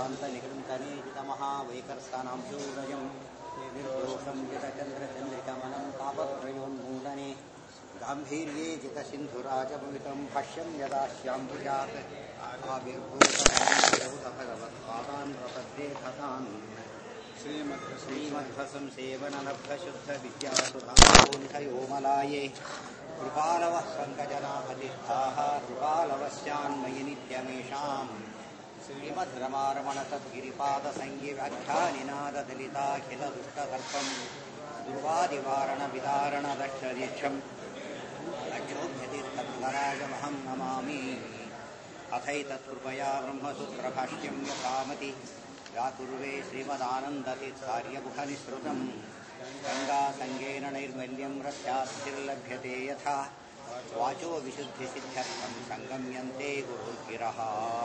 ध्यान्तनिकृन्तनेजितमहावैकर्सानां शूरजं निर्दोषं जितचन्द्रचन्द्रिकमनं तापत्रयोन्मूलने गाम्भीर्ये जितसिन्धुराजभवितं भाष्यं यदा श्याम्भुजात् आविर्भूतभगवत्पादान् प्रपद्ये थतान् श्रीमध्वसंसेवनलब्धशुद्धविद्यासुधायोमलाये कृपालवः पङ्कजनाभतिष्ठाः कृपालवस्यान्मयि नित्यमेषाम् श्रीमद्रमारमणतद्गिरिपादसङ्गिव्याख्यानिनाददलिताखिलदुष्टतर्पम् दुर्वादिवारणविदारणदक्षदीक्षम् अक्षोभ्यतीर्थमहं नमामि अथैतत्कृपया ब्रह्मसूत्रभाष्यं यथामति व्याकुर्वे श्रीमदानन्दतीर्थार्यमुखनिःसृतम् गङ्गासङ्गेन नैर्मल्यं रस्यास्तिर्लभ्यते यथा वाचो विशुद्धिसिद्ध्यर्थं सङ्गम्यन्ते गुरुर्गिरः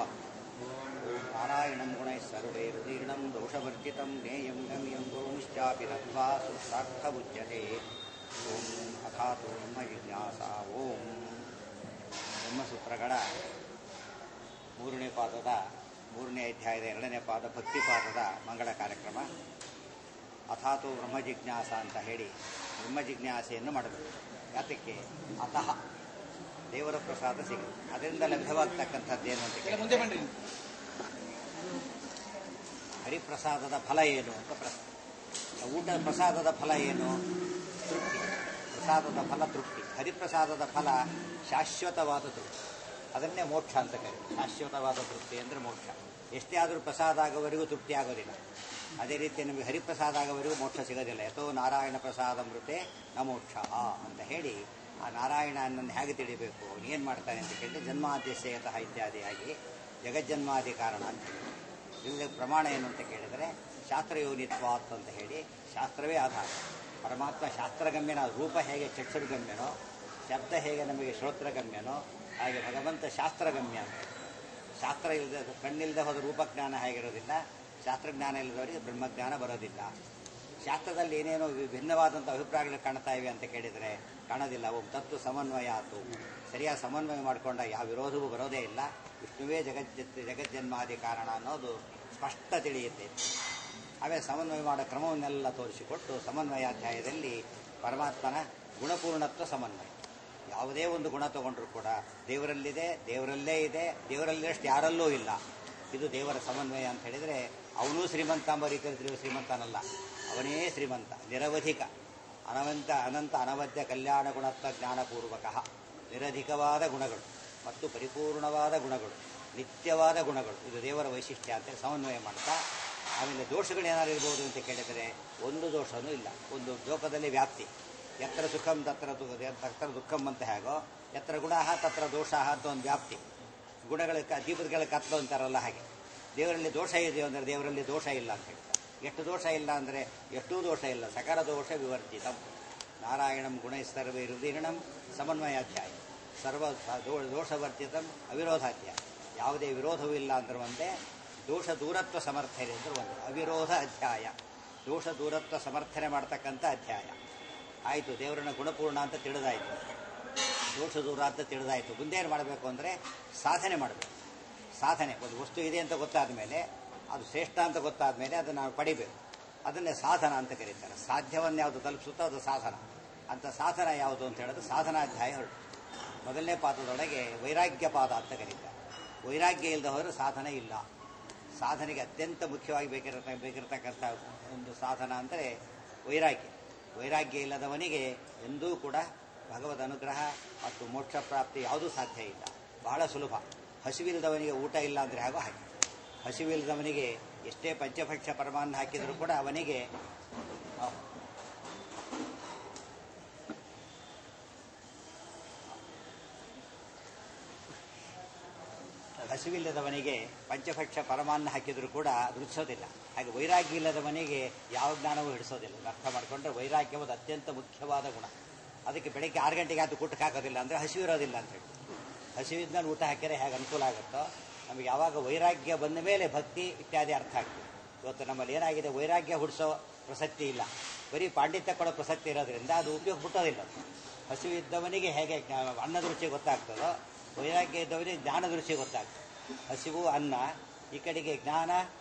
नारायणं गुणैः सर्वैरुदीर्णं दोषवर्जितं ज्ञेयं गम्यं गुरुंश्चापि नत्वा सुसार्थमुच्यते ॐ अथातो ಜಿಜ್ಞಾಸ ಓಂ ಬ್ರಹ್ಮಸೂತ್ರಗಳ ಮೂರನೇ ಪಾದದ ಮೂರನೇ ಅಧ್ಯಾಯದ ಎರಡನೇ ಪಾದ ಭಕ್ತಿ ಪಾದದ ಮಂಗಳ ಕಾರ್ಯಕ್ರಮ ಅಥಾತು ಬ್ರಹ್ಮ ಜಿಜ್ಞಾಸ ಅಂತ ಹೇಳಿ ಬ್ರಹ್ಮ ಜಿಜ್ಞಾಸೆಯನ್ನು ಮಾಡಬೇಕು ಯಾತಕ್ಕೆ ಅತಃ ದೇವರ ಪ್ರಸಾದ ಸಿಗುತ್ತೆ ಅದರಿಂದ ಲಭ್ಯವಾಗ್ತಕ್ಕಂಥದ್ದೇನು ಅಂತ ಕೇಳಿ ಮುಂದೆ ಬನ್ನಿ ಹರಿಪ್ರಸಾದದ ಫಲ ಏನು ಅಂತ ಪ್ರಶ್ನೆ ಊಟ ಪ್ರಸಾದದ ಫಲ ಏನು ತೃಪ್ತಿ ಪ್ರಸಾದದ ಫಲ ತೃಪ್ತಿ ಹರಿಪ್ರಸಾದದ ಫಲ ಶಾಶ್ವತವಾದ ತೃಪ್ತಿ ಅದನ್ನೇ ಮೋಕ್ಷ ಅಂತ ಕರೀತಾರೆ ಶಾಶ್ವತವಾದ ತೃಪ್ತಿ ಅಂದರೆ ಮೋಕ್ಷ ಎಷ್ಟೇ ಆದರೂ ಪ್ರಸಾದ ಆಗೋವರೆಗೂ ತೃಪ್ತಿ ಆಗೋದಿಲ್ಲ ಅದೇ ರೀತಿ ನಮಗೆ ಹರಿಪ್ರಸಾದ ಆಗೋವರೆಗೂ ಮೋಕ್ಷ ಸಿಗೋದಿಲ್ಲ ಯಥೋ ನಾರಾಯಣ ಪ್ರಸಾದ ಮೃತೆ ನ ಮೋಕ್ಷ ಅಂತ ಹೇಳಿ ಆ ನಾರಾಯಣನನ್ನು ಹೇಗೆ ತಿಳಿಬೇಕು ಅವನು ಏನು ಮಾಡ್ತಾನೆ ಅಂತ ಕೇಳಿದ್ರೆ ಜನ್ಮಾದ್ಯಸೇಯತಃ ಇತ್ಯಾದಿಯಾಗಿ ಜಗಜ್ಜನ್ಮಾದಿ ಕಾರಣ ಅಂತ ಹೇಳಿ ಇಲ್ಲಿ ಪ್ರಮಾಣ ಏನು ಅಂತ ಕೇಳಿದರೆ ಶಾಸ್ತ್ರಯೋನಿತ್ವಾತ್ ಅಂತ ಹೇಳಿ ಶಾಸ್ತ್ರವೇ ಆಧಾರ ಪರಮಾತ್ಮ ಶಾಸ್ತ್ರಗಮ್ಯನ ರೂಪ ಹೇಗೆ ಚಕ್ಷುರ್ಗಮ್ಯನೋ ಶಬ್ದ ಹೇಗೆ ನಮಗೆ ಶ್ರೋತ್ರಗಮ್ಯನೋ ಹಾಗೆ ಭಗವಂತ ಶಾಸ್ತ್ರಗಮ್ಯ ಅಂತ ಶಾಸ್ತ್ರ ಇಲ್ಲದೆ ಕಣ್ಣಿಲ್ಲದೆ ಹೋದ ರೂಪಜ್ಞಾನ ಹೇಗಿರೋದಿಲ್ಲ ಶಾಸ್ತ್ರಜ್ಞಾನ ಇಲ್ಲದವರಿಗೆ ಬ್ರಹ್ಮಜ್ಞಾನ ಬರೋದಿಲ್ಲ ಶಾಸ್ತ್ರದಲ್ಲಿ ಏನೇನೋ ಭಿನ್ನವಾದಂಥ ಅಭಿಪ್ರಾಯಗಳು ಕಾಣ್ತಾ ಇವೆ ಅಂತ ಕೇಳಿದರೆ ಕಾಣೋದಿಲ್ಲ ಅವು ತತ್ವ ಸಮನ್ವಯ ಆತು ಸರಿಯಾದ ಸಮನ್ವಯ ಮಾಡಿಕೊಂಡ ಯಾವ ವಿರೋಧವೂ ಬರೋದೇ ಇಲ್ಲ ವಿಷ್ಣುವೇ ಜಗಜ್ಜ ಜಗಜ್ಜನ್ಮಾದಿ ಕಾರಣ ಅನ್ನೋದು ಸ್ಪಷ್ಟ ತಿಳಿಯುತ್ತೆ ಆಮೇಲೆ ಸಮನ್ವಯ ಮಾಡೋ ಕ್ರಮವನ್ನೆಲ್ಲ ತೋರಿಸಿಕೊಟ್ಟು ಸಮನ್ವಯಾಧ್ಯಾಯದಲ್ಲಿ ಪರಮಾತ್ಮನ ಗುಣಪೂರ್ಣತ್ವ ಸಮನ್ವಯ ಯಾವುದೇ ಒಂದು ಗುಣ ತಗೊಂಡ್ರು ಕೂಡ ದೇವರಲ್ಲಿದೆ ದೇವರಲ್ಲೇ ಇದೆ ದೇವರಲ್ಲಿರಷ್ಟು ಯಾರಲ್ಲೂ ಇಲ್ಲ ಇದು ದೇವರ ಸಮನ್ವಯ ಅಂತ ಹೇಳಿದರೆ ಅವನೂ ಶ್ರೀಮಂತ ಎಂಬ ರೀತಿಯಲ್ಲಿ ಶ್ರೀಮಂತನಲ್ಲ ಅವನೇ ಶ್ರೀಮಂತ ನಿರವಧಿಕ ಅನವಂತ ಅನಂತ ಅನವದ್ಯ ಕಲ್ಯಾಣ ಗುಣತ್ವ ಜ್ಞಾನಪೂರ್ವಕ ನಿರಧಿಕವಾದ ಗುಣಗಳು ಮತ್ತು ಪರಿಪೂರ್ಣವಾದ ಗುಣಗಳು ನಿತ್ಯವಾದ ಗುಣಗಳು ಇದು ದೇವರ ವೈಶಿಷ್ಟ್ಯ ಅಂತ ಸಮನ್ವಯ ಮಾಡ್ತಾ ಆಮೇಲೆ ದೋಷಗಳು ಏನಾದ್ರು ಇರ್ಬೋದು ಅಂತ ಕೇಳಿದರೆ ಒಂದು ದೋಷನೂ ಇಲ್ಲ ಒಂದು ಲೋಕದಲ್ಲಿ ವ್ಯಾಪ್ತಿ ಎತ್ತರ ಸುಖಂ ತತ್ರ ತತ್ರ ದುಃಖಂ ಅಂತ ಹೇಗೋ ಎತ್ತರ ಗುಣ ತತ್ರ ದೋಷ ಅಂತ ಒಂದು ವ್ಯಾಪ್ತಿ ಗುಣಗಳ ದೀಪಗಳ ಕತ್ಲು ಅಂತಾರಲ್ಲ ಹಾಗೆ ದೇವರಲ್ಲಿ ದೋಷ ಇದೆಯೋ ಅಂದರೆ ದೇವರಲ್ಲಿ ದೋಷ ಇಲ್ಲ ಅಂತ ಹೇಳ್ತಾರೆ ಎಷ್ಟು ದೋಷ ಇಲ್ಲ ಅಂದರೆ ಎಷ್ಟೂ ದೋಷ ಇಲ್ಲ ಸಕಲ ದೋಷ ವಿವರ್ಜಿತಂ ನಾರಾಯಣಂ ಗುಣೈಸ್ತರ್ವೇ ರುದೀರ್ಣಂ ಸಮನ್ವಯಾಧ್ಯಾಯ ಸರ್ವ ದೋಷವರ್ಜಿತಂ ಅವಿರೋಧಾಧ್ಯಾಯ ಯಾವುದೇ ವಿರೋಧವೂ ಇಲ್ಲ ಅಂದ್ರೆ ಒಂದೇ ದೋಷ ದೂರತ್ವ ಸಮರ್ಥನೆ ಅಂದ್ರೆ ಒಂದು ಅವಿರೋಧ ಅಧ್ಯಾಯ ದೋಷ ದೂರತ್ವ ಸಮರ್ಥನೆ ಮಾಡ್ತಕ್ಕಂಥ ಅಧ್ಯಾಯ ಆಯಿತು ದೇವರನ್ನ ಗುಣಪೂರ್ಣ ಅಂತ ತಿಳಿದಾಯಿತು ದೋಷ ದೂರ ಅಂತ ತಿಳಿದಾಯಿತು ಮುಂದೇನು ಮಾಡಬೇಕು ಅಂದರೆ ಸಾಧನೆ ಮಾಡಬೇಕು ಸಾಧನೆ ಒಂದು ವಸ್ತು ಇದೆ ಅಂತ ಗೊತ್ತಾದ ಮೇಲೆ ಅದು ಶ್ರೇಷ್ಠ ಅಂತ ಗೊತ್ತಾದ ಮೇಲೆ ಅದನ್ನು ನಾವು ಪಡಿಬೇಕು ಅದನ್ನೇ ಸಾಧನ ಅಂತ ಕರೀತಾರೆ ಸಾಧ್ಯವನ್ನ ಯಾವುದು ತಲುಪಿಸುತ್ತೋ ಅದು ಸಾಧನ ಅಂತ ಸಾಧನ ಯಾವುದು ಅಂತ ಹೇಳಿದ್ರೆ ಸಾಧನಾಧ್ಯಾಯ ಹೊರಟು ಮೊದಲನೇ ಪಾದದೊಳಗೆ ವೈರಾಗ್ಯ ಪಾದ ಅಂತ ಕರೀತಾರೆ ವೈರಾಗ್ಯ ಇಲ್ಲದ ಹೋದರೆ ಸಾಧನೆ ಇಲ್ಲ ಸಾಧನೆಗೆ ಅತ್ಯಂತ ಮುಖ್ಯವಾಗಿ ಬೇಕಿರತ ಬೇಕಿರತಕ್ಕಂಥ ಒಂದು ಸಾಧನ ಅಂದರೆ ವೈರಾಗ್ಯ ವೈರಾಗ್ಯ ಇಲ್ಲದವನಿಗೆ ಎಂದೂ ಕೂಡ ಭಗವದ್ ಅನುಗ್ರಹ ಮತ್ತು ಮೋಕ್ಷ ಪ್ರಾಪ್ತಿ ಯಾವುದೂ ಸಾಧ್ಯ ಇಲ್ಲ ಬಹಳ ಸುಲಭ ಹಸಿವಿಲ್ಲದವನಿಗೆ ಊಟ ಇಲ್ಲ ಅಂದರೆ ಹಾಗೋ ಹಾಗೆ ಹಸಿವಿಲ್ಲದವನಿಗೆ ಎಷ್ಟೇ ಪಂಚಭಕ್ಷ ಪರಮಾನ್ನ ಹಾಕಿದರೂ ಕೂಡ ಅವನಿಗೆ ಹಸಿವಿಲ್ಲದವನಿಗೆ ಪಂಚಭಕ್ಷ ಪರಮಾನ್ನ ಹಾಕಿದರೂ ಕೂಡ ರುಚಿಸೋದಿಲ್ಲ ಹಾಗೆ ವೈರಾಗ್ಯ ಇಲ್ಲದವನಿಗೆ ಯಾವ ಜ್ಞಾನವೂ ಹಿಡಿಸೋದಿಲ್ಲ ಅರ್ಥ ಮಾಡಿಕೊಂಡ್ರೆ ವೈರಾಗ್ಯವಾದ ಅತ್ಯಂತ ಮುಖ್ಯವಾದ ಗುಣ ಅದಕ್ಕೆ ಬೆಳಗ್ಗೆ ಆರು ಗಂಟೆಗೆ ಅದು ಊಟಕ್ಕೆ ಹಾಕೋದಿಲ್ಲ ಅಂದರೆ ಹಸಿವಿರೋದಿಲ್ಲ ಅಂತ ಹೇಳಿ ಹಸಿವಿದ್ಮೇಲೆ ಊಟ ಹಾಕಿದ್ರೆ ಹೇಗೆ ಅನುಕೂಲ ಆಗುತ್ತೋ ನಮಗೆ ಯಾವಾಗ ವೈರಾಗ್ಯ ಬಂದ ಮೇಲೆ ಭಕ್ತಿ ಇತ್ಯಾದಿ ಅರ್ಥ ಆಗ್ತದೆ ಇವತ್ತು ನಮ್ಮಲ್ಲಿ ಏನಾಗಿದೆ ವೈರಾಗ್ಯ ಹುಡಿಸೋ ಪ್ರಸಕ್ತಿ ಇಲ್ಲ ಬರೀ ಪಾಂಡಿತ್ಯ ಕೊಡೋ ಪ್ರಸಕ್ತಿ ಇರೋದ್ರಿಂದ ಅದು ಉಪಯೋಗ ಬಿಟ್ಟೋದಿಲ್ಲ ಹಸಿವಿದ್ದವನಿಗೆ ಹೇಗೆ ಅನ್ನದ ರುಚಿ ಗೊತ್ತಾಗ್ತದೋ ವೈರಾಗ್ಯ ಇದ್ದವರಿಗೆ ಜ್ಞಾನದ ರುಚಿ ಗೊತ್ತಾಗ್ತದೆ ಹಸಿವು ಅನ್ನ ಈ ಕಡೆಗೆ ಜ್ಞಾನ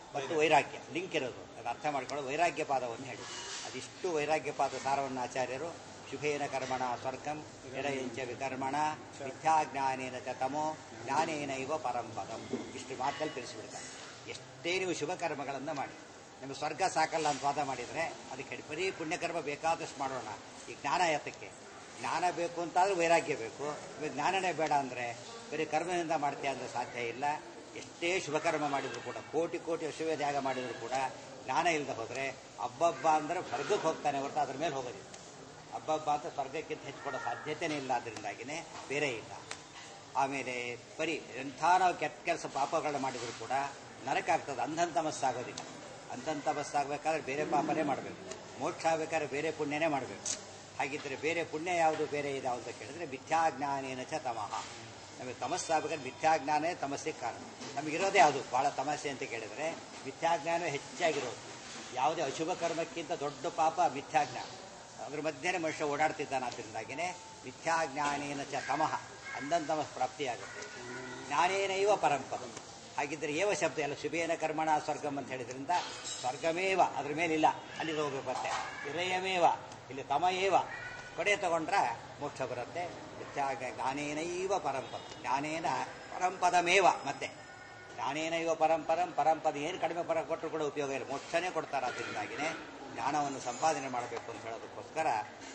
ಮತ್ತು ವೈರಾಗ್ಯ ಲಿಂಕ್ ಇರೋದು ಅದು ಅರ್ಥ ಮಾಡ್ಕೊಂಡು ವೈರಾಗ್ಯ ಪಾದವನ್ನು ಹೇಳಿ ಅದಿಷ್ಟು ವೈರಾಗ್ಯ ಪಾದ ಸಾರವನ್ನು ಆಚಾರ್ಯರು ಶುಭೇನ ಕರ್ಮಣ ಸ್ವರ್ಗಂ ನಿರಯಂಚ ವಿಕರ್ಮಣ ಮಿಥ್ಯಾಜ್ಞಾನೇನ ಚ ತಮೋ ಜ್ಞಾನೇನ ಇವ ಪರಂಪದಂ ಇಷ್ಟು ಮಾತಲ್ಲಿ ತಿಳಿಸಿಬಿಡ್ತಾರೆ ಎಷ್ಟೇ ನೀವು ಶುಭ ಕರ್ಮಗಳನ್ನು ಮಾಡಿ ನಿಮಗೆ ಸ್ವರ್ಗ ಸಾಕಲ್ಲ ಅಂತ ವಾದ ಮಾಡಿದರೆ ಅದಕ್ಕೆ ಹೇಳಿ ಬರೀ ಪುಣ್ಯಕರ್ಮ ಬೇಕಾದಷ್ಟು ಮಾಡೋಣ ಈ ಜ್ಞಾನ ಯಾತಕ್ಕೆ ಜ್ಞಾನ ಬೇಕು ಅಂತಾದ್ರೆ ವೈರಾಗ್ಯ ಬೇಕು ಇವಾಗ ಜ್ಞಾನನೇ ಬೇಡ ಅಂದರೆ ಬರೀ ಕರ್ಮದಿಂದ ಮಾಡ್ತೀಯ ಅಂದರೆ ಸಾಧ್ಯ ಇಲ್ಲ ಎಷ್ಟೇ ಶುಭಕರ್ಮ ಮಾಡಿದ್ರು ಕೂಡ ಕೋಟಿ ಕೋಟಿ ಅಶ್ವತ್ಯಾಗ ಮಾಡಿದ್ರು ಕೂಡ ಜ್ಞಾನ ಇಲ್ಲದೆ ಹೋದರೆ ಹಬ್ಬಬ್ಬ ಅಂದರೆ ಸ್ವರ್ಗಕ್ಕೆ ಹೋಗ್ತಾನೆ ಹೊರತು ಅದ್ರ ಮೇಲೆ ಹೋಗೋದಿಲ್ಲ ಹಬ್ಬಬ್ಬ ಅಂತ ಸ್ವರ್ಗಕ್ಕಿಂತ ಹೆಚ್ಚು ಕೊಡೋ ಸಾಧ್ಯತೆನೇ ಇಲ್ಲ ಅದರಿಂದಾಗಿನೇ ಬೇರೆ ಇಲ್ಲ ಆಮೇಲೆ ಬರೀ ಎಂಥ ನಾವು ಕೆಟ್ಟ ಕೆಲಸ ಪಾಪಗಳನ್ನ ಮಾಡಿದ್ರು ಕೂಡ ನರಕ ಆಗ್ತದೆ ಅಂಧನ್ ತಮಸ್ಸಾಗೋದಿಲ್ಲ ಅಂಧನ್ ತಮಸ್ಸಾಗಬೇಕಾದ್ರೆ ಬೇರೆ ಪಾಪನೇ ಮಾಡಬೇಕು ಮೋಕ್ಷ ಆಗಬೇಕಾದ್ರೆ ಬೇರೆ ಪುಣ್ಯನೇ ಮಾಡಬೇಕು ಹಾಗಿದ್ದರೆ ಬೇರೆ ಪುಣ್ಯ ಯಾವುದು ಬೇರೆ ಇದೆ ಅಂತ ಕೇಳಿದ್ರೆ ಮಿಥ್ಯಾಜ್ಞಾನೇನ ಚ ತಮಃ ನಮಗೆ ತಮಸ್ಸಾಗಬೇಕಾದ್ರೆ ಮಿಥ್ಯಾಜ್ಞಾನೇ ತಮಸ್ಸಿಗೆ ಕಾರಣ ನಮಗಿರೋದೇ ಅದು ಭಾಳ ತಮಸ್ಸೆ ಅಂತ ಕೇಳಿದರೆ ಮಿಥ್ಯಾಜ್ಞಾನ ಹೆಚ್ಚಾಗಿರೋದು ಯಾವುದೇ ಅಶುಭ ಕರ್ಮಕ್ಕಿಂತ ದೊಡ್ಡ ಪಾಪ ಮಿಥ್ಯಾಜ್ಞಾನ ಅದ್ರ ಮಧ್ಯೆನೇ ಮನುಷ್ಯ ಓಡಾಡ್ತಿದ್ದಾನೆ ಅದರಿಂದಾಗಿನೇ ಮಿಥ್ಯಾಜ್ಞಾನೇನ ಚ ತಮಃ ಅಂದಂತಮ ಪ್ರಾಪ್ತಿಯಾಗುತ್ತೆ ಜ್ಞಾನೇನೈವ ಪರಂಪರ ಹಾಗಿದ್ದರೆ ಏವ ಶಬ್ದ ಎಲ್ಲ ಶುಭೇನ ಕರ್ಮಣ ಸ್ವರ್ಗಂ ಅಂತ ಹೇಳಿದ್ರಿಂದ ಸ್ವರ್ಗಮೇವ ಅದ್ರ ಮೇಲಿಲ್ಲ ಅಲ್ಲಿ ಹೋಗ್ಬೇಕು ಮತ್ತೆ ವಿರಯಮೇವ ಇಲ್ಲಿ ತಮ ಏವ ಕೊಡೆ ತಗೊಂಡ್ರೆ ಮೋಕ್ಷ ಬರುತ್ತೆ ಮಿಥ್ಯಾಗ ಜ್ಞಾನೇನೈವ ಪರಂಪರ ಜ್ಞಾನೇನ ಪರಂಪದಮೇವ ಮತ್ತೆ ಜ್ಞಾನೇನೈವ ಪರಂಪರಂ ಪರಂಪದ ಏನು ಕಡಿಮೆ ಪರ ಕೊಟ್ಟರು ಕೂಡ ಉಪಯೋಗ ಇಲ್ಲ ಮೋಕ್ಷನೇ ಕೊಡ್ತಾರೆ ಅದರಿಂದಾಗಿನೇ ಜ್ಞಾನವನ್ನು ಸಂಪಾದನೆ ಮಾಡಬೇಕು ಅಂತ ಹೇಳೋದಕ್ಕೋಸ್ಕರ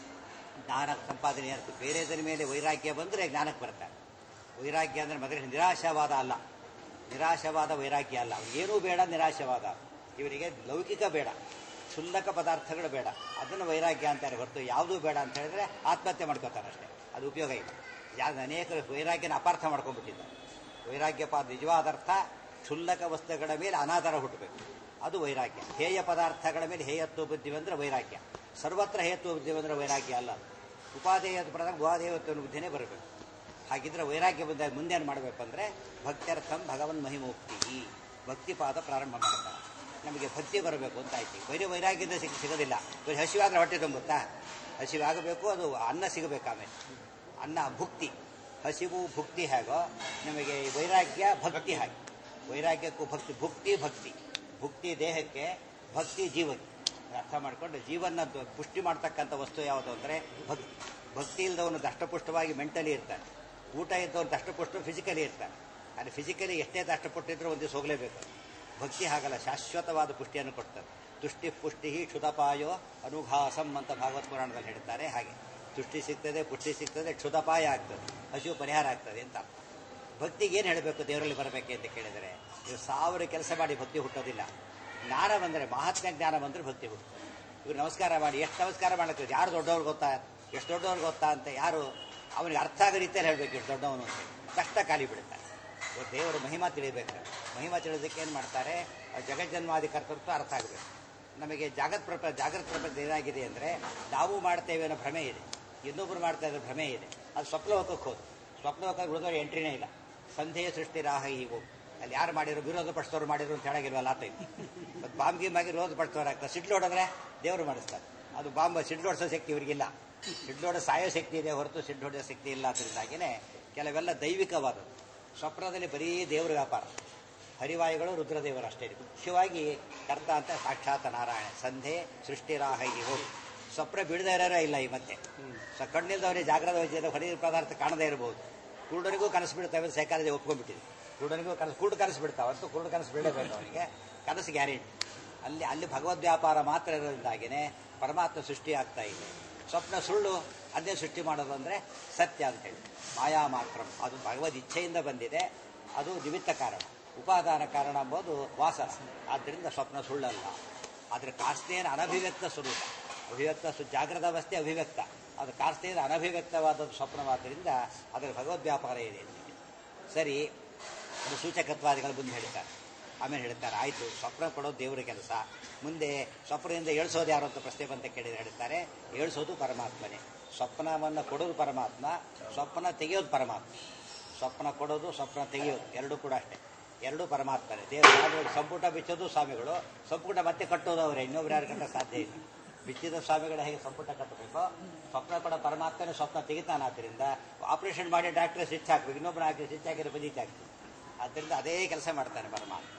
ಜ್ಞಾನ ಸಂಪಾದನೆ ಇರುತ್ತೆ ಬೇರೆದರ ಮೇಲೆ ವೈರಾಗ್ಯ ಬಂದರೆ ಜ್ಞಾನಕ್ಕೆ ಬರ್ತಾರೆ ವೈರಾಗ್ಯ ಅಂದರೆ ಮೊದಲೇ ನಿರಾಶಾವಾದ ಅಲ್ಲ ನಿರಾಶವಾದ ವೈರಾಗ್ಯ ಅಲ್ಲ ಏನೂ ಬೇಡ ನಿರಾಶವಾದ ಇವರಿಗೆ ಲೌಕಿಕ ಬೇಡ ಕ್ಷುಲ್ಲಕ ಪದಾರ್ಥಗಳು ಬೇಡ ಅದನ್ನು ವೈರಾಗ್ಯ ಅಂತಾರೆ ಹೊರತು ಯಾವುದೂ ಬೇಡ ಅಂತ ಹೇಳಿದ್ರೆ ಆತ್ಮಹತ್ಯೆ ಮಾಡ್ಕೋತಾರೆ ಅಷ್ಟೇ ಅದು ಉಪಯೋಗ ಇಲ್ಲ ಯಾರು ಅನೇಕರು ವೈರಾಗ್ಯನ ಅಪಾರ್ಥ ಮಾಡ್ಕೊಂಡ್ಬಿಟ್ಟಿದ್ದಾರೆ ವೈರಾಗ್ಯ ಪಾದ ನಿಜವಾದ ಅರ್ಥ ಕ್ಷುಲ್ಲಕ ವಸ್ತುಗಳ ಮೇಲೆ ಅನಾದರ ಹುಟ್ಟಬೇಕು ಅದು ವೈರಾಗ್ಯ ಹೇಯ ಪದಾರ್ಥಗಳ ಮೇಲೆ ಹೇಯತ್ವ ಬುದ್ಧಿ ಬಂದರೆ ವೈರಾಗ್ಯ ಸರ್ವತ್ರ ಹೇಯತ್ವ ಬುದ್ಧಿ ಬಂದರೆ ವೈರಾಗ್ಯ ಅಲ್ಲ ಅದು ಉಪಾದೇಯ ಪ್ರಧಾನ ಉಪಾದೇಯತ್ವ ಬುದ್ಧಿನೇ ಬರಬೇಕು ಹಾಗಿದ್ರೆ ವೈರಾಗ್ಯ ಬಂದಾಗ ಮುಂದೆ ಏನು ಮಾಡಬೇಕು ಅಂದರೆ ಭಕ್ತ್ಯರ್ಥಂ ಭಗವನ್ ಮಹಿಮೋಕ್ತಿ ಭಕ್ತಿಪಾದ ಪ್ರಾರಂಭ ಮಾಡ್ತಾರೆ ನಮಗೆ ಭಕ್ತಿ ಬರಬೇಕು ಅಂತ ಆಯ್ತು ಬರೀ ವೈರಾಗ್ಯದ ಸಿಗ್ ಸಿಗೋದಿಲ್ಲ ಬರೀ ಹಸಿವಾದ್ರೆ ಹೊಟ್ಟೆ ತುಂಬುತ್ತಾ ಹಸಿವಾಗಬೇಕು ಅದು ಅನ್ನ ಸಿಗಬೇಕು ಆಮೇಲೆ ಅನ್ನ ಭುಕ್ತಿ ಹಸಿವು ಭುಕ್ತಿ ಹೇಗೋ ನಮಗೆ ವೈರಾಗ್ಯ ಭಕ್ತಿ ಹಾಗೆ ವೈರಾಗ್ಯಕ್ಕೂ ಭಕ್ತಿ ಭುಕ್ತಿ ಭಕ್ತಿ ಭುಕ್ತಿ ದೇಹಕ್ಕೆ ಭಕ್ತಿ ಜೀವಕ್ಕೆ ಅರ್ಥ ಮಾಡಿಕೊಂಡು ಜೀವನ ಪುಷ್ಟಿ ಮಾಡ್ತಕ್ಕಂಥ ವಸ್ತು ಯಾವುದು ಅಂದರೆ ಭಕ್ತಿ ಭಕ್ತಿ ಇಲ್ಲದವನು ದಷ್ಟಪುಷ್ಟವಾಗಿ ಮೆಂಟಲಿ ಇರ್ತಾನೆ ಊಟ ಇದ್ದವನು ದಷ್ಟಪುಷ್ಟ ಫಿಸಿಕಲಿ ಇರ್ತಾನೆ ಅದು ಫಿಸಿಕಲಿ ಎಷ್ಟೇ ದಷ್ಟಪುಷ್ಟ ಇದ್ರೂ ಒಂದು ದಿವಸ ಹೋಗಲೇಬೇಕು ಭಕ್ತಿ ಹಾಗಲ್ಲ ಶಾಶ್ವತವಾದ ಪುಷ್ಟಿಯನ್ನು ಕೊಡ್ತಾರೆ ತುಷ್ಟಿ ಪುಷ್ಟಿ ಕ್ಷುದಪಾಯೋ ಅನುಘಾಸಂ ಅಂತ ಭಾಗವತ್ ಪುರಾಣದಲ್ಲಿ ಹೇಳ್ತಾರೆ ಹಾಗೆ ತುಷ್ಟಿ ಸಿಗ್ತದೆ ಪುಷ್ಟಿ ಸಿಗ್ತದೆ ಕ್ಷುದಪಾಯ ಆಗ್ತದೆ ಹಸಿವು ಪರಿಹಾರ ಆಗ್ತದೆ ಅಂತ ಅರ್ಥ ಭಕ್ತಿಗೆ ಏನು ಹೇಳಬೇಕು ದೇವರಲ್ಲಿ ಬರಬೇಕೆ ಅಂತ ಕೇಳಿದರೆ ನೀವು ಸಾವಿರ ಕೆಲಸ ಮಾಡಿ ಭಕ್ತಿ ಹುಟ್ಟೋದಿಲ್ಲ ಜ್ಞಾನ ಬಂದರೆ ಮಹಾತ್ಮ ಜ್ಞಾನ ಬಂದರೆ ಭಕ್ತಿ ಹುಟ್ಟುತ್ತೆ ಇವ್ರು ನಮಸ್ಕಾರ ಮಾಡಿ ಎಷ್ಟು ನಮಸ್ಕಾರ ಮಾಡಕ್ಕೆ ಯಾರು ದೊಡ್ಡವ್ರು ಗೊತ್ತಾ ಎಷ್ಟು ದೊಡ್ಡವ್ರು ಗೊತ್ತಾ ಅಂತ ಯಾರು ಅವನಿಗೆ ಅರ್ಥ ಆಗೋ ರೀತಿಯಲ್ಲಿ ಹೇಳಬೇಕು ಎಷ್ಟು ದೊಡ್ಡವನು ಅಂತ ಕಷ್ಟ ಖಾಲಿ ಬಿಡುತ್ತಾರೆ ಇವತ್ತು ದೇವರ ಮಹಿಮಾ ತಿಳಿಬೇಕು ಮಹಿಮಾ ತಿಳಿಯೋದಕ್ಕೆ ಏನು ಮಾಡ್ತಾರೆ ಆ ಜಗಜ್ಜನ್ಮಾದಿ ಕರ್ತೃತ್ವ ಅರ್ಥ ಆಗಬೇಕು ನಮಗೆ ಜಾಗತ್ ಪ್ರಪ ಜಾಗೃತ ಪ್ರಪಂಚ ಏನಾಗಿದೆ ಅಂದರೆ ನಾವು ಮಾಡ್ತೇವೆ ಅನ್ನೋ ಭ್ರಮೆ ಇದೆ ಇನ್ನೊಬ್ಬರು ಮಾಡ್ತಾ ಇರೋ ಭ್ರಮೆ ಇದೆ ಅದು ಸ್ವಪ್ನಲೋಕಕ್ಕೆ ಹೋದು ಸ್ವಪ್ನಲೋಕಕ್ಕೆ ಉಳಿದವರು ಎಂಟ್ರಿನೇ ಇಲ್ಲ ಸಂಧೆಯ ಸೃಷ್ಟಿ ರಾಹ ಇವು ಅಲ್ಲಿ ಯಾರು ಮಾಡಿರೋ ವಿರೋಧ ಪಡಿಸೋರು ಮಾಡಿದ್ರು ಅಂತ ಹೇಳಾಗಿಲ್ವಲ್ಲ ಆತ ಮತ್ತು ಬಾಂಬ್ ಗೀಮ್ ಆಗಿ ವಿರೋಧ ಪಡಿಸೋರು ಆಗ್ತದೆ ಸಿಡ್ಲು ಹೊಡೆದ್ರೆ ದೇವರು ಮಾಡಿಸ್ತಾರೆ ಅದು ಬಾಂಬ್ ಸಿಡ್ಲು ಹೊಡಿಸೋ ಶಕ್ತಿ ಇವರಿಗಿಲ್ಲ ಸಿಡ್ಲು ಹೊಡೆೋ ಸಾಯೋ ಶಕ್ತಿ ಇದೆ ಹೊರತು ಸಿಡ್ಲು ಹೊಡೆಯೋ ಶಕ್ತಿ ಇಲ್ಲ ಅದರಿಂದಾಗಿನೇ ಕೆಲವೆಲ್ಲ ದೈವಿಕವಾದದ್ದು ಸ್ವಪ್ನದಲ್ಲಿ ಬರೀ ದೇವರ ವ್ಯಾಪಾರ ಹರಿವಾಯುಗಳು ರುದ್ರದೇವರು ಅಷ್ಟೇ ಮುಖ್ಯವಾಗಿ ಕರ್ತ ಅಂತ ಸಾಕ್ಷಾತ್ ನಾರಾಯಣ ಸಂಧೆ ಸೃಷ್ಟಿರಾಹ ಇವು ಸ್ವಪ್ನ ಬಿಡದೇ ಇರೋರೇ ಇಲ್ಲ ಈ ಮತ್ತೆ ಸೊ ಕಣ್ಣಿಲ್ದವರಿಗೆ ಜಾಗ್ರದ ವೈದ್ಯರು ಹೊಡಿ ಪದಾರ್ಥ ಕಾಣದೇ ಇರಬಹುದು ಕುರುಡನಿಗೂ ಕನಸು ಬಿಡ್ತವೆ ಸೈಕಾಲಜಿ ಒಪ್ಕೊಂಡ್ಬಿಟ್ಟಿದೆ ಕುರುಡನಿಗೂ ಕನಸು ಕುರುಡು ಕನಸು ಬಿಡ್ತಾವೆ ಅಂತೂ ಕುರುಡು ಕನಸು ಬಿಡಬೇಕು ಅವನಿಗೆ ಕನಸು ಗ್ಯಾರಂಟಿ ಅಲ್ಲಿ ಅಲ್ಲಿ ಭಗವದ್ ವ್ಯಾಪಾರ ಮಾತ್ರ ಇರೋದ್ರಿಂದಾಗಿನೇ ಪರಮಾತ್ಮ ಸೃಷ್ಟಿ ಆಗ್ತಾ ಇದೆ ಸ್ವಪ್ನ ಸುಳ್ಳು ಅದೇ ಸೃಷ್ಟಿ ಮಾಡೋದು ಅಂದರೆ ಸತ್ಯ ಅಂತೇಳಿ ಮಾಯಾ ಮಾತ್ರ ಅದು ಭಗವದ್ ಇಚ್ಛೆಯಿಂದ ಬಂದಿದೆ ಅದು ನಿಮಿತ್ತ ಕಾರಣ ಉಪಾದಾನ ಕಾರಣ ಎಂಬುದು ವಾಸನ ಆದ್ದರಿಂದ ಸ್ವಪ್ನ ಸುಳ್ಳಲ್ಲ ಆದರೆ ಕಾಸ್ನೇನ ಅನಭಿವ್ಯಕ್ತ ಸ್ವರೂಪ ಅಭಿವ್ಯಕ್ತ ಸು ಜಾಗೃತ ಅವಸ್ಥೆ ಅಭಿವ್ಯಕ್ತ ಅದು ಕಾಸ್ನೇನ ಅನಭಿವ್ಯಕ್ತವಾದದ್ದು ಸ್ವಪ್ನವಾದ್ದರಿಂದ ಅದರ ಭಗವದ್ ವ್ಯಾಪಾರ ಇದೆ ಅಂತ ಸರಿ ಅದು ಸೂಚಕತ್ವಾದಿಗಳು ಬಂದು ಹೇಳ್ತಾರೆ ಆಮೇಲೆ ಹೇಳ್ತಾರೆ ಆಯಿತು ಸ್ವಪ್ನ ಕೊಡೋದು ದೇವರ ಕೆಲಸ ಮುಂದೆ ಸ್ವಪ್ನದಿಂದ ಏಳ್ಸೋದು ಯಾರು ಅಂತ ಪ್ರಶ್ನೆ ಬಂತ ಕೇಳಿದ್ರೆ ಹೇಳ್ತಾರೆ ಏಳ್ಸೋದು ಪರಮಾತ್ಮನೇ ಸ್ವಪ್ನವನ್ನು ಕೊಡೋದು ಪರಮಾತ್ಮ ಸ್ವಪ್ನ ತೆಗೆಯೋದು ಪರಮಾತ್ಮ ಸ್ವಪ್ನ ಕೊಡೋದು ಸ್ವಪ್ನ ತೆಗೆಯೋದು ಎರಡೂ ಕೂಡ ಅಷ್ಟೇ ಎರಡೂ ಪರಮಾತ್ಮನೇ ದೇವರು ಸ್ವಾಮಿಗಳು ಸಂಪುಟ ಬಿಚ್ಚೋದು ಸ್ವಾಮಿಗಳು ಸಂಪುಟ ಮತ್ತೆ ಕಟ್ಟೋದು ಅವರೇ ಇನ್ನೊಬ್ರು ಯಾರು ಕಟ್ಟೋ ಸಾಧ್ಯ ಇಲ್ಲ ಬಿಚ್ಚಿದ ಸ್ವಾಮಿಗಳು ಹೇಗೆ ಸಂಪುಟ ಕಟ್ಟಬೇಕು ಸ್ವಪ್ನ ಕೂಡ ಪರಮಾತ್ಮನೇ ಸ್ವಪ್ನ ತೆಗಿತಾನೆ ಆದ್ದರಿಂದ ಆಪರೇಷನ್ ಮಾಡಿ ಡಾಕ್ಟರ್ ಸ್ವಿಚ್ ಹಾಕ್ಬೇಕು ಇನ್ನೊಬ್ಬರು ಹಾಕಿ ಸ್ವಿಚ್ ಹಾಕಿದ್ರೆ ಬದೀತಿ ಆಗ್ತದೆ ಆದ್ದರಿಂದ ಅದೇ ಕೆಲಸ ಮಾಡ್ತಾನೆ ಪರಮಾತ್ಮ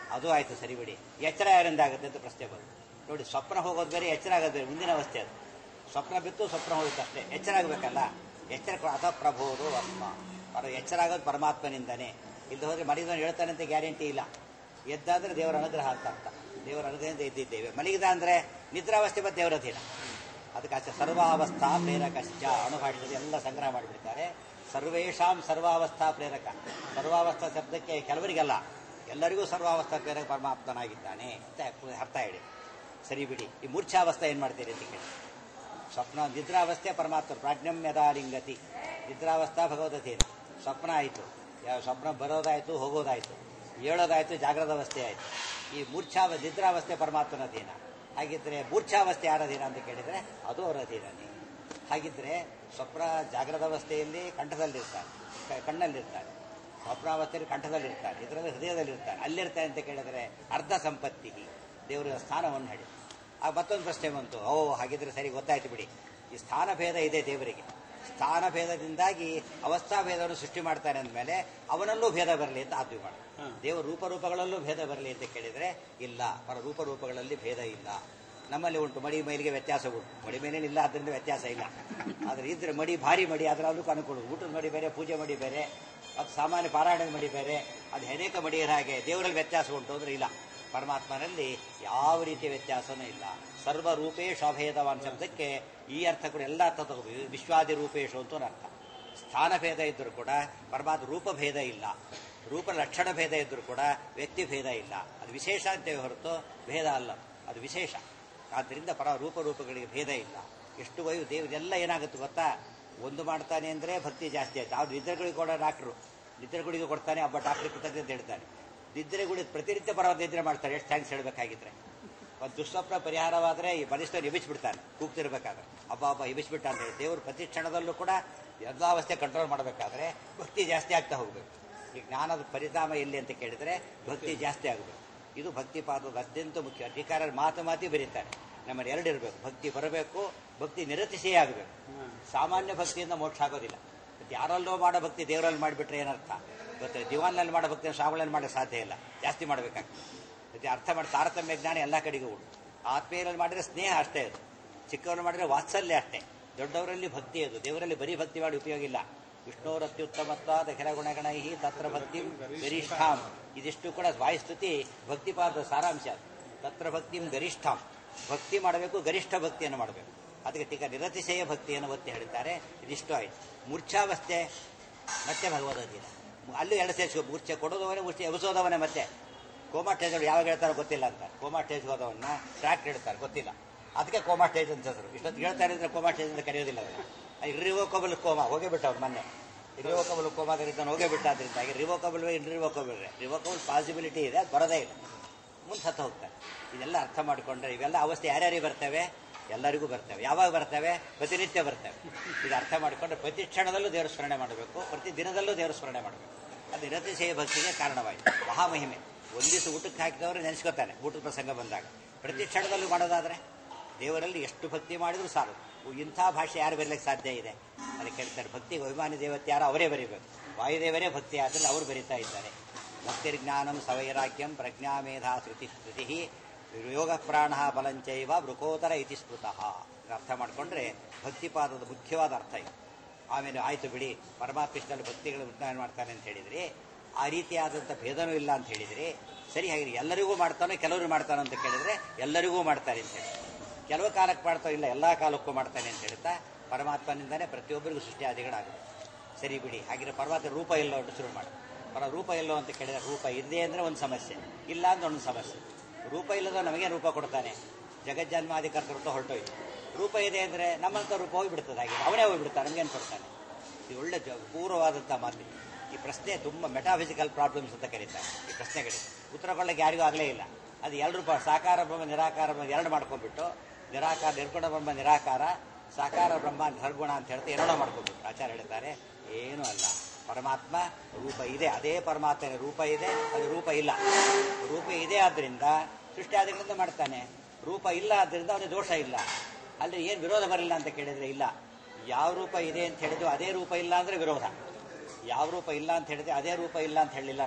ಅದು ಆಯ್ತು ಸರಿ ಬಿಡಿ ಎಚ್ಚರ ಯಾರಿಂದ ಆಗುತ್ತೆ ಅಂತ ಪ್ರಶ್ನೆ ಬಂತು ನೋಡಿ ಸ್ವಪ್ನ ಹೋಗೋದು ಬೇರೆ ಎಚ್ಚರ ಆಗೋದು ಬೇರೆ ಮುಂದಿನ ಅವಸ್ಥೆ ಅದು ಸ್ವಪ್ನ ಬಿತ್ತು ಸ್ವಪ್ನ ಹೋಗುತ್ತೆ ಅಷ್ಟೇ ಎಚ್ಚರ ಆಗಬೇಕಲ್ಲ ಎಚ್ಚರ ಅಥ ಪ್ರಭೋದು ಆತ್ಮ ಅದು ಎಚ್ಚರ ಆಗೋದು ಪರಮಾತ್ಮನಿಂದನೇ ಇಲ್ಲಿ ಹೋದ್ರೆ ಮಲಗಿದವನು ಹೇಳ್ತಾನೆ ಅಂತ ಗ್ಯಾರಂಟಿ ಇಲ್ಲ ಎದ್ದಾದ್ರೆ ದೇವರ ಅನುಗ್ರಹ ಅಂತ ಅರ್ಥ ದೇವರ ಅನುಗ್ರಹದಿಂದ ಎದ್ದಿದ್ದೇವೆ ಮಲಗಿದ ಅಂದ್ರೆ ನಿದ್ರಾವಸ್ಥೆ ಮತ್ತು ದೇವರ ಅಧೀನ ಅದಕ್ಕೆ ಅಷ್ಟೇ ಸರ್ವಾವಸ್ಥಾ ಪ್ರೇರಕಶ್ಚ ಅಣುಭಾಷೆಯಲ್ಲಿ ಎಲ್ಲ ಸಂಗ್ರಹ ಮಾಡಿಬಿಡ್ತಾರೆ ಸರ್ವೇಶಾಂ ಸರ್ವಾವಸ್ಥಾ ಪ್ರೇರಕ ಸರ್ವಾವಸ್ಥಾ ಶಬ್ದಕ್ಕೆ ಕೆಲವರಿಗೆಲ್ಲ ಎಲ್ಲರಿಗೂ ಸರ್ವಾವಸ್ಥಾ ಪ್ರೇರಕ ಪರಮಾತ್ಮನಾಗಿದ್ದಾನೆ ಅಂತ ಅರ್ಥ ಹೇಳಿ ಸರಿ ಬಿಡಿ ಈ ಮೂರ್ಛಾವಸ್ಥೆ ಏನ್ ಮಾಡ್ತೀರಿ ಅಂತ ಕೇಳಿ ಸ್ವಪ್ನ ನಿದ್ರಾವಸ್ಥೆ ಪರಮಾತ್ಮ ಪ್ರಾಜ್ಞಂ ಯದಾಲಿಂಗತಿ ನಿದ್ರಾವಸ್ಥಾ ಭಗವದಧೀನ ಸ್ವಪ್ನ ಆಯಿತು ಯಾವ ಸ್ವಪ್ನ ಬರೋದಾಯ್ತು ಹೋಗೋದಾಯ್ತು ಏಳೋದಾಯ್ತು ಜಾಗ್ರದ ಅವಸ್ಥೆ ಆಯ್ತು ಈ ಮೂರ್ಛಾವ ನಿದ್ರಾವಸ್ಥೆ ಪರಮಾತ್ಮನ ಅಧೀನ ಹಾಗಿದ್ರೆ ಮೂರ್ಛಾವಸ್ಥೆ ಯಾರ ಅಧೀನ ಅಂತ ಕೇಳಿದ್ರೆ ಅದು ಅವರ ಅಧೀನನೇ ಹಾಗಿದ್ರೆ ಸ್ವಪ್ನ ಜಾಗ್ರದ ಅವಸ್ಥೆಯಲ್ಲಿ ಕಂಠದಲ್ಲಿರ್ತಾರೆ ಕ- ಕಣ್ಣಲ್ಲಿರ್ತಾರೆ ಸ್ವಪ್ನಾವಸ್ಥೆಯಲ್ಲಿ ಕಂಠದಲ್ಲಿರ್ತಾರೆ ಇದರಲ್ಲಿ ಹೃದಯದಲ್ಲಿರ್ತಾರೆ ಅಲ್ಲಿರ್ತಾರೆ ಅಂತ ಕೇಳಿದ್ರೆ ಅರ್ಧ ಸಂಪತ್ತಿ ದೇವರ ಸ್ಥಾನವನ್ನು ಹೇಳಿ ಆ ಮತ್ತೊಂದು ಪ್ರಶ್ನೆ ಬಂತು ಓ ಹಾಗಿದ್ರೆ ಸರಿ ಗೊತ್ತಾಯ್ತು ಬಿಡಿ ಈ ಸ್ಥಾನ ಭೇದ ಇದೆ ದೇವರಿಗೆ ಸ್ಥಾನ ಭೇದದಿಂದಾಗಿ ಅವಸ್ಥಾ ಭೇದವನ್ನು ಸೃಷ್ಟಿ ಮಾಡ್ತಾನೆ ಅಂದಮೇಲೆ ಅವನಲ್ಲೂ ಭೇದ ಬರಲಿ ಅಂತ ಆದ್ವಿ ಮಾಡಿ ದೇವರ ರೂಪರೂಪಗಳಲ್ಲೂ ಭೇದ ಬರಲಿ ಅಂತ ಕೇಳಿದ್ರೆ ಇಲ್ಲ ಪರ ರೂಪರೂಪಗಳಲ್ಲಿ ಭೇದ ಇಲ್ಲ ನಮ್ಮಲ್ಲಿ ಉಂಟು ಮಡಿ ಮೈಲಿಗೆ ವ್ಯತ್ಯಾಸ ಉಂಟು ಮಡಿ ಮೇಲೇನು ಇಲ್ಲ ಅದರಿಂದ ವ್ಯತ್ಯಾಸ ಇಲ್ಲ ಆದ್ರೆ ಇದ್ರೆ ಮಡಿ ಭಾರಿ ಮಡಿ ಅದರಲ್ಲೂ ಅನುಕೂಲ ಊಟದ ಮಡಿ ಬೇರೆ ಪೂಜೆ ಮಡಿ ಬೇರೆ ಅದು ಸಾಮಾನ್ಯ ಪಾರಾಯಣದ ಮಡಿ ಬೇರೆ ಅದು ಅನೇಕ ಮಡಿಯರ ಹಾಗೆ ದೇವರಲ್ಲಿ ವ್ಯತ್ಯಾಸ ಉಂಟು ಅಂದ್ರೆ ಇಲ್ಲ ಪರಮಾತ್ಮನಲ್ಲಿ ಯಾವ ರೀತಿಯ ವ್ಯತ್ಯಾಸನೂ ಇಲ್ಲ ಸರ್ವ ರೂಪೇಶ್ ಅಭೇದವಾನ್ ಶಬ್ದಕ್ಕೆ ಈ ಅರ್ಥ ಕೂಡ ಎಲ್ಲ ಅರ್ಥ ತಗೋಬೇಕು ವಿಶ್ವಾದಿ ರೂಪೇಶು ಅಂತ ಒಂದು ಅರ್ಥ ಸ್ಥಾನ ಭೇದ ಇದ್ರೂ ಕೂಡ ಪರಮಾತ್ಮ ರೂಪ ಭೇದ ಇಲ್ಲ ರೂಪ ಲಕ್ಷಣ ಭೇದ ಇದ್ರೂ ಕೂಡ ವ್ಯಕ್ತಿ ಭೇದ ಇಲ್ಲ ಅದು ವಿಶೇಷ ಅಂತೇವೆ ಹೊರತು ಭೇದ ಅಲ್ಲ ಅದು ವಿಶೇಷ ಆದ್ದರಿಂದ ಪರ ರೂಪರೂಪಗಳಿಗೆ ಭೇದ ಇಲ್ಲ ಎಷ್ಟು ವಯು ದೇವರೆಲ್ಲ ಏನಾಗುತ್ತೆ ಗೊತ್ತಾ ಒಂದು ಮಾಡ್ತಾನೆ ಅಂದ್ರೆ ಭಕ್ತಿ ಜಾಸ್ತಿ ಆಯ್ತು ಅವ್ರು ನಿದ್ರೆಗಳಿಗೆ ಕೊಡೋ ಡಾಕ್ಟ್ರು ನಿದ್ರೆಗಳಿಗೆ ಕೊಡ್ತಾನೆ ಒಬ್ಬ ಡಾಕ್ಟರ್ ಕೃತಜ್ಞತೆ ಅಂತ ಹೇಳ್ತಾನೆ ನಿದ್ರೆಗುಳಿ ಪ್ರತಿನಿತ್ಯ ಪರವಾದ ನಿದ್ರೆ ಮಾಡ್ತಾರೆ ಎಷ್ಟು ಥ್ಯಾಂಕ್ಸ್ ಹೇಳ್ಬೇಕಾಗಿದ್ರೆ ಒಂದು ದುಸ್ವಪ್ನ ಪರಿಹಾರವಾದ್ರೆ ಈ ಬಲಿಷ್ಠರು ಎಬಿಸ್ಬಿಡ್ತಾನೆ ಕೂಗ್ತಿರ್ಬೇಕಾದ್ರೆ ಅಬ್ಬ ಅಬ್ಬ ಎಬಿಸ್ಬಿಟ್ಟ ಅಂತ ಹೇಳಿ ದೇವರು ಪ್ರತಿ ಕ್ಷಣದಲ್ಲೂ ಕೂಡ ಎಲ್ಲ ಅವಸ್ಥೆ ಕಂಟ್ರೋಲ್ ಮಾಡಬೇಕಾದ್ರೆ ಭಕ್ತಿ ಜಾಸ್ತಿ ಆಗ್ತಾ ಹೋಗ್ಬೇಕು ಈ ಜ್ಞಾನದ ಪರಿಣಾಮ ಎಲ್ಲಿ ಅಂತ ಕೇಳಿದ್ರೆ ಭಕ್ತಿ ಜಾಸ್ತಿ ಆಗಬೇಕು ಇದು ಭಕ್ತಿ ಪಾದದ ಅತ್ಯಂತ ಮುಖ್ಯ ಅಧಿಕಾರ ಮಾತು ಮಾತಿ ಬರೀತಾರೆ ನಮ್ಮಲ್ಲಿ ಎರಡು ಇರಬೇಕು ಭಕ್ತಿ ಬರಬೇಕು ಭಕ್ತಿ ನಿರತಿಶೇ ಆಗಬೇಕು ಸಾಮಾನ್ಯ ಭಕ್ತಿಯಿಂದ ಮೋಕ್ಷ ಆಗೋದಿಲ್ಲ ಮತ್ತೆ ಯಾರಲ್ಲೋ ಮಾಡೋ ಭಕ್ತಿ ದೇವರಲ್ಲಿ ಮಾಡಿಬಿಟ್ರೆ ಏನರ್ಥ ಗೊತ್ತಿಲ್ಲ ದಿವಾನ್ನಲ್ಲಿ ಮಾಡೋ ಭಕ್ತಿ ಶ್ರಾವಣಲ್ಲಿ ಮಾಡೋಕ್ಕೆ ಸಾಧ್ಯ ಇಲ್ಲ ಜಾಸ್ತಿ ಮಾಡಬೇಕಾಗ್ತದೆ ಮತ್ತೆ ಅರ್ಥ ಮಾಡಿ ತಾರತಮ್ಯ ಜ್ಞಾನ ಎಲ್ಲ ಕಡೆಗೂ ಉಂಟು ಆತ್ಮೀಯರಲ್ಲಿ ಮಾಡಿದ್ರೆ ಸ್ನೇಹ ಅಷ್ಟೇ ಅದು ಚಿಕ್ಕವರು ಮಾಡಿದ್ರೆ ವಾತ್ಸಲ್ಯ ಅಷ್ಟೇ ದೊಡ್ಡವರಲ್ಲಿ ಭಕ್ತಿ ಅದು ದೇವರಲ್ಲಿ ಬರೀ ಭಕ್ತಿ ಮಾಡಿ ಉಪಯೋಗ ಇಲ್ಲ ವಿಷ್ಣುರತ್ಯುತ್ತಮತ್ವಾದ ಗುಣಗಣೈ ತತ್ರ ಭಕ್ತಿ ಗರಿಷ್ಠಾಂ ಇದಿಷ್ಟು ಕೂಡ ವಾಯುಸ್ತುತಿ ಭಕ್ತಿಪಾದ ಸಾರಾಂಶ ಅದು. ತತ್ರ ಭಕ್ತಿಂ ಗರಿಷ್ಠಾಂ ಭಕ್ತಿ ಮಾಡಬೇಕು ಗರಿಷ್ಠ ಭಕ್ತಿಯನ್ನು ಮಾಡಬೇಕು ಅದಕ್ಕೆ ಟಿಕ ನಿರತಿಶಯ ಭಕ್ತಿಯನ್ನು ಒತ್ತಿ ಹೇಳ್ತಾರೆ ಇದಿಷ್ಟು ಆಯ್ತು ಮೂರ್ಛಾವಸ್ಥೆ ಮತ್ತೆ ಭಗವದ್ಗೀತ ಅಲ್ಲೂ ಎರಡು ಸೇರಿಸ್ಕೊ ಮೂರ್ಛೆ ಕೊಡೋದವನೇ ಮೂರ್ಛೆ ಎಬ್ಸೋದವನೇ ಮತ್ತೆ ಕೋಮಾ ಸ್ಟೇಜ್ ಯಾವಾಗ ಹೇಳ್ತಾರೋ ಗೊತ್ತಿಲ್ಲ ಅಂತ ಕೋಮಾ ಸ್ಟೇಜ್ ಹೋದವನ್ನ ಟ್ರ್ಯಾಕ್ ಹೇಳ್ತಾರೆ ಗೊತ್ತಿಲ್ಲ ಅದಕ್ಕೆ ಕೋಮಾ ಸ್ಟೇಜ್ ಅಂತ ಹೆಸರು ಇಷ್ಟೊತ್ತು ಹೇಳ್ತಾರೆ ಅಂದ್ರೆ ಕೋಮಾ ಸ್ಟೇಜ್ ಅಂತ ಕರೆಯೋದಿಲ್ಲ ಅದನ್ನ ಇರ್ರಿವೋಕಬಲ್ ಕೋಮಾ ಹೋಗೇ ಬಿಟ್ಟ ಅವ್ರು ಮೊನ್ನೆ ಇರ್ರಿವೋಕಬಲ್ ಕೋಮಾದಿಂದ ಹೋಗೇ ಬಿಟ್ಟ ಅದರಿಂದ ರಿವೋಕಬಲ್ ಇನ್ರಿವೋಕಬಲ್ ರಿವೋಕಬಲ್ ಪಾಸಿಬಿಲಿಟಿ ಇದೆ ಅದು ಬರೋದೇ ಇಲ್ಲ ಮುಂದೆ ಹತ್ತು ಹೋಗ್ತಾರೆ ಇದೆಲ್ಲ ಅರ್ಥ ಮಾಡಿಕೊಂಡ್ರೆ ಇವೆಲ್ಲ ಅವಸ್ಥೆ ಯಾರ್ಯಾರಿಗೆ ಬರ್ತವೆ ಎಲ್ಲರಿಗೂ ಬರ್ತವೆ ಯಾವಾಗ ಬರ್ತವೆ ಪ್ರತಿನಿತ್ಯ ಬರ್ತವೆ ಇದು ಅರ್ಥ ಮಾಡಿಕೊಂಡ್ರೆ ಪ್ರತಿ ಕ್ಷಣದಲ್ಲೂ ದೇವರ ಸ್ಮರಣೆ ಮಾಡಬೇಕು ಪ್ರತಿ ದಿನದಲ್ಲೂ ದೇವರ ಸ್ಮರಣೆ ಮಾಡಬೇಕು ಅದು ನಿರತಿಶಯ ಭಕ್ತಿಗೆ ಕಾರಣವಾಯಿತು ಮಹಾಮಹಿಮೆ ಒಂದು ದಿವಸ ಊಟಕ್ಕೆ ಹಾಕಿದವರು ನೆನೆಸ್ಕೊತಾನೆ ಊಟದ ಪ್ರಸಂಗ ಬಂದಾಗ ಪ್ರತಿ ಕ್ಷಣದಲ್ಲೂ ಮಾಡೋದಾದ್ರೆ ದೇವರಲ್ಲಿ ಎಷ್ಟು ಭಕ್ತಿ ಮಾಡಿದ್ರು ಸಾಲು ಇಂಥ ಭಾಷೆ ಯಾರು ಬರಲಿಕ್ಕೆ ಸಾಧ್ಯ ಇದೆ ಅದಕ್ಕೆ ಹೇಳ್ತಾರೆ ಭಕ್ತಿಗೆ ಅಭಿಮಾನಿ ದೇವತೆ ಯಾರು ಅವರೇ ಬರೀಬೇಕು ವಾಯುದೇವರೇ ಭಕ್ತಿ ಆದರೆ ಅವರು ಬರೀತಾ ಇದ್ದಾರೆ ಭಕ್ತಿರ್ಜ್ಞಾನಂ ಸವೈರಾಗ್ಯಂ ಪ್ರಜ್ಞಾಮೇಧಾ ಶ್ರುತಿ ಶ್ರುತಿ ಯೋಗ ಪ್ರಾಣ ಬಲಂಚೈವ ವೃಕೋತರ ಇತಿ ಸ್ಮೃತಃ ಇದು ಅರ್ಥ ಮಾಡಿಕೊಂಡ್ರೆ ಭಕ್ತಿಪಾದದ ಮುಖ್ಯವಾದ ಅರ್ಥ ಇದು ಆಮೇಲೆ ಆಯ್ತು ಬಿಡಿ ಪರಮಾತ್ಮನಲ್ಲಿ ಭಕ್ತಿಗಳು ಉಜ್ಞಾನ ಮಾಡ್ತಾನೆ ಅಂತ ಹೇಳಿದ್ರಿ ಆ ರೀತಿಯಾದಂಥ ಭೇದನೂ ಇಲ್ಲ ಅಂತ ಹೇಳಿದ್ರಿ ಸರಿ ಹಾಗೆ ಎಲ್ಲರಿಗೂ ಮಾಡ್ತಾನೆ ಕೆಲವರು ಮಾಡ್ತಾನೆ ಅಂತ ಕೇಳಿದ್ರೆ ಎಲ್ಲರಿಗೂ ಮಾಡ್ತಾರೆ ಅಂತ ಹೇಳಿ ಕೆಲವು ಕಾಲಕ್ಕೆ ಮಾಡ್ತಾ ಇಲ್ಲ ಎಲ್ಲಾ ಕಾಲಕ್ಕೂ ಮಾಡ್ತಾನೆ ಅಂತ ಹೇಳ್ತಾ ಪರಮಾತ್ಮನಿಂದಾನೇ ಪ್ರತಿಯೊಬ್ಬರಿಗೂ ಸೃಷ್ಟಿಯಾದಿಗಳಾಗುತ್ತೆ ಸರಿ ಬಿಡಿ ಹಾಗಿದ್ರೆ ಪರಮಾತ್ಮ ರೂಪ ಎಲ್ಲೋ ಅಂತ ಶುರು ಮಾಡಿ ಪರ ರೂಪ ಎಲ್ಲೋ ಅಂತ ಕೇಳಿದ್ರೆ ರೂಪ ಇದೆ ಅಂದ್ರೆ ಒಂದು ಸಮಸ್ಯೆ ಇಲ್ಲ ಅಂದ್ರೆ ಒಂದು ಸಮಸ್ಯೆ ರೂಪ ಇಲ್ಲದ ನಮಗೆ ರೂಪ ಕೊಡ್ತಾನೆ ಜಗಜ್ಜನ್ಮಾದಿ ಕರ್ತೃತ್ವ ಹೊರಟೋಯ್ತು ರೂಪ ಇದೆ ಅಂದ್ರೆ ನಮ್ಮಂತ ರೂಪ ಹೋಗಿಬಿಡ್ತದೆ ಹಾಗೆ ಅವನೇ ಹೋಗಿಬಿಡ್ತಾನೆ ನಮಗೇನು ಕೊಡ್ತಾನೆ ಇದು ಒಳ್ಳೆ ಜ- ಪೂರ್ವವಾದಂಥ ಮಾತು ಈ ಪ್ರಶ್ನೆ ತುಂಬ ಮೆಟಾಫಿಸಿಕಲ್ ಪ್ರಾಬ್ಲಮ್ಸ್ ಅಂತ ಕರೀತಾರೆ ಈ ಪ್ರಶ್ನೆಗಳಿಗೆ ಉತ್ತರ ಕೊಡಲಿಕ್ಕೆ ಯಾರಿಗೂ ಆಗಲೇ ಇಲ್ಲ ಅದು ಎರಡು ಪ- ಸಾಕಾರ ಬ್ರಹ್ಮ ನಿರಾಕಾರ ಬ್ರಹ್ಮ ಎರಡು ಮಾಡ್ಕೊಂಡ್ಬಿಟ್ಟು ನಿರಾಕಾರ ನಿರ್ಗುಣ ಬ್ರಹ್ಮ ನಿರಾಕಾರ ಸಾಕಾರ ಬ್ರಹ್ಮ ನಿರ್ಗುಣ ಅಂತ ಹೇಳ್ತಾ ಎರಡೋ ಮಾಡ್ಕೊಂಡ್ಬಿಟ್ಟು ಆಚಾರ್ಯ ಹೇಳ್ತಾರೆ ಏನೂ ಅಲ್ಲ ಪರಮಾತ್ಮ ರೂಪ ಇದೆ ಅದೇ ಪರಮಾತ್ಮನ ರೂಪ ಇದೆ ಅದು ರೂಪ ಇಲ್ಲ ರೂಪ ಇದೆ ಆದ್ರಿಂದ ಸೃಷ್ಟಿಯಾದಿಗಳಿಂದ ಮಾಡ್ತಾನೆ ರೂಪ ಇಲ್ಲ ಆದ್ರಿಂದ ಅವನಿಗೆ ದೋಷ ಇಲ್ಲ ಅಲ್ಲಿ ಏನು ವಿರೋಧ ಬರಲಿಲ್ಲ ಅಂತ ಕೇಳಿದ್ರೆ ಇಲ್ಲ ಯಾವ ರೂಪ ಇದೆ ಅಂತ ಹೇಳಿದ್ರು ಅದೇ ರೂಪ ಇಲ್ಲ ಅಂದ್ರೆ ವಿರೋಧ ಯಾವ ರೂಪ ಇಲ್ಲ ಅಂತ ಹೇಳಿದ್ರೆ ಅದೇ ರೂಪ ಇಲ್ಲ ಅಂತ ಹೇಳಿಲ್ಲ ನಾವು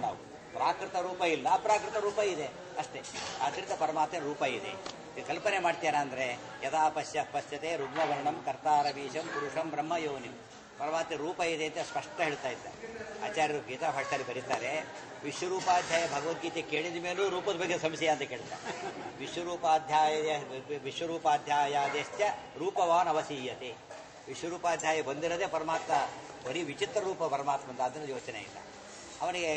ಪ್ರಾಕೃತ ರೂಪ ಇಲ್ಲ ಅಪ್ರಾಕೃತ ರೂಪ ಇದೆ ಅಷ್ಟೇ ಆದ್ರಿಂದ ಪರಮಾತ್ಮ ರೂಪ ಇದೆ ಇದು ಕಲ್ಪನೆ ಮಾಡ್ತೀರಾ ಅಂದ್ರೆ ಯಥಾ ಪಶ್ಯ ಪಶ್ಯತೆ ರುಗ್ಮವರ್ಣಂ ಕರ್ತಾರ ಬೀಜಂ ಪುರುಷಂ ಬ್ರಹ್ಮ ಯೋನಿ ಪರಮಾತ್ಮ ರೂಪ ಇದೆ ಅಂತ ಸ್ಪಷ್ಟ ಹೇಳ್ತಾ ಇದ್ದಾರೆ ಆಚಾರ್ಯರು ಗೀತಾ ಭಾಷೆಯಲ್ಲಿ ಬರೀತಾರೆ ವಿಶ್ವರೂಪಾಧ್ಯಾಯ ಭಗವದ್ಗೀತೆ ಕೇಳಿದ ಮೇಲೂ ರೂಪದ ಬಗ್ಗೆ ಸಂಶಯ ಅಂತ ಕೇಳ್ತಾರೆ ವಿಶ್ವರೂಪಾಧ್ಯಾಯ ವಿಶ್ವರೂಪಾಧ್ಯಾಯಾದೇಶ್ಚ ರೂಪವಾನ್ ಅವಸೀಯತೆ ವಿಶ್ವರೂಪಾಧ್ಯಾಯ ಬಂದಿರೋದೇ ಪರಮಾತ್ಮ ಬರೀ ವಿಚಿತ್ರ ರೂಪ ಪರಮಾತ್ಮಂದ ಅದನ್ನು ಯೋಚನೆ ಇಲ್ಲ ಅವನಿಗೆ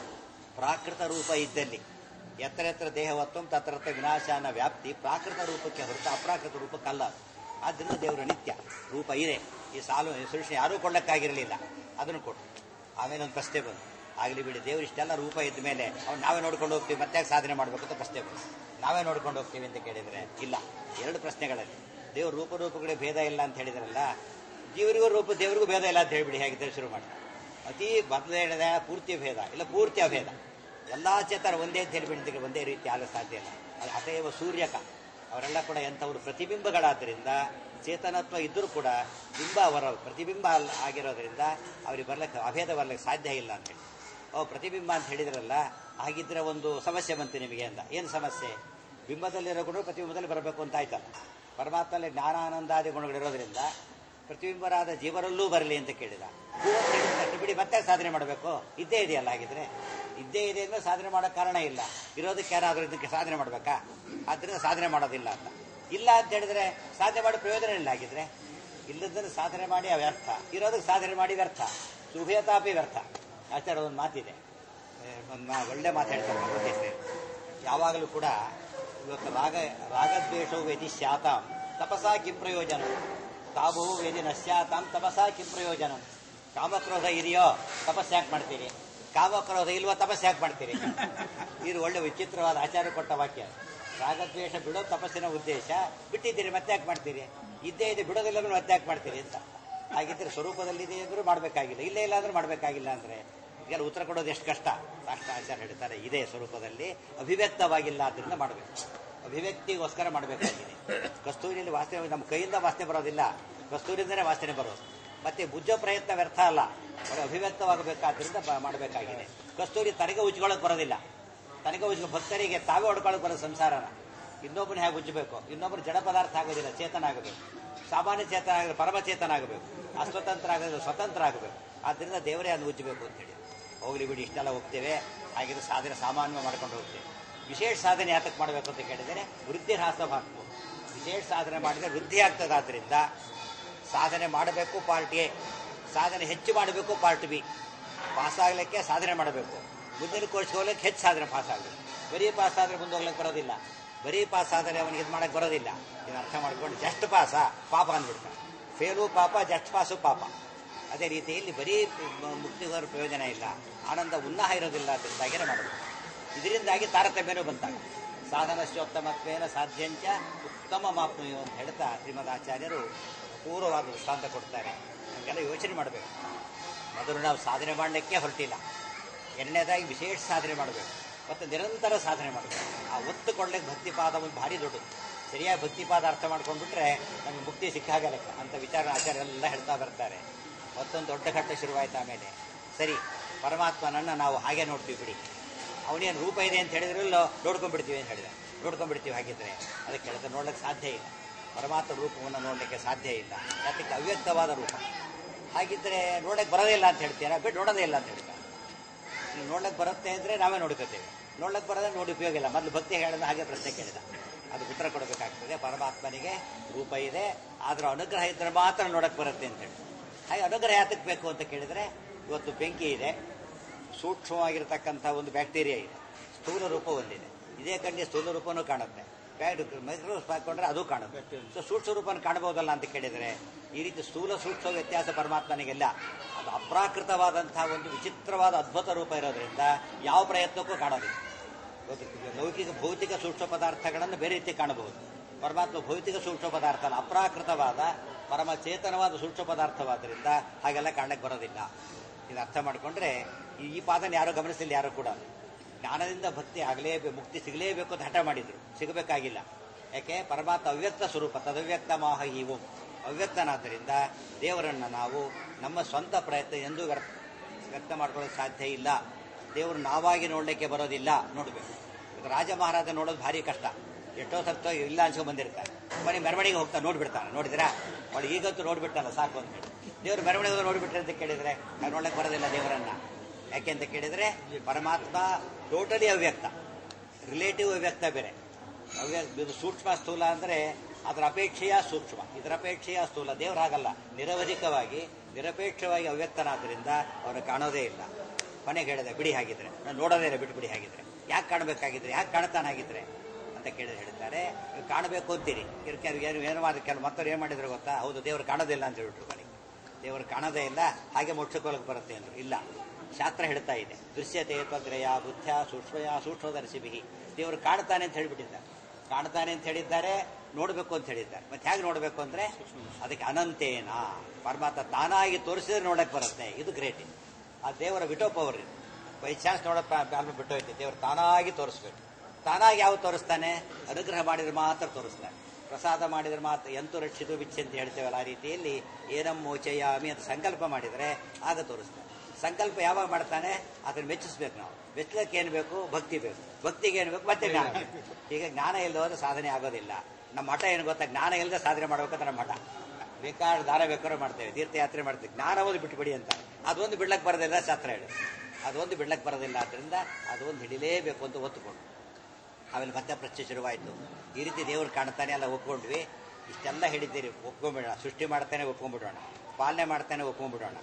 ಪ್ರಾಕೃತ ರೂಪ ಇದ್ದಲ್ಲಿ ಎತ್ತರ ಎತ್ತರ ದೇಹವತ್ವಂ ತತ್ರತ್ರ ವಿನಾಶ ಅನ್ನೋ ವ್ಯಾಪ್ತಿ ಪ್ರಾಕೃತ ರೂಪಕ್ಕೆ ಹೊರತು ಅಪ್ರಾಕೃತ ರೂಪಕ್ಕಲ್ಲ ಅದು. ಆದ್ದರಿಂದ ದೇವರು ನಿತ್ಯ ರೂಪ ಇದೆ ಈ ಸಾಲು ಈ ಸೃಷ್ಟಿ ಯಾರೂ ಕೊಳ್ಳಕ್ಕಾಗಿರಲಿಲ್ಲ ಅದನ್ನು ಕೊಟ್ಟು ಆಮೇಲೆ ಒಂದು ಪ್ರಶ್ನೆ ಬಂತು ಆಗಲಿ ಬಿಡಿ ದೇವರು ಇಷ್ಟೆಲ್ಲ ರೂಪ ಇದ್ದ ಮೇಲೆ ಅವ್ನು ನಾವೇ ನೋಡ್ಕೊಂಡು ಹೋಗ್ತೀವಿ ಮತ್ತೆ ಯಾಕೆ ಸಾಧನೆ ಮಾಡಬೇಕು ಅಂತ ಪ್ರಶ್ನೆ ಬಂತು ನಾವೇ ನೋಡ್ಕೊಂಡು ಹೋಗ್ತೀವಿ ಅಂತ ಕೇಳಿದರೆ ಇಲ್ಲ ಎರಡು ಪ್ರಶ್ನೆಗಳಲ್ಲಿ ದೇವ್ರ ರೂಪ ರೂಪಗಳಿಗೆ ಭೇದ ಇಲ್ಲ ಅಂತ ಹೇಳಿದ್ರಲ್ಲ ಜೀವರಿಗೂ ರೂಪ ದೇವರಿಗೂ ಭೇದ ಇಲ್ಲ ಅಂತ ಹೇಳ್ಬಿಡಿ ಹೇಗಿದ್ದರೆ ಶುರು ಮಾಡಿ ಅತಿ ಬದಲು ಹೇಳಿದ ಪೂರ್ತಿ ಭೇದ ಇಲ್ಲ ಪೂರ್ತಿ ಅಭೇದ ಎಲ್ಲ ಚೇತನ ಒಂದೇ ಅಂತ ಹೇಳಿಬಿಡ್ತೀವಿ ಒಂದೇ ರೀತಿ ಆಗಲು ಸಾಧ್ಯ ಇಲ್ಲ ಅದು ಅತೇವ ಸೂರ್ಯಕ ಅವರೆಲ್ಲ ಕೂಡ ಎಂಥವರು ಪ್ರತಿಬಿಂಬಗಳಾದ್ದರಿಂದ ಚೇತನತ್ವ ಇದ್ದರೂ ಕೂಡ ಬಿಂಬ ಅವರ ಪ್ರತಿಬಿಂಬ ಅಲ್ಲ- ಆಗಿರೋದ್ರಿಂದ ಅವ್ರಿಗೆ ಬರ್ಲಿಕ್ಕೆ ಅಭೇದ ಬರ್ಲಿಕ್ಕೆ ಸಾಧ್ಯ ಇಲ್ಲ ಅಂತ ಹೇಳಿ ಓ ಪ್ರತಿಬಿಂಬ ಅಂತ ಹೇಳಿದ್ರಲ್ಲ ಹಾಗಿದ್ರೆ ಒಂದು ಸಮಸ್ಯೆ ಬಂತು ನಿಮಗೆ ಅಂತ ಏನು ಸಮಸ್ಯೆ ಬಿಂಬದಲ್ಲಿರೋ ಗುಣಗಳು ಪ್ರತಿಬಿಂಬದಲ್ಲಿ ಬರಬೇಕು ಅಂತ ಆಯ್ತಲ್ಲ ಪರಮಾತ್ಮಲ್ಲಿ ಜ್ಞಾನಾನಂದಾದಿ ಗುಣಗಳಿರೋದ್ರಿಂದ ಪ್ರತಿಬಿಂಬರಾದ ಜೀವರಲ್ಲೂ ಬರಲಿ ಅಂತ ಕೇಳಿದ ಹೂ ಅಂತ ಹೇಳಿದ ತಕ್ಷಣ ಬಿಡಿ ಮತ್ತೆ ಸಾಧನೆ ಮಾಡಬೇಕು ಇದ್ದೇ ಇದೆಯಲ್ಲ ಹಾಗಿದ್ರೆ ಇದ್ದೇ ಇದೆ ಅಂದ್ರೆ ಸಾಧನೆ ಮಾಡೋ ಕಾರಣ ಇಲ್ಲ ಇರೋದಕ್ಕೆ ಯಾರಾದ್ರೂ ಇದಕ್ಕೆ ಸಾಧನೆ ಮಾಡಬೇಕಾ ಆದ್ದರಿಂದ ಸಾಧನೆ ಮಾಡೋದಿಲ್ಲ ಅಂತ ಇಲ್ಲ ಅಂತ ಹೇಳಿದ್ರೆ ಸಾಧನೆ ಮಾಡೋ ಪ್ರಯೋಜನ ಇಲ್ಲ ಆಗಿದ್ರೆ ಇಲ್ಲದನ್ನು ಸಾಧನೆ ಮಾಡಿ ವ್ಯರ್ಥ ಇರೋದಕ್ಕೆ ಸಾಧನೆ ಮಾಡಿ ವ್ಯರ್ಥ ಉಭಯತಾಪಿ ವ್ಯರ್ಥ ಆಚಾರ ಒಂದು ಮಾತಿದೆ ಒಂದು ಮಾ ಒಳ್ಳೆ ಮಾತಾಡ್ತಾರೆ ಭಗವದ್ಗೀತೆ ಯಾವಾಗಲೂ ಕೂಡ ಇವತ್ತು ರಾಗ ರಾಗದ್ವೇಷವು ವೇದಿ ಸ್ಯಾತಾಂ ತಪಸಾ ಕಿಂ ಪ್ರಯೋಜನ ತಾಭೋ ವೇದಿ ನಶ್ಯಾತಾಂ ತಪಸಾ ಕಿಂ ಪ್ರಯೋಜನ ಕಾಮಕ್ರೋಧ ಇದೆಯೋ ತಪಸ್ ಯಾಕೆ ಮಾಡ್ತೀರಿ ಕಾಮಕ್ರೋಧ ಇಲ್ವೋ ತಪಸ್ ಯಾಕೆ ಮಾಡ್ತೀರಿ ಇದು ಒಳ್ಳೆ ವಿಚಿತ್ರವಾದ ಆಚಾರ ಕೊಟ್ಟ ವಾಕ್ಯ ರಾಗದ್ವೇಷ ಬಿಡೋ ತಪಸ್ಸಿನ ಉದ್ದೇಶ ಬಿಟ್ಟಿದ್ದೀರಿ ಮತ್ತೆ ಯಾಕೆ ಮಾಡ್ತೀರಿ ಇದ್ದೇ ಇದೆ ಬಿಡೋದಿಲ್ಲ ಅಂದ್ರೆ ಮತ್ತೆ ಯಾಕೆ ಮಾಡ್ತೀರಿ ಅಂತ ಹಾಗಿದ್ರೆ ಸ್ವರೂಪದಲ್ಲಿದೆ ಅಂದ್ರೂ ಮಾಡಬೇಕಾಗಿಲ್ಲ ಇಲ್ಲೇ ಇಲ್ಲ ಅಂದ್ರೆ ಮಾಡಬೇಕಾಗಿಲ್ಲ ಅಂದ್ರೆ ಈಗ ಉತ್ತರ ಕೊಡೋದು ಎಷ್ಟು ಕಷ್ಟ ರಾಷ್ಟ್ರ ಆಚಾರ್ಯ ಹೇಳ್ತಾರೆ ಇದೇ ಸ್ವರೂಪದಲ್ಲಿ ಅಭಿವ್ಯಕ್ತವಾಗಿಲ್ಲ ಅದರಿಂದ ಮಾಡಬೇಕು ಅಭಿವ್ಯಕ್ತಿಗೋಸ್ಕರ ಮಾಡಬೇಕಾಗಿದೆ ಕಸ್ತೂರಿಯಲ್ಲಿ ವಾಸನೆ ನಮ್ಮ ಕೈಯಿಂದ ವಾಸನೆ ಬರೋದಿಲ್ಲ ಕಸ್ತೂರಿಂದನೇ ವಾಸನೆ ಬರೋದು ಮತ್ತೆ ಬುದ್ಧ ಪ್ರಯತ್ನ ವ್ಯರ್ಥ ಅಲ್ಲ ಅದು ಅಭಿವ್ಯಕ್ತವಾಗಬೇಕಾದ್ರಿಂದ ಬ- ಮಾಡಬೇಕಾಗಿದೆ ಕಸ್ತೂರಿ ತನಗೆ ಉಜ್ಕೊಳ್ಳೋಕೆ ಬರೋದಿಲ್ಲ ತನಗೆ ಉಜ್ಜ ಭಕ್ತರಿಗೆ ತಾವೇ ಹೊಡ್ಕೊಳ್ಳೋಕೆ ಬರೋ ಸಂಸಾರನ ಇನ್ನೊಬ್ಬನ ಹೇಗೆ ಉಜ್ಜಬೇಕು ಇನ್ನೊಬ್ಬರು ಜಡ ಪದಾರ್ಥ ಆಗೋದಿಲ್ಲ ಚೇತನ ಆಗಬೇಕು ಸಾಮಾನ್ಯ ಚೇತನ ಆಗಬೇಕು ಪರಮಚೇತನ ಆಗಬೇಕು ಅಸ್ವತಂತ್ರ ಆಗೋದಿಲ್ಲ ಸ್ವತಂತ್ರ ಆಗಬೇಕು ಆದ್ದರಿಂದ ದೇವರೇ ಅದನ್ನು ಉಜ್ಜಬೇಕು ಅಂತ ಹೇಳಿ ಹೋಗ್ಲಿ ಬಿಡಿ ಇಷ್ಟೆಲ್ಲ ಹೋಗ್ತೇವೆ ಹಾಗಿದ್ರೆ ಸಾಧನೆ ಸಾಮಾನ್ಯ ಮಾಡ್ಕೊಂಡು ಹೋಗ್ತೇವೆ ವಿಶೇಷ ಸಾಧನೆ ಯಾತಕ್ಕೆ ಮಾಡಬೇಕು ಅಂತ ಕೇಳಿದರೆ ವೃದ್ಧಿ ಹ್ರಾಸ ಮಾಡಬೇಕು ವಿಶೇಷ ಸಾಧನೆ ಮಾಡಿದರೆ ವೃದ್ಧಿ ಆಗ್ತದೆ ಆದ್ದರಿಂದ ಸಾಧನೆ ಮಾಡಬೇಕು ಪಾರ್ಟ್ ಎ ಸಾಧನೆ ಹೆಚ್ಚು ಮಾಡಬೇಕು ಪಾರ್ಟ್ ಬಿ ಪಾಸ್ ಆಗ್ಲಿಕ್ಕೆ ಸಾಧನೆ ಮಾಡಬೇಕು ಮುಂದಿನ ಕೋರ್ಸ್ ಹೋಗ್ಲಿಕ್ಕೆ ಹೆಚ್ಚು ಸಾಧನೆ ಪಾಸ್ ಆಗಬೇಕು ಬರೀ ಪಾಸ್ ಆದ್ರೆ ಮುಂದೆ ಹೋಗ್ಲಿಕ್ಕೆ ಬರೋದಿಲ್ಲ ಬರೀ ಪಾಸ್ ಆದರೆ ಅವನಿಗೆ ಇದು ಮಾಡಕ್ಕೆ ಬರೋದಿಲ್ಲ ಇದನ್ನ ಅರ್ಥ ಮಾಡ್ಕೊಂಡು ಜಸ್ಟ್ ಪಾಸ ಪಾಪ ಅಂದ್ಬಿಡ್ತಾನೆ ಫೇಲು ಪಾಪ ಜಸ್ಟ್ ಪಾಸು ಪಾಪ ಅದೇ ರೀತಿಯಲ್ಲಿ ಬರೀ ಮ- ಮುಕ್ತಿಗೋರ ಪ್ರಯೋಜನ ಇಲ್ಲ ಆನಂದ ಉನ್ನಾಹ ಇರೋದಿಲ್ಲ ಅದರಿಂದಾಗಿನೇ ಮಾಡಬೇಕು ಇದರಿಂದಾಗಿ ತಾರತಮ್ಯನೂ ಬಂತಾಗ ಸಾಧನಶ್ಚೋತ್ತಮತ್ವೇನ ಸಾಧ್ಯಂಚ ಉತ್ತಮ ಮಾಪ್ನುಯು ಅಂತ ಹೇಳ್ತಾ ಶ್ರೀಮದ್ ಆಚಾರ್ಯರು ಅಪೂರ್ವವಾದ ದೃಷ್ಟಾಂತ ಕೊಡ್ತಾರೆ ನಮಗೆಲ್ಲ ಯೋಚನೆ ಮಾಡಬೇಕು ಮೊದಲು ನಾವು ಸಾಧನೆ ಮಾಡಲಿಕ್ಕೆ ಹೊರಟಿಲ್ಲ ಎರಡನೇದಾಗಿ ವಿಶೇಷ ಸಾಧನೆ ಮಾಡಬೇಕು ಮತ್ತು ನಿರಂತರ ಸಾಧನೆ ಮಾಡಬೇಕು ಆ ಒತ್ತು ಕೊಡ್ಲಿಕ್ಕೆ ಭಕ್ತಿಪಾದ ಒಂದು ಭಾರಿ ದೊಡ್ಡದು ಸರಿಯಾಗಿ ಭಕ್ತಿಪಾದ ಅರ್ಥ ಮಾಡ್ಕೊಂಡ್ಬಿಟ್ರೆ ನಮಗೆ ಮುಕ್ತಿ ಸಿಕ್ಕಾಗ ಲೆಕ್ಕ ಅಂತ ವಿಚಾರ ಆಚಾರ್ಯ ಎಲ್ಲ ಹೇಳ್ತಾ ಬರ್ತಾರೆ ಮತ್ತೊಂದು ದೊಡ್ಡ ಘಟ್ಟ ಶುರುವಾಯ್ತು ಆಮೇಲೆ ಸರಿ ಪರಮಾತ್ಮನನ್ನು ನಾವು ಹಾಗೆ ನೋಡ್ತೀವಿ ಬಿಡಿ ಅವನೇನು ರೂಪ ಇದೆ ಅಂತ ಹೇಳಿದ್ರಲ್ಲೋ ನೋಡ್ಕೊಂಡ್ಬಿಡ್ತೀವಿ ಅಂತ ಹೇಳಿದ ನೋಡ್ಕೊಂಡ್ಬಿಡ್ತೀವಿ ಹಾಗಿದ್ರೆ ಅದಕ್ಕೆ ಹೇಳ್ತಾರೆ ನೋಡ್ಲಿಕ್ಕೆ ಸಾಧ್ಯ ಇಲ್ಲ ಪರಮಾತ್ಮ ರೂಪವನ್ನು ನೋಡಲಿಕ್ಕೆ ಸಾಧ್ಯ ಇಲ್ಲ ಯಾಕೆ ಅವ್ಯಕ್ತವಾದ ರೂಪ ಹಾಗಿದ್ರೆ ನೋಡಕ್ಕೆ ಬರೋದಿಲ್ಲ ಅಂತ ಹೇಳ್ತೀರಾ ಬಿಟ್ಟು ನೋಡೋದೇ ಇಲ್ಲ ಅಂತ ಹೇಳ್ತಾರೆ ನೀವು ನೋಡ್ಲಿಕ್ಕೆ ಬರುತ್ತೆ ಅಂದರೆ ನಾವೇ ನೋಡ್ಕೋತೇವೆ ನೋಡ್ಲಿಕ್ಕೆ ಬರೋದ್ರೆ ನೋಡಿ ಉಪಯೋಗ ಇಲ್ಲ ಮೊದಲು ಭಕ್ತಿ ಹೇಳಿದ ಹಾಗೆ ಪ್ರಶ್ನೆ ಕೇಳಿದ ಅದು ಉತ್ತರ ಕೊಡಬೇಕಾಗ್ತದೆ ಪರಮಾತ್ಮನಿಗೆ ರೂಪ ಇದೆ ಆದ್ರೆ ಅನುಗ್ರಹ ಇದ್ರೆ ಮಾತ್ರ ನೋಡಕ್ಕೆ ಬರುತ್ತೆ ಅಂತ ಹೇಳಿ ಹಾಗೆ ಅನುಗ್ರಹ ಯಾತಕ್ಕೆ ಬೇಕು ಅಂತ ಕೇಳಿದ್ರೆ ಇವತ್ತು ಬೆಂಕಿ ಇದೆ ಸೂಕ್ಷ್ಮವಾಗಿರ್ತಕ್ಕಂಥ ಒಂದು ಬ್ಯಾಕ್ಟೀರಿಯಾ ಇದೆ ಸ್ಥೂಲ ರೂಪ ಒಂದಿದೆ ಇದೇ ಕಣ್ಣಿ ಸ್ಥೂಲ ರೂಪನೂ ಕಾಣುತ್ತೆ ಮೈಕ್ರೋಸ್ಕೋಪ್ ಹಾಕೊಂಡ್ರೆ ಅದು ಕಾಣುತ್ತೆ ಸೊ ಸೂಕ್ಷ್ಮ ರೂಪನ ಕಾಣಬಹುದಲ್ಲ ಅಂತ ಕೇಳಿದರೆ ಈ ರೀತಿ ಸ್ಥೂಲ ಸೂಕ್ಷ್ಮ ವ್ಯತ್ಯಾಸ ಪರಮಾತ್ಮನಿಗೆಲ್ಲ ಅದು ಅಪ್ರಾಕೃತವಾದಂತಹ ಒಂದು ವಿಚಿತ್ರವಾದ ಅದ್ಭುತ ರೂಪ ಇರೋದ್ರಿಂದ ಯಾವ ಪ್ರಯತ್ನಕ್ಕೂ ಕಾಣೋದಿಲ್ಲ ಇವತ್ತು ಲೌಕಿಕ ಭೌತಿಕ ಸೂಕ್ಷ್ಮ ಪದಾರ್ಥಗಳನ್ನು ಬೇರೆ ರೀತಿ ಕಾಣಬಹುದು ಪರಮಾತ್ಮ ಭೌತಿಕ ಸೂಕ್ಷ್ಮ ಪದಾರ್ಥ ಅಲ್ಲ ಅಪ್ರಾಕೃತವಾದ ಪರಮ ಚೇತನವಾದ ಸೂಕ್ಷ್ಮ ಪದಾರ್ಥವಾದ್ರಿಂದ ಹಾಗೆಲ್ಲ ಕಾಣಕ್ಕೆ ಬರೋದಿಲ್ಲ ಇದು ಅರ್ಥ ಮಾಡಿಕೊಂಡ್ರೆ ಈ ಈ ಪಾದನ ಯಾರು ಗಮನಿಸಿಲ್ಲ ಯಾರು ಕೂಡ ಜ್ಞಾನದಿಂದ ಭಕ್ತಿ ಆಗಲೇಬೇಕು ಮುಕ್ತಿ ಸಿಗಲೇಬೇಕು ಅಂತ ಹಠ ಮಾಡಿದ್ರು ಸಿಗಬೇಕಾಗಿಲ್ಲ ಯಾಕೆ ಪರಮಾತ್ಮ ಅವ್ಯಕ್ತ ಸ್ವರೂಪ ತದವ್ಯಕ್ತ ಮಾಹ ಹೀವು ಅವ್ಯಕ್ತನಾದ್ದರಿಂದ ದೇವರನ್ನು ನಾವು ನಮ್ಮ ಸ್ವಂತ ಪ್ರಯತ್ನ ಎಂದೂ ವ್ಯರ್ಥ ವ್ಯಕ್ತ ಮಾಡ್ಕೊಳ್ಳೋಕೆ ಸಾಧ್ಯ ಇಲ್ಲ ದೇವರು ನಾವಾಗಿ ನೋಡ್ಲಿಕ್ಕೆ ಬರೋದಿಲ್ಲ ನೋಡ್ಬೇಕು ಈಗ ರಾಜ ಮಹಾರಾಜ ನೋಡೋದು ಭಾರಿ ಕಷ್ಟ ಎಷ್ಟೋ ಸತ್ತೋ ಇಲ್ಲ ಅನ್ಸ್ಕೊಂಡ್ ಬಂದಿರ್ತಾರೆ ಮನೆ ಮೆರವಣಿಗೆ ಹೋಗ್ತಾ ನೋಡ್ಬಿಡ್ತಾನೆ ನೋಡಿದ್ರಾ ಅವಳು ಈಗಂತೂ ನೋಡ್ಬಿಟ್ಟಲ್ಲ ಸಾಕು ಅಂತ ಹೇಳಿ ದೇವ್ರು ಮೆರವಣಿಗೆ ನೋಡ್ಬಿಟ್ರೆ ಅಂತ ಕೇಳಿದ್ರೆ ನಾವು ನೋಡ್ಲಿಕ್ಕೆ ಬರೋದಿಲ್ಲ ದೇವರನ್ನ ಯಾಕೆ ಅಂತ ಕೇಳಿದ್ರೆ ಪರಮಾತ್ಮ ಟೋಟಲಿ ಅವ್ಯಕ್ತ ರಿಲೇಟಿವ್ ಅವ್ಯಕ್ತ ಬೇರೆ ಅವ್ಯಕ್ತ ಇದು ಸೂಕ್ಷ್ಮ ಸ್ಥೂಲ ಅಂದ್ರೆ ಅದರ ಅಪೇಕ್ಷೆಯ ಸೂಕ್ಷ್ಮ ಇದರ ಅಪೇಕ್ಷೆಯ ಸ್ಥೂಲ ದೇವರಾಗಲ್ಲ ನಿರವಧಿಕವಾಗಿ ನಿರಪೇಕ್ಷವಾಗಿ ಅವ್ಯಕ್ತನಾದ್ರಿಂದ ಅವನು ಕಾಣೋದೇ ಇಲ್ಲ ಕೊನೆಗೆ ಹೇಳಿದೆ ಬಿಡಿ ಹಾಗಿದ್ರೆ ನಾನು ನೋಡೋದೇ ಇಲ್ಲ ಬಿಟ್ಟು ಬಿಡಿ ಹಾಗಿದ್ರೆ ಯಾಕೆ ಕಾಣಬೇಕಾಗಿದ್ರೆ ಯಾಕೆ ಕಾಣ್ತಾನಾಗಿದ್ರೆ ಅಂತ ಕೇಳಿದ್ರೆ ಹೇಳ್ತಾರೆ ನೀವು ಕಾಣಬೇಕು ಅಂತೀರಿ ಇರ್ಕೆ- ಏನು ಏನು ಮಾಡಿ ಕೆಲವು ಮತ್ತವ್ರು ಏನು ಮಾಡಿದ್ರು ಗೊತ್ತಾ ಹೌದು ದೇವರು ಕಾಣೋದಿಲ್ಲ ಅಂತ ಹೇಳ್ಬಿಟ್ರು ಕೊನೆಗೆ ದೇವರು ಕಾಣೋದೇ ಇಲ್ಲ ಹಾಗೆ ಮೋಕ್ಷಕ್ಕೋಲಕ್ಕೆ ಬರುತ್ತೆ ಅಂದ್ರು ಇಲ್ಲ ಶಾಸ್ತ್ರ ಹೇಳ್ತಾ ಇದೆ ದೃಶ್ಯತೆ ತ್ವಗ್ರಯ ಬುದ್ಧ ಸೂಕ್ಷ್ಮಯ ಸೂಕ್ಷ್ಮದರ್ಶಿ ಬಿಹಿ ದೇವರು ಕಾಣ್ತಾನೆ ಅಂತ ಹೇಳಿಬಿಟ್ಟಿದ್ದಾರೆ ಕಾಣ್ತಾನೆ ಅಂತ ಹೇಳಿದ್ದಾರೆ ನೋಡಬೇಕು ಅಂತ ಹೇಳಿದ್ದಾರೆ ಮತ್ತೆ ಹೇಗೆ ನೋಡಬೇಕು ಅಂದ್ರೆ ಅದಕ್ಕೆ ಅನಂತೇನ ಪರಮಾತ್ಮ ತಾನಾಗಿ ತೋರಿಸಿದ್ರೆ ನೋಡಕ್ ಬರುತ್ತೆ ಇದು ಗ್ರೇಟ್ ಆ ದೇವರ ವಿಟೋಪವರ್ ಇದು ಬೈ ಚಾನ್ಸ್ ನೋಡಪ್ಪ ಬ್ಯಾಲ್ಮ ಬಿಟ್ಟೋಯ್ತು ದೇವರು ತಾನಾಗಿ ತೋರಿಸ್ಬೇಕು ತಾನಾಗಿ ಯಾವ ತೋರಿಸ್ತಾನೆ ಅನುಗ್ರಹ ಮಾಡಿದ್ರೆ ಮಾತ್ರ ತೋರಿಸ್ತಾನೆ ಪ್ರಸಾದ ಮಾಡಿದ್ರೆ ಮಾತ್ರ ಎಂತು ರಕ್ಷಿತು ಬಿಚ್ಚಿ ಅಂತ ಹೇಳ್ತೇವಲ್ಲ ಆ ರೀತಿಯಲ್ಲಿ ಏನಂ ಮೋಚಯಾಮಿ ಅಂತ ಸಂಕಲ್ಪ ಮಾಡಿದರೆ ಆಗ ತೋರಿಸ್ತಾನೆ ಸಂಕಲ್ಪ ಯಾವಾಗ ಮಾಡ್ತಾನೆ ಅದನ್ನ ಮೆಚ್ಚಿಸ್ಬೇಕು ನಾವು ಮೆಚ್ಚಲಿಕ್ಕೆ ಏನು ಬೇಕು ಭಕ್ತಿ ಬೇಕು ಭಕ್ತಿಗೆ ಏನು ಬೇಕು ಮತ್ತೆ ಜ್ಞಾನ ಬೇಕು. ಈಗ ಜ್ಞಾನ ಇಲ್ಲದೆ ಹೋದ್ರೆ ಸಾಧನೆ ಆಗೋದಿಲ್ಲ ನಮ್ಮ ಮಠ ಏನು ಗೊತ್ತಾ ಜ್ಞಾನ ಇಲ್ಲದೆ ಸಾಧನೆ ಮಾಡ್ಬೇಕಂತ ನಮ್ಮ ಮಠ ಬೇಕಾದ್ರೆ ದಾರ ಬೇಕಾದ್ರೂ ಮಾಡ್ತೇವೆ ತೀರ್ಥಯಾತ್ರೆ ಮಾಡ್ತೇವೆ ಜ್ಞಾನ ಓದಿ ಬಿಟ್ಟುಬಿಡಿ ಅಂತ ಅದೊಂದು ಬಿಡ್ಲಕ್ಕೆ ಬರೋದಿಲ್ಲ ಶಾಸ್ತ್ರ ಹೇಳಿ ಅದೊಂದು ಬಿಡ್ಲಕ್ಕೆ ಬರೋದಿಲ್ಲ ಆದ್ರಿಂದ ಅದೊಂದು ಹಿಡಿಲೇಬೇಕು ಅಂತ ಒತ್ತುಕೊಂಡು ಆಮೇಲೆ ಮತ್ತೆ ಪ್ರಶ್ನೆ ಶುರುವಾಯಿತು ಈ ರೀತಿ ದೇವ್ರು ಕಾಣ್ತಾನೆ ಎಲ್ಲ ಒಪ್ಕೊಂಡ್ವಿ ಇಷ್ಟೆಲ್ಲ ಹೇಳಿದ್ದೀರಿ ಒಪ್ಕೊಂಡ್ಬಿಡೋಣ ಸೃಷ್ಟಿ ಮಾಡ್ತಾನೆ ಒಪ್ಕೊಂಡ್ಬಿಡೋಣ ಪಾಲನೆ ಮಾಡ್ತಾನೆ ಒಪ್ಕೊಂಡ್ಬಿಡೋಣ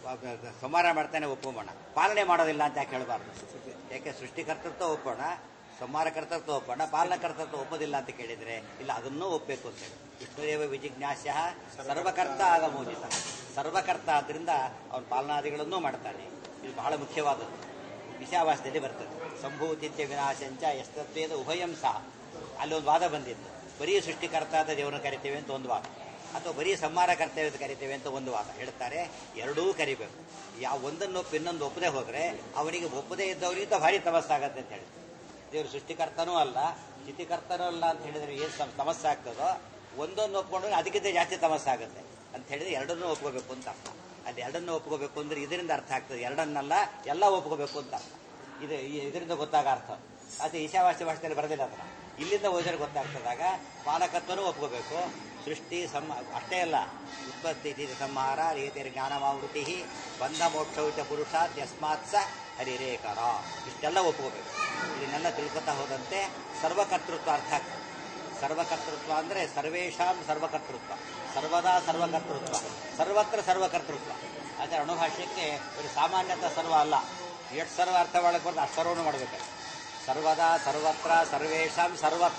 ಸಂಹಾರ ಮಾಡ್ತಾನೆ ಒಪ್ಕೊಂಬೋಣ ಪಾಲನೆ ಮಾಡೋದಿಲ್ಲ ಅಂತ ಯಾಕೆ ಹೇಳಬಾರ್ದು ಯಾಕೆ ಸೃಷ್ಟಿಕರ್ತೃತ್ವ ಒಪ್ಪೋಣ ಸಂಹಾರ ಕರ್ತೃತ್ವ ಒಪ್ಪೋಣ ಪಾಲನ ಕರ್ತೃತ್ವ ಒಪ್ಪೋದಿಲ್ಲ ಅಂತ ಕೇಳಿದ್ರೆ ಇಲ್ಲ ಅದನ್ನೂ ಒಪ್ಪಬೇಕು ಅಂತ ಹೇಳಿ ವಿಷ್ಣುದೇವ ವಿಜಿಜ್ಞಾಸ್ಯ ಸರ್ವಕರ್ತ ಆಗಮೋದಿತ ಸರ್ವಕರ್ತ ಆದ್ರಿಂದ ಅವನು ಪಾಲನಾದಿಗಳನ್ನೂ ಮಾಡ್ತಾನೆ ಇದು ಬಹಳ ಮುಖ್ಯವಾದದ್ದು ವಿಷಾವಾಸದಲ್ಲಿ ಬರ್ತದೆ ಸಂಭೂತಿತ್ಯ ವಿನಾಶಂಚ ಎಸ್ತತ್ವೇದ ಉಭಯಂ ಸಹ ಅಲ್ಲಿ ಒಂದು ವಾದ ಬಂದಿತ್ತು ಬರೀ ಸೃಷ್ಟಿಕರ್ತ ಆದ ದೇವರನ್ನು ಕರಿತೇವೆ ಅಂತ ಒಂದು ವಾದ ಅಥವಾ ಬರೀ ಸಂಹಾರ ಕರ್ತೇವೆ ಅಂತ ಕರಿತೇವೆ ಅಂತ ಒಂದು ವಾದ ಹೇಳ್ತಾರೆ ಎರಡೂ ಕರಿಬೇಕು ಯಾವ ಒಂದನ್ನು ಒಪ್ಪಿ ಇನ್ನೊಂದು ಒಪ್ಪದೆ ಹೋದ್ರೆ ಅವನಿಗೆ ಒಪ್ಪದೇ ಇದ್ದವನಿಗಿಂತ ಭಾರಿ ತಮಸ್ಸಾಗತ್ತೆ ಅಂತ ಹೇಳಿ ದೇವರು ಸೃಷ್ಟಿಕರ್ತನೂ ಅಲ್ಲ ಸ್ಥಿತಿಕರ್ತನೂ ಅಲ್ಲ ಅಂತ ಹೇಳಿದ್ರೆ ಏನು ಸಮ- ಸಮಸ್ಯೆ ಆಗ್ತದೋ ಒಂದೊಂದು ಒಪ್ಕೊಂಡ್ರೆ ಅದಕ್ಕಿಂತ ಜಾಸ್ತಿ ಸಮಸ್ಯೆ ಆಗುತ್ತೆ ಅಂತ ಹೇಳಿದ್ರೆ ಎರಡನ್ನೂ ಒಪ್ಕೋಬೇಕು ಅಂತ ಅರ್ಥ ಅಲ್ಲಿ ಎರಡನ್ನೂ ಒಪ್ಕೋಬೇಕು ಅಂದ್ರೆ ಇದರಿಂದ ಅರ್ಥ ಆಗ್ತದೆ ಎರಡನ್ನಲ್ಲ ಎಲ್ಲ ಒಪ್ಕೋಬೇಕು ಅಂತ ಅರ್ಥ ಇದು ಈ- ಇದರಿಂದ ಗೊತ್ತಾಗ ಅರ್ಥ ಅದು ಈಶಾವಾಸ್ಯ ಭಾಷೆಯಲ್ಲಿ ಬರೋದಿಲ್ಲ ಅದನ್ನ ಇಲ್ಲಿಂದ ಓದಿದ್ರೆ ಗೊತ್ತಾಗ್ತದಾಗ ಪಾಲಕತ್ವನೂ ಒಪ್ಕೋಬೇಕು ಸೃಷ್ಟಿ ಸಮ ಅಷ್ಟೇ ಅಲ್ಲ ಉತ್ಪತ್ತಿ ಸ್ಥಿತಿ ಸಂಹಾರ ರೀತಿಯ ಜ್ಞಾನಮಾವೃತಿ ಬಂಧ ಮೋಕ್ಷೌಚ ಪುರುಷಾತ್ ಯಸ್ಮಾತ್ ಸ ಹರಿರೇಕರ ಇಷ್ಟೆಲ್ಲ ಒಪ್ಕೋಬೇಕು ಇದನ್ನೆಲ್ಲ ತಿಳ್ಕೊತಾ ಹೋದಂತೆ ಸರ್ವಕರ್ತೃತ್ವ ಅರ್ಥ ಆಗ್ತದೆ ಸರ್ವಕರ್ತೃತ್ವ ಅಂದ್ರೆ ಸರ್ವೇಶಾಂ ಸರ್ವಕರ್ತೃತ್ವ ಸರ್ವದಾ ಸರ್ವಕರ್ತೃತ್ವ ಸರ್ವತ್ರ ಸರ್ವಕರ್ತೃತ್ವ ಆದರೆ ಅಣುಭಾಷ್ಯಕ್ಕೆ ಒಂದು ಸಾಮಾನ್ಯತ ಸರ್ವ ಅಲ್ಲ ಎಷ್ಟು ಸರ್ವ ಅರ್ಥ ಮಾಡಕ್ಕೆ ಬರ್ತದೆ ಅಷ್ಟು ಸರ್ವನು ಮಾಡಬೇಕು ಸರ್ವದಾ ಸರ್ವತ್ರ ಸರ್ವೇಶಾಂ ಸರ್ವಥ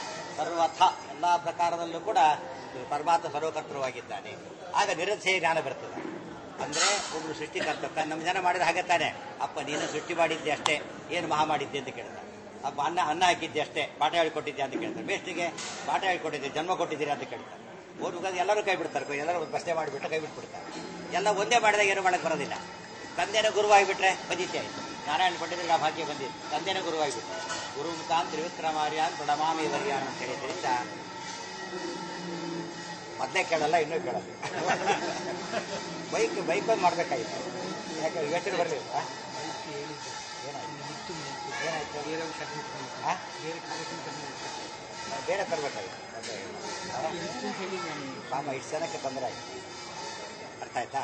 ಸರ್ವಥ ಎಲ್ಲ ಪ್ರಕಾರದಲ್ಲೂ ಕೂಡ ಪರಮಾತ್ಮ ಸರ್ವಕರ್ತೃವಾಗಿದ್ದಾನೆ ಆಗ ನಿರಧ್ಯಯ ಜ್ಞಾನ ಬರ್ತದೆ ಅಂದ್ರೆ ಒಬ್ರು ಸೃಷ್ಟಿಕರ್ತ ತಾನು ನಮ್ಮ ಜನ ಮಾಡಿದ್ರೆ ಹಾಗೆ ತಾನೆ ಅಪ್ಪ ನೀನು ಸೃಷ್ಟಿ ಮಾಡಿದ್ದೆ ಅಷ್ಟೇ ಏನು ಮಹಾ ಮಾಡಿದ್ದೆ ಅಂತ ಕೇಳ್ತಾರೆ ಅಪ್ಪ ಅನ್ನ ಅನ್ನ ಹಾಕಿದ್ದೆ ಅಷ್ಟೇ ಪಾಠ ಹೇಳ್ಕೊಟ್ಟಿದ್ದೆ ಅಂತ ಕೇಳ್ತಾರೆ ಬೇಸ್ಟಿಗೆ ಪಾಠ ಹೇಳ್ಕೊಟ್ಟಿದ್ದೆ ಜನ್ಮ ಕೊಟ್ಟಿದ್ದೀರಾ ಅಂತ ಕೇಳ್ತಾರೆ ಓದ್ಬೇಕಾದ್ರೆ ಎಲ್ಲರೂ ಕೈ ಬಿಡ್ತಾರೆ ಎಲ್ಲರೂ ಒಂದು ಪ್ರಶ್ನೆ ಮಾಡಿಬಿಟ್ಟು ಕೈ ಬಿಟ್ಬಿಡ್ತಾರೆ ಎಲ್ಲ ಒಂದೇ ಮಾಡಿದಾಗ ಏನು ಮಾಡಕ್ಕೆ ಬರೋದಿಲ್ಲ ತಂದೆನ ಗುರುವಾಗಿಬಿಟ್ರೆ ಬಂದಿತ್ತೆ ಆಯ್ತು ನಾರಾಯಣ ಪಂಡಿತರಿಗೆ ಆ ಭಾಗ್ಯ ಬಂದಿತ್ತು ತಂದೆನ ಗುರುವಾಗಿಬಿಟ್ರೆ ಗುರು ತಾನ್ ತ್ರಿವಿಕ್ರಮಾರ್ಯಾನ್ ಪ್ರಣಮಾಮಿ ವರ್ಯಾನ್ ಅಂತ ಹೇಳಿದ್ರಿಂದ ಮೊದಲೇ ಕೇಳಲ್ಲ ಇನ್ನೂ ಕೇಳಲ್ಲ ಬೈಕ್ ಬೈಕ್ ಬಂದು ಮಾಡ್ಬೇಕಾಗಿತ್ತು ಯಾಕೆ ಯೋಚನೆ ಬರಲಿಲ್ಲ ಏನಾಯ್ತು ಏನಾಯ್ತು ಆ? ಬೇರೆ ತರಬೇಕಾಗಿತ್ತು ಪಾಪ ಇಷ್ಟು ಜನಕ್ಕೆ ತೊಂದರೆ ಆಯ್ತು ಅರ್ಥ ಆಯ್ತಾ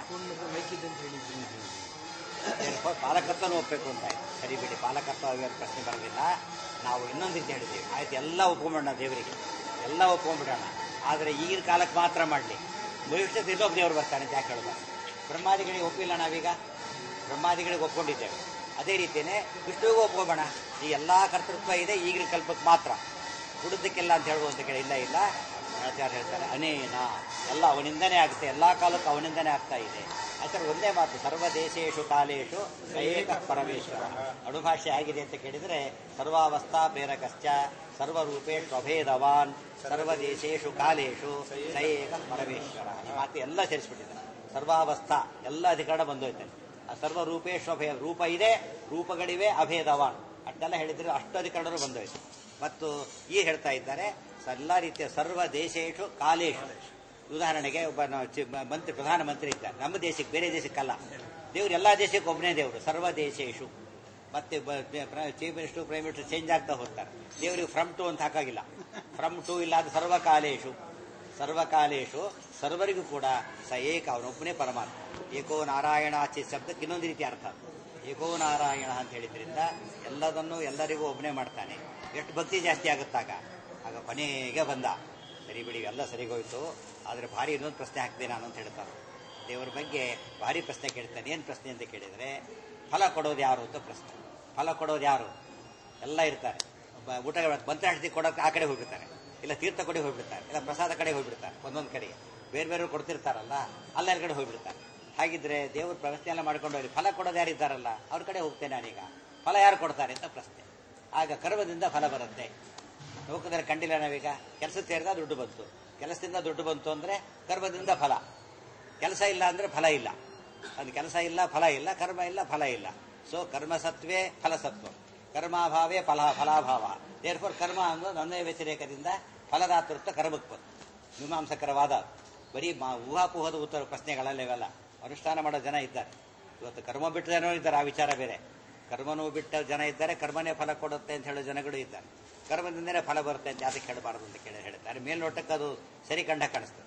ಏನಪ್ಪ ಪಾಲಕತ್ವನೂ ಒಪ್ಪಬೇಕು ಅಂತ ಆಯ್ತು ಸರಿ ಬಿಡಿ ಪಾಲಕತ್ವ ಇವಾಗ ಪ್ರಶ್ನೆ ಬರೋದಿಲ್ಲ ನಾವು ಇನ್ನೊಂದು ರೀತಿ ಹೇಳಿದ್ದೀವಿ ಆಯ್ತು ಎಲ್ಲ ಒಪ್ಕೊಂಬಿಡೋಣ ದೇವರಿಗೆ ಎಲ್ಲ ಒಪ್ಕೊಂಡ್ಬಿಡೋಣ ಆದರೆ ಈಗಿನ ಕಾಲಕ್ಕೆ ಮಾತ್ರ ಮಾಡಲಿ ಭವಿಷ್ಯದ ಇನ್ನೊಬ್ಬ ದೇವರು ಬರ್ತಾನೆ ಅಂತ ಯಾಕೆ ಹೇಳ್ಬಾರ್ದು ಬ್ರಹ್ಮಾದಿಗಳಿಗೆ ಒಪ್ಪಿಲ್ಲ ನಾವೀಗ ಬ್ರಹ್ಮಾದಿಗಳಿಗೆ ಒಪ್ಕೊಂಡಿದ್ದೇವೆ ಅದೇ ರೀತಿಯೇ ವಿಷ್ಣುವಿಗೂ ಒಪ್ಕೊಬೇಡ ಈ ಎಲ್ಲ ಕರ್ತೃತ್ವ ಇದೆ ಈಗಿನ ಕಲ್ಪಕ್ಕೆ ಮಾತ್ರ ಹುಡುದಕ್ಕೆಲ್ಲ ಅಂತ ಹೇಳ್ಬೋದು ಅಂತ ಕೇಳಿ ಇಲ್ಲ ಇಲ್ಲ ಆಚಾರ್ಯ ಹೇಳ್ತಾರೆ ಅನೇನ ಎಲ್ಲ ಅವನಿಂದನೇ ಆಗುತ್ತೆ ಎಲ್ಲ ಕಾಲಕ್ಕೂ ಅವನಿಂದನೇ ಆಗ್ತಾ ಇದೆ ಆಚಾರ್ಯ ಒಂದೇ ಮಾತು ಸರ್ವ ದೇಶೇಶು ಕಾಲೇಶು ಏಕ ಪರಮೇಶ್ವರ ಅಣುಭಾಷೆ ಆಗಿದೆ ಅಂತ ಕೇಳಿದರೆ ಸರ್ವಾವಸ್ಥಾ ಪ್ರೇರಕಶ್ಚ ಸರ್ವರೂಪೇಶು ಅಭೇದವಾನ್ ಸರ್ವ ದೇಶೇಶು ಕಾಲೇಶು ಏಕ ಪರಮೇಶ್ವರ ಈ ಮಾತು ಎಲ್ಲ ಸೇರಿಸ್ಬಿಟ್ಟಿದ್ದಾರೆ ಸರ್ವಾವಸ್ಥಾ ಎಲ್ಲ ಅಧಿಕರಣ ಬಂದೋಯ್ತಾನೆ ಆ ಸರ್ವ ರೂಪೇಶು ಅಭೇದ ರೂಪ ಇದೆ ರೂಪಗಳಿವೆ ಅಭೇದವಾನ್ ಅಷ್ಟೆಲ್ಲ ಹೇಳಿದ್ರೆ ಅಷ್ಟು ಅಧಿಕರಣರು ಬಂದೋಯ್ತು ಮತ್ತು ಈ ಹೇಳ್ತಾ ಇದ್ದಾರೆ ಎಲ್ಲ ರೀತಿಯ ಸರ್ವ ದೇಶೇಶು ಕಾಲೇಶು ಉದಾಹರಣೆಗೆ ಒಬ್ಬ ನಾವು ಚಿ- ಮ- ಮಂತ್ರಿ ಪ್ರಧಾನಮಂತ್ರಿ ಇದ್ದಾರೆ ನಮ್ಮ ದೇಶಕ್ಕೆ ಬೇರೆ ದೇಶಕ್ಕಲ್ಲ ದೇವ್ರು ಎಲ್ಲಾ ದೇಶಕ್ಕೆ ಒಬ್ಬನೇ ದೇವರು ಸರ್ವ ದೇಶೇಶು ಮತ್ತೆ chief minister prime minister change ಆಗ್ತಾ ಹೋಗ್ತಾರೆ ದೇವರಿಗೆ ಫ್ರಮ್ ಟು ಅಂತ ಹಾಕಾಗಿಲ್ಲ ಫ್ರಮ್ ಟು ಇಲ್ಲ ಅದು ಸರ್ವಕಾಲೇಶು ಸರ್ವಕಾಲೇಶು ಸರ್ವರಿಗೂ ಕೂಡ ಸ ಏಕ ಅವನೊಬ್ಬನೇ ಪರಮಾತ್ಮ ಏಕೋ ನಾರಾಯಣ ಆಚೆ ಶಬ್ದಕ್ಕೆ ಇನ್ನೊಂದು ರೀತಿ ಅರ್ಥ ಏಕೋ ನಾರಾಯಣ ಅಂತ ಹೇಳಿದ್ರಿಂದ ಎಲ್ಲದನ್ನೂ ಎಲ್ಲರಿಗೂ ಒಬ್ಬನೇ ಮಾಡ್ತಾನೆ ಎಷ್ಟು ಭಕ್ತಿ ಜಾಸ್ತಿ ಆಗುತ್ತಾಗ ಆಗ ಕೊನೆಗೆ ಬಂದ ಸರಿ ಬಿಡಿ ಎಲ್ಲ ಸರಿಗೋಯ್ತು ಆದರೆ ಭಾರಿ ಇನ್ನೊಂದು ಪ್ರಶ್ನೆ ಹಾಕ್ತೀನಿ ನಾನು ಅಂತ ಹೇಳ್ತಾರೆ ದೇವರ ಬಗ್ಗೆ ಭಾರಿ ಪ್ರಶ್ನೆ ಕೇಳ್ತಾನೆ ಏನು ಪ್ರಶ್ನೆ ಅಂತ ಕೇಳಿದರೆ ಫಲ ಕೊಡೋದು ಯಾರು ಅಂತ ಪ್ರಶ್ನೆ ಫಲ ಕೊಡೋದು ಯಾರು ಎಲ್ಲ ಇರ್ತಾರೆ ಒಬ್ಬ ಊಟ ಮಂತ್ರಾಕ್ಷಿ ಕೊಡೋಕೆ ಆ ಕಡೆ ಹೋಗ್ಬಿಡ್ತಾರೆ ಇಲ್ಲ ತೀರ್ಥ ಕಡೆ ಹೋಗ್ಬಿಡ್ತಾರೆ ಇಲ್ಲ ಪ್ರಸಾದ ಕಡೆ ಹೋಗ್ಬಿಡ್ತಾರೆ ಒಂದೊಂದು ಕಡೆಗೆ ಬೇರೆ ಬೇರೆ ಕೊಡ್ತಿರ್ತಾರಲ್ಲ ಅಲ್ಲೆಲ್ಲ ಕಡೆ ಹೋಗ್ಬಿಡ್ತಾರೆ ಹಾಗಿದ್ರೆ ದೇವ್ರ ಪ್ರಶ್ನೆ ಎಲ್ಲ ಮಾಡ್ಕೊಂಡು ಹೋಗಿ ಫಲ ಕೊಡೋದು ಯಾರು ಇದ್ದಾರಲ್ಲ ಅವ್ರ ಕಡೆ ಹೋಗ್ತೇನೆ ನಾನೀಗ ಫಲ ಯಾರು ಕೊಡ್ತಾರೆ ಅಂತ ಪ್ರಶ್ನೆ ಆಗ ಕರ್ಮದಿಂದ ಫಲ ಬರುತ್ತೆ ಲೋಕದಲ್ಲಿ ಕಂಡಿಲ್ಲ ನಾವೀಗ ಕೆಲಸ ಸೇರಿದ ದುಡ್ಡು ಬಂತು ಕೆಲಸದಿಂದ ದುಡ್ಡು ಬಂತು ಅಂದ್ರೆ ಕರ್ಮದಿಂದ ಫಲ ಕೆಲಸ ಇಲ್ಲ ಅಂದ್ರೆ ಫಲ ಇಲ್ಲ ಅದು ಕೆಲಸ ಇಲ್ಲ ಫಲ ಇಲ್ಲ ಕರ್ಮ ಇಲ್ಲ ಫಲ ಇಲ್ಲ ಸೊ ಕರ್ಮಸತ್ವೇ ಫಲಸತ್ವ ಕರ್ಮಾಭಾವೇ ಫಲ ಫಲಾಭಾವ ದೇರ್ಫೋರ್ ಕರ್ಮ ಅನ್ನೋದು ನನ್ನ ವ್ಯತಿರೇಕದಿಂದ ಫಲದಾತೃತ್ವ ಕರ್ಮಕ್ಕೆ ಬಂತು ಮೀಮಾಂಸಕರ ವಾದ ಬರೀ ಮಾ ಊಹಾಪೋಹದ ಉತ್ತರ ಪ್ರಶ್ನೆಗಳಲ್ಲ ಇವೆಲ್ಲ ಅನುಷ್ಠಾನ ಮಾಡೋ ಜನ ಇದ್ದಾರೆ ಇವತ್ತು ಕರ್ಮ ಬಿಟ್ಟ ಜನರು ಇದ್ದಾರೆ ಆ ವಿಚಾರ ಬೇರೆ ಕರ್ಮನೂ ಬಿಟ್ಟ ಜನ ಇದ್ದಾರೆ ಕರ್ಮನೇ ಫಲ ಕೊಡುತ್ತೆ ಅಂತ ಹೇಳೋ ಜನಗಳು ಇದ್ದಾರೆ ಕರ್ಮದಿಂದನೇ ಫಲ ಬರುತ್ತೆ ಅಂತ ಯಾತಕ್ಕೆ ಹೇಳಬಾರದು ಅಂತ ಕೇಳಿ ಹೇಳ್ತಾರೆ ಮೇಲ್ನೋಟಕ್ಕೆ ಅದು ಸರಿ ಕಂಡ ಕಾಣಿಸ್ತದೆ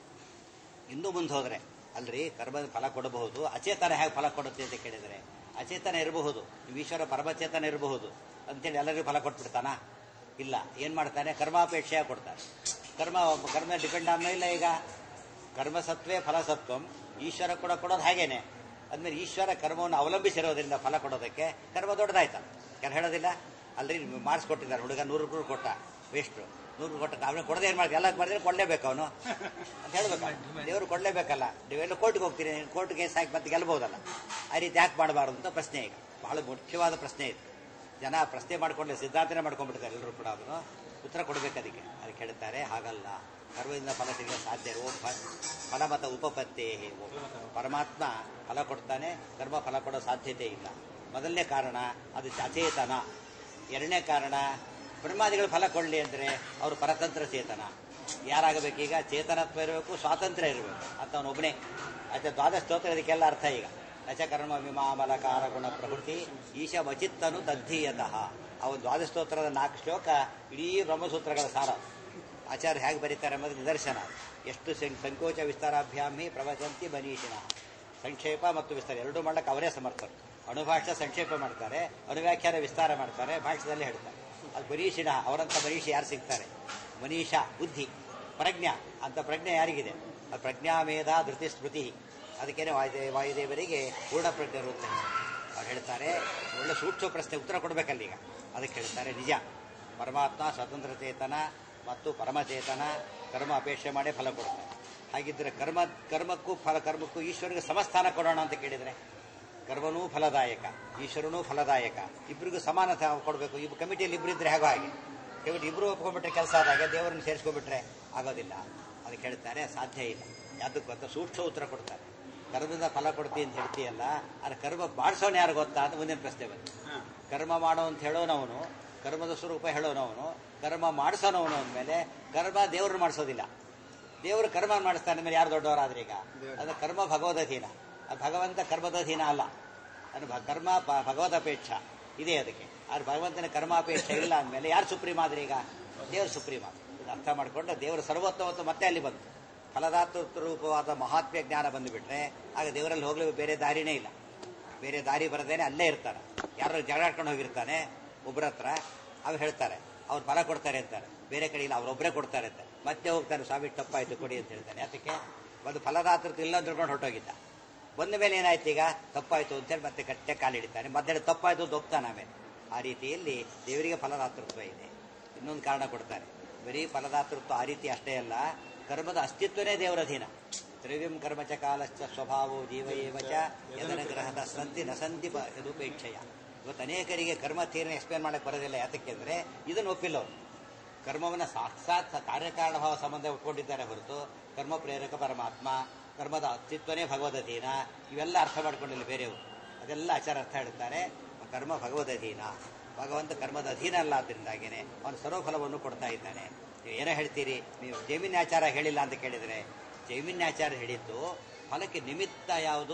ಇನ್ನೂ ಮುಂದೆ ಹೋದ್ರೆ ಅಲ್ರಿ ಕರ್ಮ ಫಲ ಕೊಡಬಹುದು ಅಚೇತನ ಹೇಗೆ ಫಲ ಕೊಡುತ್ತೆ ಅಂತ ಕೇಳಿದರೆ ಅಚೇತನ ಇರಬಹುದು ನೀವು ಈಶ್ವರ ಪರಮಚೇತನ ಇರಬಹುದು ಅಂತೇಳಿ ಎಲ್ಲರಿಗೂ ಫಲ ಕೊಟ್ಬಿಡ್ತಾನ ಇಲ್ಲ ಏನ್ ಮಾಡ್ತಾನೆ ಕರ್ಮಾಪೇಕ್ಷೆಯ ಕೊಡ್ತಾನೆ ಕರ್ಮ ಕರ್ಮ ಡಿಪೆಂಡ್ ಆದ್ಮೇಲೆ ಇಲ್ಲ ಈಗ ಕರ್ಮಸತ್ವೇ ಫಲಸತ್ವಂ ಈಶ್ವರ ಕೂಡ ಕೊಡೋದು ಹಾಗೇನೆ ಅದ್ಮೇಲೆ ಈಶ್ವರ ಕರ್ಮವನ್ನು ಅವಲಂಬಿಸಿರೋದ್ರಿಂದ ಫಲ ಕೊಡೋದಕ್ಕೆ ಕರ್ಮ ದೊಡ್ಡದಾಯ್ತ ಯಾರು ಹೇಳೋದಿಲ್ಲ ಅಲ್ರಿ ಮಾರ್ಕ್ಸ್ ಕೊಟ್ಟಿದ್ದಾರೆ ಹುಡುಗ ನೂರು ರೂಪಾಯಿ ಕೊಟ್ಟ ವೇಸ್ಟು ನೂರು ಕೊಟ್ಟ ಅವನು ಕೊಡದೆ ಏನ್ ಮಾಡಿ ಎಲ್ಲ ಮಾಡಿದ್ರೆ ಕೊಡಲೇಬೇಕು ಅವನು ಅಂತ ಹೇಳ್ಬೇಕು ದೇವರು ಕೊಡಲೇಬೇಕಲ್ಲ ನೀವೆಲ್ಲ ಕೋರ್ಟ್ಗೆ ಹೋಗ್ತೀರಿ ಕೋರ್ಟ್ ಕೇಸ್ ಹಾಕಿ ಮತ್ತೆ ಗೆಲ್ಬಹುದಲ್ಲ ಆ ರೀತಿ ಯಾಕೆ ಮಾಡಬಾರ್ದು ಅಂತ ಪ್ರಶ್ನೆ ಈಗ ಬಹಳ ಮುಖ್ಯವಾದ ಪ್ರಶ್ನೆ ಇದು ಜನ ಪ್ರಶ್ನೆ ಮಾಡ್ಕೊಂಡ್ರೆ ಸಿದ್ಧಾಂತನೇ ಮಾಡ್ಕೊಂಡ್ಬಿಡ್ತಾರೆ ಎಲ್ಲರೂ ಕೂಡ ಅದನ್ನು ಉತ್ತರ ಕೊಡಬೇಕು ಅದಕ್ಕೆ ಅದಕ್ಕೆ ಹೇಳ್ತಾರೆ ಹಾಗಲ್ಲ ಕರ್ಮದಿಂದ ಫಲ ಸಿಗಲು ಸಾಧ್ಯ ಓಂ ಫ- ಫಲಮತ ಉಪಪತ್ತೇ ಓಂ ಪರಮಾತ್ಮ ಫಲ ಕೊಡ್ತಾನೆ ಕರ್ಮ ಫಲ ಕೊಡೋ ಸಾಧ್ಯತೆ ಇಲ್ಲ ಮೊದಲನೇ ಕಾರಣ ಅದು ಅಚೇತನ ಎರಡನೇ ಕಾರಣ ಬ್ರಹ್ಮಾದಿಗಳು ಫಲ ಕೊಡಲಿ ಅಂದರೆ ಅವರು ಪರತಂತ್ರ ಚೇತನ ಯಾರಾಗಬೇಕೀಗ ಚೇತನತ್ವ ಇರಬೇಕು ಸ್ವಾತಂತ್ರ್ಯ ಇರಬೇಕು ಅಂತ ಅವನೊಬ್ಬನೇ ಅದೇ ದ್ವಾದಶ ಸ್ತೋತ್ರ ಇದಕ್ಕೆಲ್ಲ ಅರ್ಥ ಈಗ ನಚಕರ್ಮ ವಿಮಾಮಲಕಾರ ಗುಣ ಪ್ರಕೃತಿ ಈಶ ವಚಿತ್ತನು ತದ್ಧೀಯತಃ ಅವನ ದ್ವಾದಶ ಸ್ತೋತ್ರದ ನಾಲ್ಕು ಶ್ಲೋಕ ಇಡೀ ಬ್ರಹ್ಮಸೂತ್ರಗಳ ಸಾರ ಆಚಾರ್ಯ ಹೇಗೆ ಬರೀತಾರೆ ಎಂಬುದು ನಿದರ್ಶನ ಎಷ್ಟು ಸಂ- ಸಂಕೋಚ ವಿಸ್ತಾರಾಭ್ಯಾಮಿ ಪ್ರವಚಂತಿ ಮನೀಷಿನ ಸಂಕ್ಷೇಪ ಮತ್ತು ವಿಸ್ತಾರ ಎರಡೂ ಮಾಡಕ್ಕೆ ಅವರೇ ಸಮರ್ಥರು ಅಣುಭಾಷ್ಯ ಸಂಕ್ಷೇಪ ಮಾಡ್ತಾರೆ ಅನುವ್ಯಾಖ್ಯಾನ ವಿಸ್ತಾರ ಮಾಡ್ತಾರೆ ಭಾಷ್ಯದಲ್ಲಿ ಹೇಳ್ತಾರೆ ಅದು ಮನೀಷಿನ ಅವರಂತ ಮನೀಷಿ ಯಾರು ಸಿಗ್ತಾರೆ ಮನೀಷ ಬುದ್ಧಿ ಪ್ರಜ್ಞಾ ಅಂತ ಪ್ರಜ್ಞೆ ಯಾರಿಗಿದೆ ಅದು ಪ್ರಜ್ಞಾಮೇಧ ಧೃತಿ ಸ್ಮೃತಿ ಅದಕ್ಕೇನೆ ವಾಯುದೇ ವಾಯುದೇವರಿಗೆ ಪೂರ್ಣ ಪ್ರಜ್ಞರು ಅಂತ ಹೆಸರು. ಅವ್ರು ಹೇಳ್ತಾರೆ ಒಳ್ಳೆ ಸೂಕ್ಷ್ಮ ಪ್ರಶ್ನೆ ಉತ್ತರ ಕೊಡಬೇಕಲ್ಲ ಈಗ ಅದಕ್ಕೆ ಹೇಳ್ತಾರೆ ನಿಜ ಪರಮಾತ್ಮ ಸ್ವತಂತ್ರ ಚೇತನ ಮತ್ತು ಪರಮಚೇತನ ಕರ್ಮ ಅಪೇಕ್ಷೆ ಮಾಡೇ ಫಲ ಕೊಡ್ತಾರೆ ಹಾಗಿದ್ರೆ ಕರ್ಮ ಕರ್ಮಕ್ಕೂ ಫಲ ಕರ್ಮಕ್ಕೂ ಈಶ್ವರಿಗೆ ಸಮಸ್ಥಾನ ಕೊಡೋಣ ಅಂತ ಕೇಳಿದ್ರೆ ಕರ್ಮನೂ ಫಲದಾಯಕ ಈಶ್ವರನೂ ಫಲದಾಯಕ ಇಬ್ಬರಿಗೂ ಸಮಾನ ತ- ಕೊಡಬೇಕು ಇಬ್ಬರು ಕಮಿಟಿಯಲ್ಲಿ ಇಬ್ಬರು ಇದ್ರೆ ಹೇಗೋ ಹಾಗೆ ಕಮಿಟಿ ಇಬ್ಬರು ಒಪ್ಕೊಂಡ್ಬಿಟ್ರೆ ಕೆಲಸ ಆದಾಗ ದೇವರನ್ನು ಸೇರಿಸ್ಕೊಂಡ್ಬಿಟ್ರೆ ಆಗೋದಿಲ್ಲ ಅದಕ್ಕೆ ಹೇಳ್ತಾರೆ ಸಾಧ್ಯ ಇಲ್ಲ ಯಾವ್ದಕ್ಕೆ ಗೊತ್ತಾ ಸೂಕ್ಷ್ಮ ಉತ್ತರ ಕೊಡ್ತಾರೆ ಕರ್ಮದಿಂದ ಫಲ ಕೊಡ್ತೀನಿ ಅಂತ ಹೇಳ್ತೀಯಲ್ಲ ಆದ್ರೆ ಕರ್ಮ ಬಾಡ್ಸೋನು ಯಾರು ಗೊತ್ತಾ ಅಂತ ಮುಂದಿನ ಪ್ರಶ್ನೆ ಬಂತು ಕರ್ಮ ಮಾಡೋ ಅಂತ ಹೇಳೋನವನು ಕರ್ಮದ ಸ್ವರೂಪ ಹೇಳೋನವನು ಕರ್ಮ ಮಾಡಿಸೋನವನು ಅಂದಮೇಲೆ ಕರ್ಮ ದೇವರು ಮಾಡಿಸೋದಿಲ್ಲ ದೇವರು ಕರ್ಮ ಮಾಡಿಸ್ತಾನೆ ಮೇಲೆ ಯಾರು ದೊಡ್ಡವರಾದ್ರೆ ಈಗ ಅದು ಕರ್ಮ ಭಗವದಧೀನ ಅದು ಭಗವಂತ ಕರ್ಮದಧೀನ ಅಲ್ಲ ಅದು ಭ- ಕರ್ಮ ಪ- ಭಗವದಪೇಕ್ಷ ಇದೆ ಅದಕ್ಕೆ ಆದ್ರೆ ಭಗವಂತನ ಕರ್ಮಾಪೇಕ್ಷ ಇಲ್ಲ ಅಂದಮೇಲೆ ಯಾರು ಸುಪ್ರೀಂ ಆದ್ರೆ ಈಗ ದೇವರು ಸುಪ್ರೀಂ ಆದ ಇದು ಅರ್ಥ ಮಾಡಿಕೊಂಡು ದೇವರು ಸರ್ವೋತ್ತಮತ್ತು ಮತ್ತೆ ಅಲ್ಲಿ ಬಂತು ಫಲದಾತೃ ರೂಪವಾದ ಮಹಾತ್ಮ್ಯ ಜ್ಞಾನ ಬಂದುಬಿಟ್ರೆ ಆಗ ದೇವರಲ್ಲಿ ಹೋಗ್ಲಿ ಬೇರೆ ದಾರಿನೇ ಇಲ್ಲ ಬೇರೆ ದಾರಿ ಬರದೇನೆ ಅಲ್ಲೇ ಇರ್ತಾನೆ ಯಾರು ಜಗಳಾಡ್ಕೊಂಡು ಹೋಗಿರ್ತಾನೆ ಒಬ್ಬರ ಹತ್ರ ಅವ್ರು ಹೇಳ್ತಾರೆ ಅವ್ರು ಫಲ ಕೊಡ್ತಾರೆ ಅಂತಾರೆ ಬೇರೆ ಕಡೆ ಇಲ್ಲ ಅವ್ರೊಬ್ಬರೇ ಕೊಡ್ತಾರೆ ಅಂತ ಮತ್ತೆ ಹೋಗ್ತಾರೆ ಸ್ವಾಮಿ ತಪ್ಪಾಯ್ತು ಕೊಡಿ ಅಂತ ಹೇಳ್ತಾನೆ ಅದಕ್ಕೆ ಒಂದು ಫಲದಾತೃತ್ವ ಇಲ್ಲ ಅಂತ ತಿಳ್ಕೊಂಡು ಹೊರಟೋಗಿದ್ದ ಬಂದ ಮೇಲೆ ಏನಾಯ್ತು ಈಗ ತಪ್ಪಾಯ್ತು ಅಂತೇಳಿ ಮತ್ತೆ ಕಟ್ಟೆ ಕಾಲು ಹಿಡಿತಾನೆ ಮತ್ತೆ ತಪ್ಪಾಯ್ತು ಅಂತ ಒಪ್ತಾನೆ ಆಮೇಲೆ ಆ ರೀತಿಯಲ್ಲಿ ದೇವರಿಗೆ ಫಲದಾತೃತ್ವ ಇದೆ ಇನ್ನೊಂದು ಕಾರಣ ಕೊಡ್ತಾರೆ ಬರೀ ಫಲದಾತೃತ್ವ ಆ ರೀತಿ ಅಷ್ಟೇ ಅಲ್ಲ ಕರ್ಮದ ಅಸ್ತಿತ್ವನೇ ದೇವರ ಅಧೀನ ದ್ರವ್ಯಂ ಕರ್ಮಚ ಕಾಲಶ್ಚ ಸ್ವಭಾವೋ ಜೀವಯೇವ ಚ ಯದನುಗ್ರಹದ ಸಂತಿ ನ ಸಂತಿ ಪ- ಯದುಪೇಕ್ಷೆಯ ಇವತ್ತು ಅನೇಕರಿಗೆ ಕರ್ಮ ತೀರ್ನ ಎಕ್ಸ್ಪ್ಲೇನ್ ಮಾಡಕ್ಕೆ ಬರೋದಿಲ್ಲ ಯಾತಕ್ಕೆಂದ್ರೆ ಇದನ್ನು ಒಪ್ಪಿಲ್ಲ ಅವರು ಕರ್ಮವನ್ನು ಸಾಕ್ಷಾತ್ ಕಾರ್ಯಕಾರಣ ಭಾವ ಸಂಬಂಧ ಉಟ್ಕೊಂಡಿದ್ದಾರೆ ಹೊರತು ಕರ್ಮ ಪ್ರೇರಕ ಪರಮಾತ್ಮ ಕರ್ಮದ ಅಸ್ತಿತ್ವನೇ ಭಗವದಧೀನ ಇವೆಲ್ಲ ಅರ್ಥ ಮಾಡ್ಕೊಂಡಿಲ್ಲ ಬೇರೆಯವರು ಅದೆಲ್ಲ ಆಚಾರ ಅರ್ಥ ಹೇಳ್ತಾರೆ ಕರ್ಮ ಭಗವದಧೀನ ಭಗವಂತ ಕರ್ಮದ ಅಧೀನ ಅಲ್ಲ ಆದ್ದರಿಂದಾಗೇನೆ ಅವನು ಸರ್ವಫಲವನ್ನು ಕೊಡ್ತಾ ಇದ್ದಾನೆ ನೀವು ಏನೋ ಹೇಳ್ತೀರಿ ನೀವು ಜೈಮಿನ್ಯಾಚಾರ ಹೇಳಿಲ್ಲ ಅಂತ ಕೇಳಿದರೆ ಜೈಮಿನ್ಯಾಚಾರ ಹೇಳಿದ್ದು ಫಲಕ್ಕೆ ನಿಮಿತ್ತ ಯಾವುದು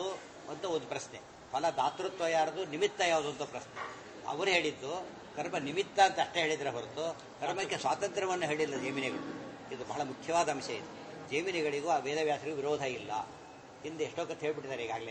ಅಂತ ಒಂದು ಪ್ರಶ್ನೆ ಫಲ ದಾತೃತ್ವ ಯಾರ್ದು ನಿಮಿತ್ತ ಯಾವುದು ಅಂತ ಪ್ರಶ್ನೆ ಅವರು ಹೇಳಿದ್ದು ಕರ್ಮ ನಿಮಿತ್ತ ಅಂತ ಅಷ್ಟೇ ಹೇಳಿದ್ರೆ ಹೊರತು ಕರ್ಮಕ್ಕೆ ಸ್ವಾತಂತ್ರ್ಯವನ್ನು ಹೇಳಿಲ್ಲ ಜೈಮಿನಿಗಳು ಇದು ಬಹಳ ಮುಖ್ಯವಾದ ಅಂಶ ಇದು ಜೈಮಿನಿಗಳಿಗೂ ಆ ವೇದವ್ಯಾಸರಿಗೂ ವಿರೋಧ ಇಲ್ಲ ಹಿಂದೆ ಎಷ್ಟೋ ಕಥೆ ಹೇಳ್ಬಿಟ್ಟಿದ್ದಾರೆ ಈಗಾಗಲೇ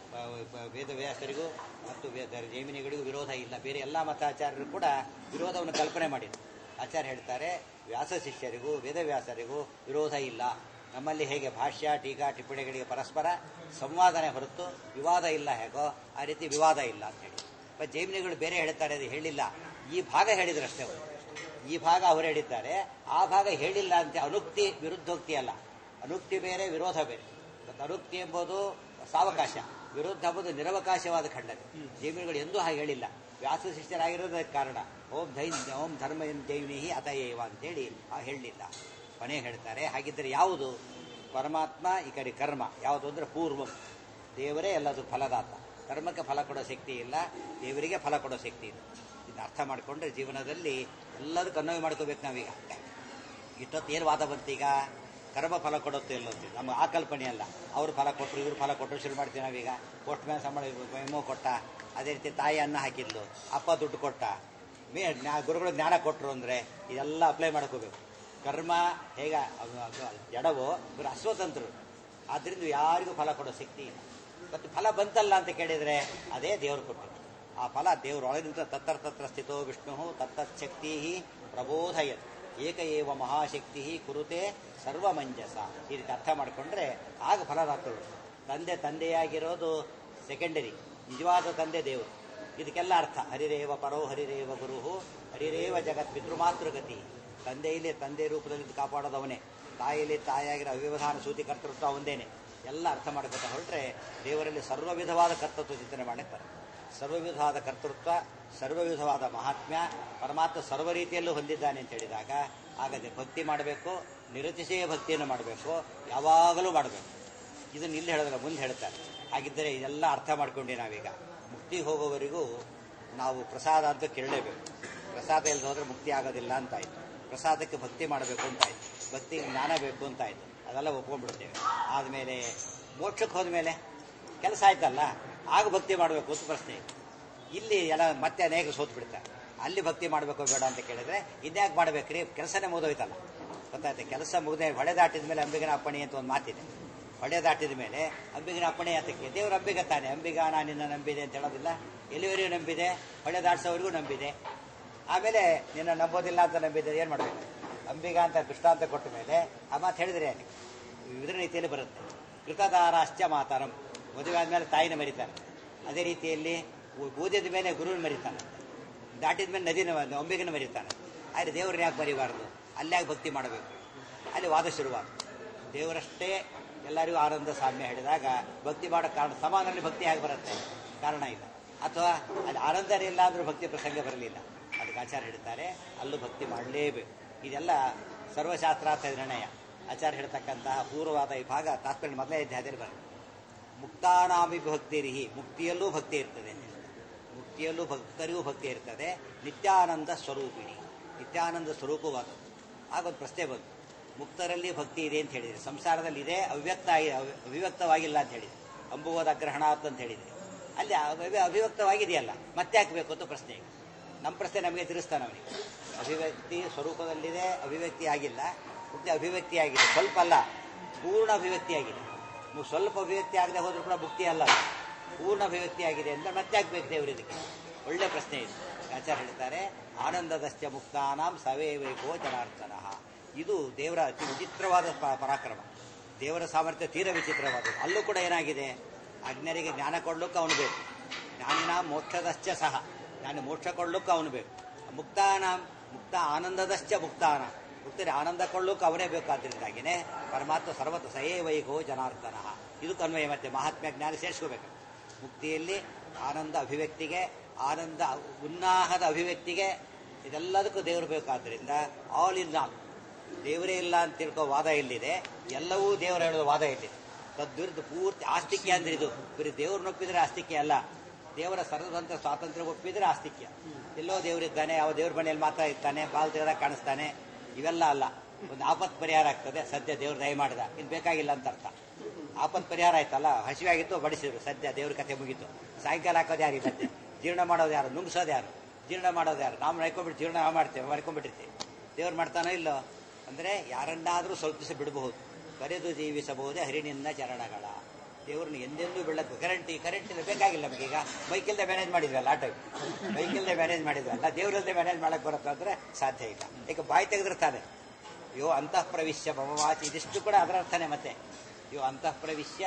ವೇದವ್ಯಾಸರಿಗೂ ಮತ್ತು ವೇದ ಜೈಮಿನಿಗಳಿಗೂ ವಿರೋಧ ಇಲ್ಲ ಬೇರೆ ಎಲ್ಲ ಮತಾಚಾರ್ಯರು ಕೂಡ ವಿರೋಧವನ್ನು ಕಲ್ಪನೆ ಮಾಡಿದ್ರು ಆಚಾರ್ಯ ಹೇಳ್ತಾರೆ ವ್ಯಾಸ ಶಿಷ್ಯರಿಗೂ ವೇದವ್ಯಾಸರಿಗೂ ವಿರೋಧ ಇಲ್ಲ ನಮ್ಮಲ್ಲಿ ಹೇಗೆ ಭಾಷ್ಯ ಟೀಕಾ ಟಿಪ್ಪಣಿಗಳಿಗೆ ಪರಸ್ಪರ ಸಂವಾದನೆ ಹೊರತು ವಿವಾದ ಇಲ್ಲ ಹೇಗೋ ಆ ರೀತಿ ವಿವಾದ ಇಲ್ಲ ಅಂತ ಹೇಳಿ ಬಟ್ ಜೈಮಿನಿಗಳು ಬೇರೆ ಹೇಳ್ತಾರೆ ಅದು ಹೇಳಿಲ್ಲ ಈ ಭಾಗ ಹೇಳಿದ್ರಷ್ಟೇ ಅವರು ಈ ಭಾಗ ಅವರು ಹೇಳಿದ್ದಾರೆ ಆ ಭಾಗ ಹೇಳಿಲ್ಲ ಅಂತ ಅನುಕ್ತಿ ವಿರುದ್ಧೋಕ್ತಿ ಅಲ್ಲ ಅನುಕ್ತಿ ಬೇರೆ ವಿರೋಧ ಬೇರೆ ಮತ್ತು ಅನುಕ್ತಿ ಎಂಬುದು ಸಾವಕಾಶ ವಿರುದ್ಧ ಎಂಬುದು ನಿರವಕಾಶವಾದ ಖಂಡನೆ ಜೈಮಿನಿಗಳು ಎಂದೂ ಹಾಗೆ ಹೇಳಿಲ್ಲ ವ್ಯಾಸ ಶಿಷ್ಯರಾಗಿರೋದಕ್ಕೆ ಕಾರಣ ಓಂ ದೈ ಓಂ ಧರ್ಮ ಜೈವಿನಿ ಅತಯೇವ ಅಂತೇಳಿ ಆ ಹೇಳಲಿಲ್ಲ ಕೊನೆ ಹೇಳ್ತಾರೆ ಹಾಗಿದ್ದರೆ ಯಾವುದು ಪರಮಾತ್ಮ ಈ ಕಡೆ ಕರ್ಮ ಯಾವುದು ಅಂದ್ರೆ ಪೂರ್ವಂ ದೇವರೇ ಎಲ್ಲದು ಫಲದಾತ ಕರ್ಮಕ್ಕೆ ಫಲ ಕೊಡೋ ಶಕ್ತಿ ಇಲ್ಲ ದೇವರಿಗೆ ಫಲ ಕೊಡೋ ಶಕ್ತಿ ಇದೆ ಇದನ್ನ ಅರ್ಥ ಮಾಡಿಕೊಂಡ್ರೆ ಜೀವನದಲ್ಲಿ ಎಲ್ಲದಕ್ಕೂ ಅನ್ವಯ ಮಾಡ್ಕೋಬೇಕು ನಾವೀಗ ಇಷ್ಟೊತ್ತು ಏನು ವಾದ ಬಂತೀಗ ಕರ್ಮ ಫಲ ಕೊಡುತ್ತೆ ಇಲ್ಲ ಅಂತೀವಿ ನಮ್ಮ ಆ ಕಲ್ಪನೆ ಅಲ್ಲ ಅವ್ರು ಫಲ ಕೊಟ್ಟರು ಇವ್ರು ಫಲ ಕೊಟ್ಟರು ಶುರು ಮಾಡ್ತೀವಿ ನಾವೀಗ ಪೋಸ್ಟ್ ಮ್ಯಾನ್ ಸಂಬಳ ಮೆಮೋ ಕೊಟ್ಟ ಅದೇ ರೀತಿ ತಾಯಿ ಅನ್ನ ಹಾಕಿದ್ಲು ಅಪ್ಪ ದುಡ್ಡು ಕೊಟ್ಟ ಮೇ ಜ್ಞಾ- ಗುರುಗಳು ಜ್ಞಾನ ಕೊಟ್ಟರು ಅಂದರೆ ಇದೆಲ್ಲ ಅಪ್ಲೈ ಮಾಡ್ಕೋಬೇಕು ಕರ್ಮ ಹೇಗ ಅದು- ಅದು ಜಡವೋ ಇವರು ಅಸ್ವತಂತ್ರರು ಆದ್ರಿಂದ ಯಾರಿಗೂ ಫಲ ಕೊಡೋ ಶಕ್ತಿ ಇಲ್ಲ ಮತ್ತು ಫಲ ಬಂತಲ್ಲ ಅಂತ ಕೇಳಿದರೆ ಅದೇ ದೇವರು ಕೊಟ್ಟಿದ್ದು ಆ ಫಲ ದೇವರೊಳಗಿಂದ ತತ್ರ ತತ್ರ ಸ್ಥಿತೋ ವಿಷ್ಣು ತತ್ತಚ್ಛಕ್ತಿ ಪ್ರಬೋಧಯತ್ ಏಕ ಏವ ಮಹಾಶಕ್ತಿ ಕುರುತೆ ಸರ್ವಮಂಜಸ ಈ ರೀತಿ ಅರ್ಥ ಮಾಡಿಕೊಂಡ್ರೆ ಆಗ ಫಲದಾತರು ತಂದೆ ತಂದೆಯಾಗಿರೋದು ಸೆಕೆಂಡರಿ ನಿಜವಾದ ತಂದೆ ದೇವರು ಇದಕ್ಕೆಲ್ಲ ಅರ್ಥ ಹರಿರೇವ ಪರೋ ಹರಿರೇವ ಗುರುಹು ಹರಿರೇವ ಜಗತ್ ಪಿತೃಮಾತೃಗತಿ ತಂದೆಯಲ್ಲಿ ತಂದೆ ರೂಪದಲ್ಲಿ ಕಾಪಾಡೋದು ಅವನೇ ತಾಯಿಯಲ್ಲಿ ತಾಯಿಯಾಗಿರೋ ಅವ್ಯವಧಾನ ಸೂತಿ ಕರ್ತೃತ್ವ ಅವನದೇನೆ ಎಲ್ಲ ಅರ್ಥ ಮಾಡ್ಕೊತಾ ಹೊರಟ್ರೆ ದೇವರಲ್ಲಿ ಸರ್ವ ವಿಧವಾದ ಕರ್ತೃತ್ವ ಚಿಂತನೆ ಮಾಡಿರ್ತಾರೆ ಸರ್ವವಿಧವಾದ ಕರ್ತೃತ್ವ ಸರ್ವವಿಧವಾದ ಮಹಾತ್ಮ್ಯ ಪರಮಾತ್ಮ ಸರ್ವ ರೀತಿಯಲ್ಲೂ ಹೊಂದಿದ್ದಾನೆ ಅಂತ ಹೇಳಿದಾಗ ಆಗದೆ ಭಕ್ತಿ ಮಾಡಬೇಕು ನಿರತಿಶಯ ಭಕ್ತಿಯನ್ನು ಮಾಡಬೇಕು ಯಾವಾಗಲೂ ಮಾಡಬೇಕು ಇದನ್ನ ಇಲ್ಲಿ ಹೇಳಿದ್ರೆ ಮುಂದೆ ಹೇಳ್ತಾರೆ ಹಾಗಿದ್ದರೆ ಇದೆಲ್ಲ ಅರ್ಥ ಮಾಡ್ಕೊಂಡೆ ನಾವೀಗ ಮುಕ್ತಿ ಹೋಗೋವರೆಗೂ ನಾವು ಪ್ರಸಾದ ಅಂತ ಕೇಳಲೇಬೇಕು ಪ್ರಸಾದ ಇಲ್ಲದೆ ಹೋದ್ರೆ ಮುಕ್ತಿ ಆಗೋದಿಲ್ಲ ಅಂತಾಯ್ತು ಪ್ರಸಾದಕ್ಕೆ ಭಕ್ತಿ ಮಾಡಬೇಕು ಅಂತಾಯ್ತು ಭಕ್ತಿ ಜ್ಞಾನ ಬೇಕು ಅಂತಾಯ್ತು ಅದೆಲ್ಲ ಒಪ್ಕೊಂಡ್ಬಿಡ್ತೇವೆ ಆದಮೇಲೆ ಮೋಕ್ಷಕ್ಕೆ ಹೋದ್ಮೇಲೆ ಕೆಲಸ ಆಯ್ತಲ್ಲ ಆಗ ಭಕ್ತಿ ಮಾಡಬೇಕು ಅಂತ ಪ್ರಶ್ನೆ ಇದೆ. ಇಲ್ಲಿ ಎಲ್ಲ ಮತ್ತೆ ಅನೇಕ ಸೋತ್ ಬಿಡ್ತಾರೆ ಅಲ್ಲಿ ಭಕ್ತಿ ಮಾಡಬೇಕು ಬೇಡ ಅಂತ ಕೇಳಿದ್ರೆ ಇದ್ಯಾಕೆ ಮಾಡ್ಬೇಕ್ರಿ ಕೆಲಸನೇ ಮುಗಿದೋಯ್ತಲ್ಲ ಗೊತ್ತಾಯ್ತು ಕೆಲಸ ಮುಗಿದ ಹೊಳೆ ದಾಟಿದ ಮೇಲೆ ಅಂಬಿಗನ ಅಪ್ಪಣೆ ಅಂತ ಒಂದು ಮಾತಿದೆ ಹೊಳೆ ದಾಟಿದ ಮೇಲೆ ಅಂಬಿಗನ ಅಪ್ಪಣೆ ಯಾತಕ್ಕೆ ದೇವ್ರ ಅಂಬಿಗ ತಾನೆ ಅಂಬಿಗ ನಾನು ನಿನ್ನ ನಂಬಿದೆ ಅಂತ ಹೇಳೋದಿಲ್ಲ ಎಲ್ಲಿವರೆಗೂ ನಂಬಿದೆ ಹೊಳೆ ದಾಟಿಸೋವರೆಗೂ ನಂಬಿದೆ ಆಮೇಲೆ ನಿನ್ನ ನಂಬೋದಿಲ್ಲ ಅಂತ ನಂಬಿದೆ ಏನು ಮಾಡಬೇಕು ಅಂಬಿಗ ಅಂತ ದೃಷ್ಟಾಂತ ಕೊಟ್ಟ ಮೇಲೆ ಆ ಮಾತು ಹೇಳಿದ್ರೆ ಯಾಕೆ? ವಿವಿಧ ರೀತಿಯಲ್ಲಿ ಬರುತ್ತೆ ಕೃತದಾರಾಶ್ಚ ಮಾತರಂ ಮದುವೆ ಆದ್ಮೇಲೆ ತಾಯಿನ ಮರಿತಾರೆ ಅದೇ ರೀತಿಯಲ್ಲಿ ಬೂದಿದ ಮೇಲೆ ಗುರುವಿನ ಮರಿತಾನೆ ದಾಟಿದ ಮೇಲೆ ನದಿನ ಅಂಬಿಗನ ಮರಿತಾನೆ ಆದರೆ ದೇವ್ರನ್ನ ಯಾಕೆ ಮರಿಬಾರ್ದು ಅಲ್ಲಾಗ ಭಕ್ತಿ ಮಾಡಬೇಕು ಅಲ್ಲಿ ವಾದ ಶುರುವಾದ ದೇವರಷ್ಟೇ ಎಲ್ಲರಿಗೂ ಆನಂದ ಸಾಮ್ಯ ಹೇಳಿದಾಗ ಭಕ್ತಿ ಮಾಡೋ ಕಾರಣ ಸಮಾನಲ್ಲಿ ಭಕ್ತಿ ಹೇಗೆ ಬರುತ್ತೆ ಕಾರಣ ಇಲ್ಲ ಅಥವಾ ಅಲ್ಲಿ ಆನಂದನೇ ಇಲ್ಲ ಅಂದ್ರೂ ಭಕ್ತಿ ಪ್ರಸಂಗ ಬರಲಿಲ್ಲ ಅದಕ್ಕೆ ಆಚಾರ್ಯ ಹೇಳ್ತಾರೆ ಅಲ್ಲೂ ಭಕ್ತಿ ಮಾಡಲೇಬೇಕು ಇದೆಲ್ಲ ಸರ್ವಶಾಸ್ತ್ರಾರ್ಥ ನಿರ್ಣಯ ಆಚಾರ್ಯ ಹೇಳ್ತಕ್ಕಂತಹ ಪೂರ್ವವಾದ ಈ ಭಾಗ ತಾತ್ಪರ್ಯ ಮೊದಲೇ ಅಧ್ಯಾಯದಲ್ಲಿ ಬರುತ್ತೆ ಮುಕ್ತಾನಾಮಿ ಭಕ್ತಿರಿಹಿ ಮುಕ್ತಿಯಲ್ಲೂ ಭಕ್ತಿ ಇರ್ತದೆ ಮುಕ್ತಿಯಲ್ಲೂ ಭಕ್ತರಿಗೂ ಭಕ್ತಿ ಇರ್ತದೆ ನಿತ್ಯಾನಂದ ಸ್ವರೂಪಿಣಿ ನಿತ್ಯಾನಂದ ಸ್ವರೂಪವಾದದ್ದು ಆಗೊಂದು ಪ್ರಶ್ನೆ ಬಂತು ಮುಕ್ತರಲ್ಲಿ ಭಕ್ತಿ ಇದೆ ಅಂತ ಹೇಳಿದ್ರೆ ಸಂಸಾರದಲ್ಲಿ ಇದೆ ಅವ್ಯಕ್ತ ಆಗಿ ಅವ್- ಅಭಿವ್ಯಕ್ತವಾಗಿಲ್ಲ ಅಂತ ಹೇಳಿದೆ ಅಂಬುವದ ಗ್ರಹಣಾತ್ ಅಂತ ಹೇಳಿದ್ರೆ ಅಲ್ಲಿ ಅವಿ- ಅಭಿವ್ಯಕ್ತವಾಗಿದೆಯಲ್ಲ ಮತ್ತೆ ಹಾಕಬೇಕು ಅಂತ ಪ್ರಶ್ನೆ ಈಗ ನಮ್ಮ ಪ್ರಶ್ನೆ ನಮಗೆ ತಿಳಿಸ್ತಾನೆ ಅವನಿಗೆ ಅಭಿವ್ಯಕ್ತಿ ಸ್ವರೂಪದಲ್ಲಿದೆ ಅಭಿವ್ಯಕ್ತಿ ಆಗಿಲ್ಲ ಮುಕ್ತಿ ಅಭಿವ್ಯಕ್ತಿ ಆಗಿದೆ ಸ್ವಲ್ಪ ಅಲ್ಲ ಪೂರ್ಣ ಅಭಿವ್ಯಕ್ತಿ ಆಗಿದೆ ನೀವು ಸ್ವಲ್ಪ ಅಭಿವ್ಯಕ್ತಿ ಆಗದೆ ಹೋದ್ರೂ ಕೂಡ ಮುಕ್ತಿ ಅಲ್ಲ ಅದು. ಪೂರ್ಣ ಅಭಿವ್ಯಕ್ತಿ ಆಗಿದೆ ಅಂತ ಮತ್ತೆ ಆಗ್ಬೇಕು ದೇವರು ಇದಕ್ಕೆ ಒಳ್ಳೆ ಪ್ರಶ್ನೆ ಇದು ಆಚಾರ್ಯ ಹೇಳ್ತಾರೆ ಆನಂದದಶ್ಚ ಮುಕ್ತಾನಾಂ ಸವೇವೈಕೋ ಜನಾರ್ದನ ಇದು ದೇವರ ಅತಿ ವಿಚಿತ್ರವಾದ ಪ- ಪರಾಕ್ರಮ ದೇವರ ಸಾಮರ್ಥ್ಯ ತೀರ ವಿಚಿತ್ರವಾದದ್ದು ಅಲ್ಲೂ ಕೂಡ ಏನಾಗಿದೆ ಅಜ್ಞರಿಗೆ ಜ್ಞಾನ ಕೊಡ್ಲಿಕ್ಕೆ ಅವನು ಬೇಕು ಜ್ಞಾನಿನ ಮೋಕ್ಷದಶ್ಚ ಸಹ ಜ್ಞಾನಿ ಮೋಕ್ಷ ಕೊಡ್ಲಿಕ್ಕೆ ಅವನು ಬೇಕು ಮುಕ್ತಾನ ಮುಕ್ತ ಆನಂದದಶ್ಚ ಮುಕ್ತಾನ ಮುಕ್ತರಿ ಆನಂದ ಕೊಳ್ಳೋಕೆ ಅವನೇ ಬೇಕಾದ್ರಿಂದಾಗಿನೇ ಪರಮಾತ್ಮ ಸರ್ವತ ಸಯೇವೈಗೋ ಜನಾರ್ದನ ಇದಕ್ಕೆ ಅನ್ವಯ ಮತ್ತೆ ಮಹಾತ್ಮ ಜ್ಞಾನ ಸೇರಿಸ್ಕೋಬೇಕು ಮುಕ್ತಿಯಲ್ಲಿ ಆನಂದ ಅಭಿವ್ಯಕ್ತಿಗೆ ಆನಂದ ಉನ್ನಾಹದ ಅಭಿವ್ಯಕ್ತಿಗೆ ಇದೆಲ್ಲದಕ್ಕೂ ದೇವರು ಬೇಕಾದ್ರಿಂದ ಆಲ್ ಇನ್ ಆಲ್ ದೇವರೇ ಇಲ್ಲ ಅಂತ ತಿಳ್ಕೋ ವಾದ ಎಲ್ಲಿದೆ ಎಲ್ಲವೂ ದೇವರು ಹೇಳೋದು ವಾದ ಎಲ್ಲಿದೆ ತದ್ವಿರುದ್ಧ ಪೂರ್ತಿ ಆಸ್ತಿಕ್ಯ ಅಂದ್ರೆ ಇದು ಬರೀ ದೇವ್ರನ್ನ ಒಪ್ಪಿದ್ರೆ ಆಸ್ತಿಕ್ಯ ಅಲ್ಲ ದೇವರ ಸರ್ವತಂತ್ರ ಸ್ವಾತಂತ್ರ್ಯ ಒಪ್ಪಿದ್ರೆ ಆಸ್ತಿಕ್ಯ ಎಲ್ಲೋ ದೇವರಿದ್ದಾನೆ ಯಾವ ದೇವ್ರ ಮನೆಯಲ್ಲಿ ಮಾತ್ರ ಇರ್ತಾನೆ ಬಾಲ್ ದೇವರ ಕಾಣಿಸ್ತಾನೆ ಇವೆಲ್ಲ ಅಲ್ಲ ಒಂದು ಆಪತ್ ಪರಿಹಾರ ಆಗ್ತದೆ ಸದ್ಯ ದೇವ್ರ ದಯ ಮಾಡಿದ ಇನ್ನು ಬೇಕಾಗಿಲ್ಲ ಅಂತ ಅರ್ಥ ಆಪತ್ ಪರಿಹಾರ ಆಯ್ತಲ್ಲ ಹಸಿವೆ ಆಗಿತ್ತು ಬಡಿಸಿದ್ರು ಸದ್ಯ ದೇವ್ರ ಕಥೆ ಮುಗೀತು ಸಾಯಂಕಾಲ ಹಾಕೋದು ಯಾರು ಸದ್ಯ ಜೀರ್ಣ ಮಾಡೋದು ಯಾರು ನುಂಗ್ಸೋದು ಯಾರು ಜೀರ್ಣ ಮಾಡೋದು ಯಾರು ನಾವು ನಡ್ಕೊಂಡ್ಬಿಟ್ಟು ಜೀರ್ಣ ನಾವು ಮಾಡ್ತೇವೆ ಮಾಡ್ಕೊಂಡ್ಬಿಟ್ಟಿರ್ತೀವಿ ದೇವ್ರು ಮಾಡ್ತಾನೋ ಇಲ್ಲೋ ಅಂದ್ರೆ ಯಾರನ್ನಾದ್ರೂ ಸ್ವಲ್ಪ ದಿವಸ ಬಿಡಬಹುದು ಕರೆದು ಜೀವಿಸಬಹುದೇ ಹರಿಣಿಂದ ಚರಣಗಳ ದೇವ್ರನ್ನ ಎಂದೆಂದೂ ಬೆಳಕು ಕರೆಂಟ್ ಕರೆಂಟ್ ಬೇಕಾಗಿಲ್ಲ ನಮಗೀಗ ಬೈಕಿಲ್ದೆ ಮ್ಯಾನೇಜ್ ಮಾಡಿದ್ವಲ್ಲ ಆ ಟೈಮ್ ಬೈಕಿಲ್ದೆ ಮ್ಯಾನೇಜ್ ಮಾಡಿದ್ವಲ್ಲ ದೇವ್ರಲ್ಲದೆ ಮ್ಯಾನೇಜ್ ಮಾಡಕ್ ಬರುತ್ತೆ ಅಂದ್ರೆ ಸಾಧ್ಯ ಇಲ್ಲ ಈಗ ಬಾಯಿ ತೆಗೆದಿರ್ತಾನೆ ಯೋ ಅಂತಃ ಪ್ರವಿಶ್ಯ ಮಮವಾಚ ಇದಿಷ್ಟು ಕೂಡ ಅದರ ಅರ್ಥನೇ ಮತ್ತೆ ಯೋ ಅಂತಃ ಪ್ರವಿಶ್ಯ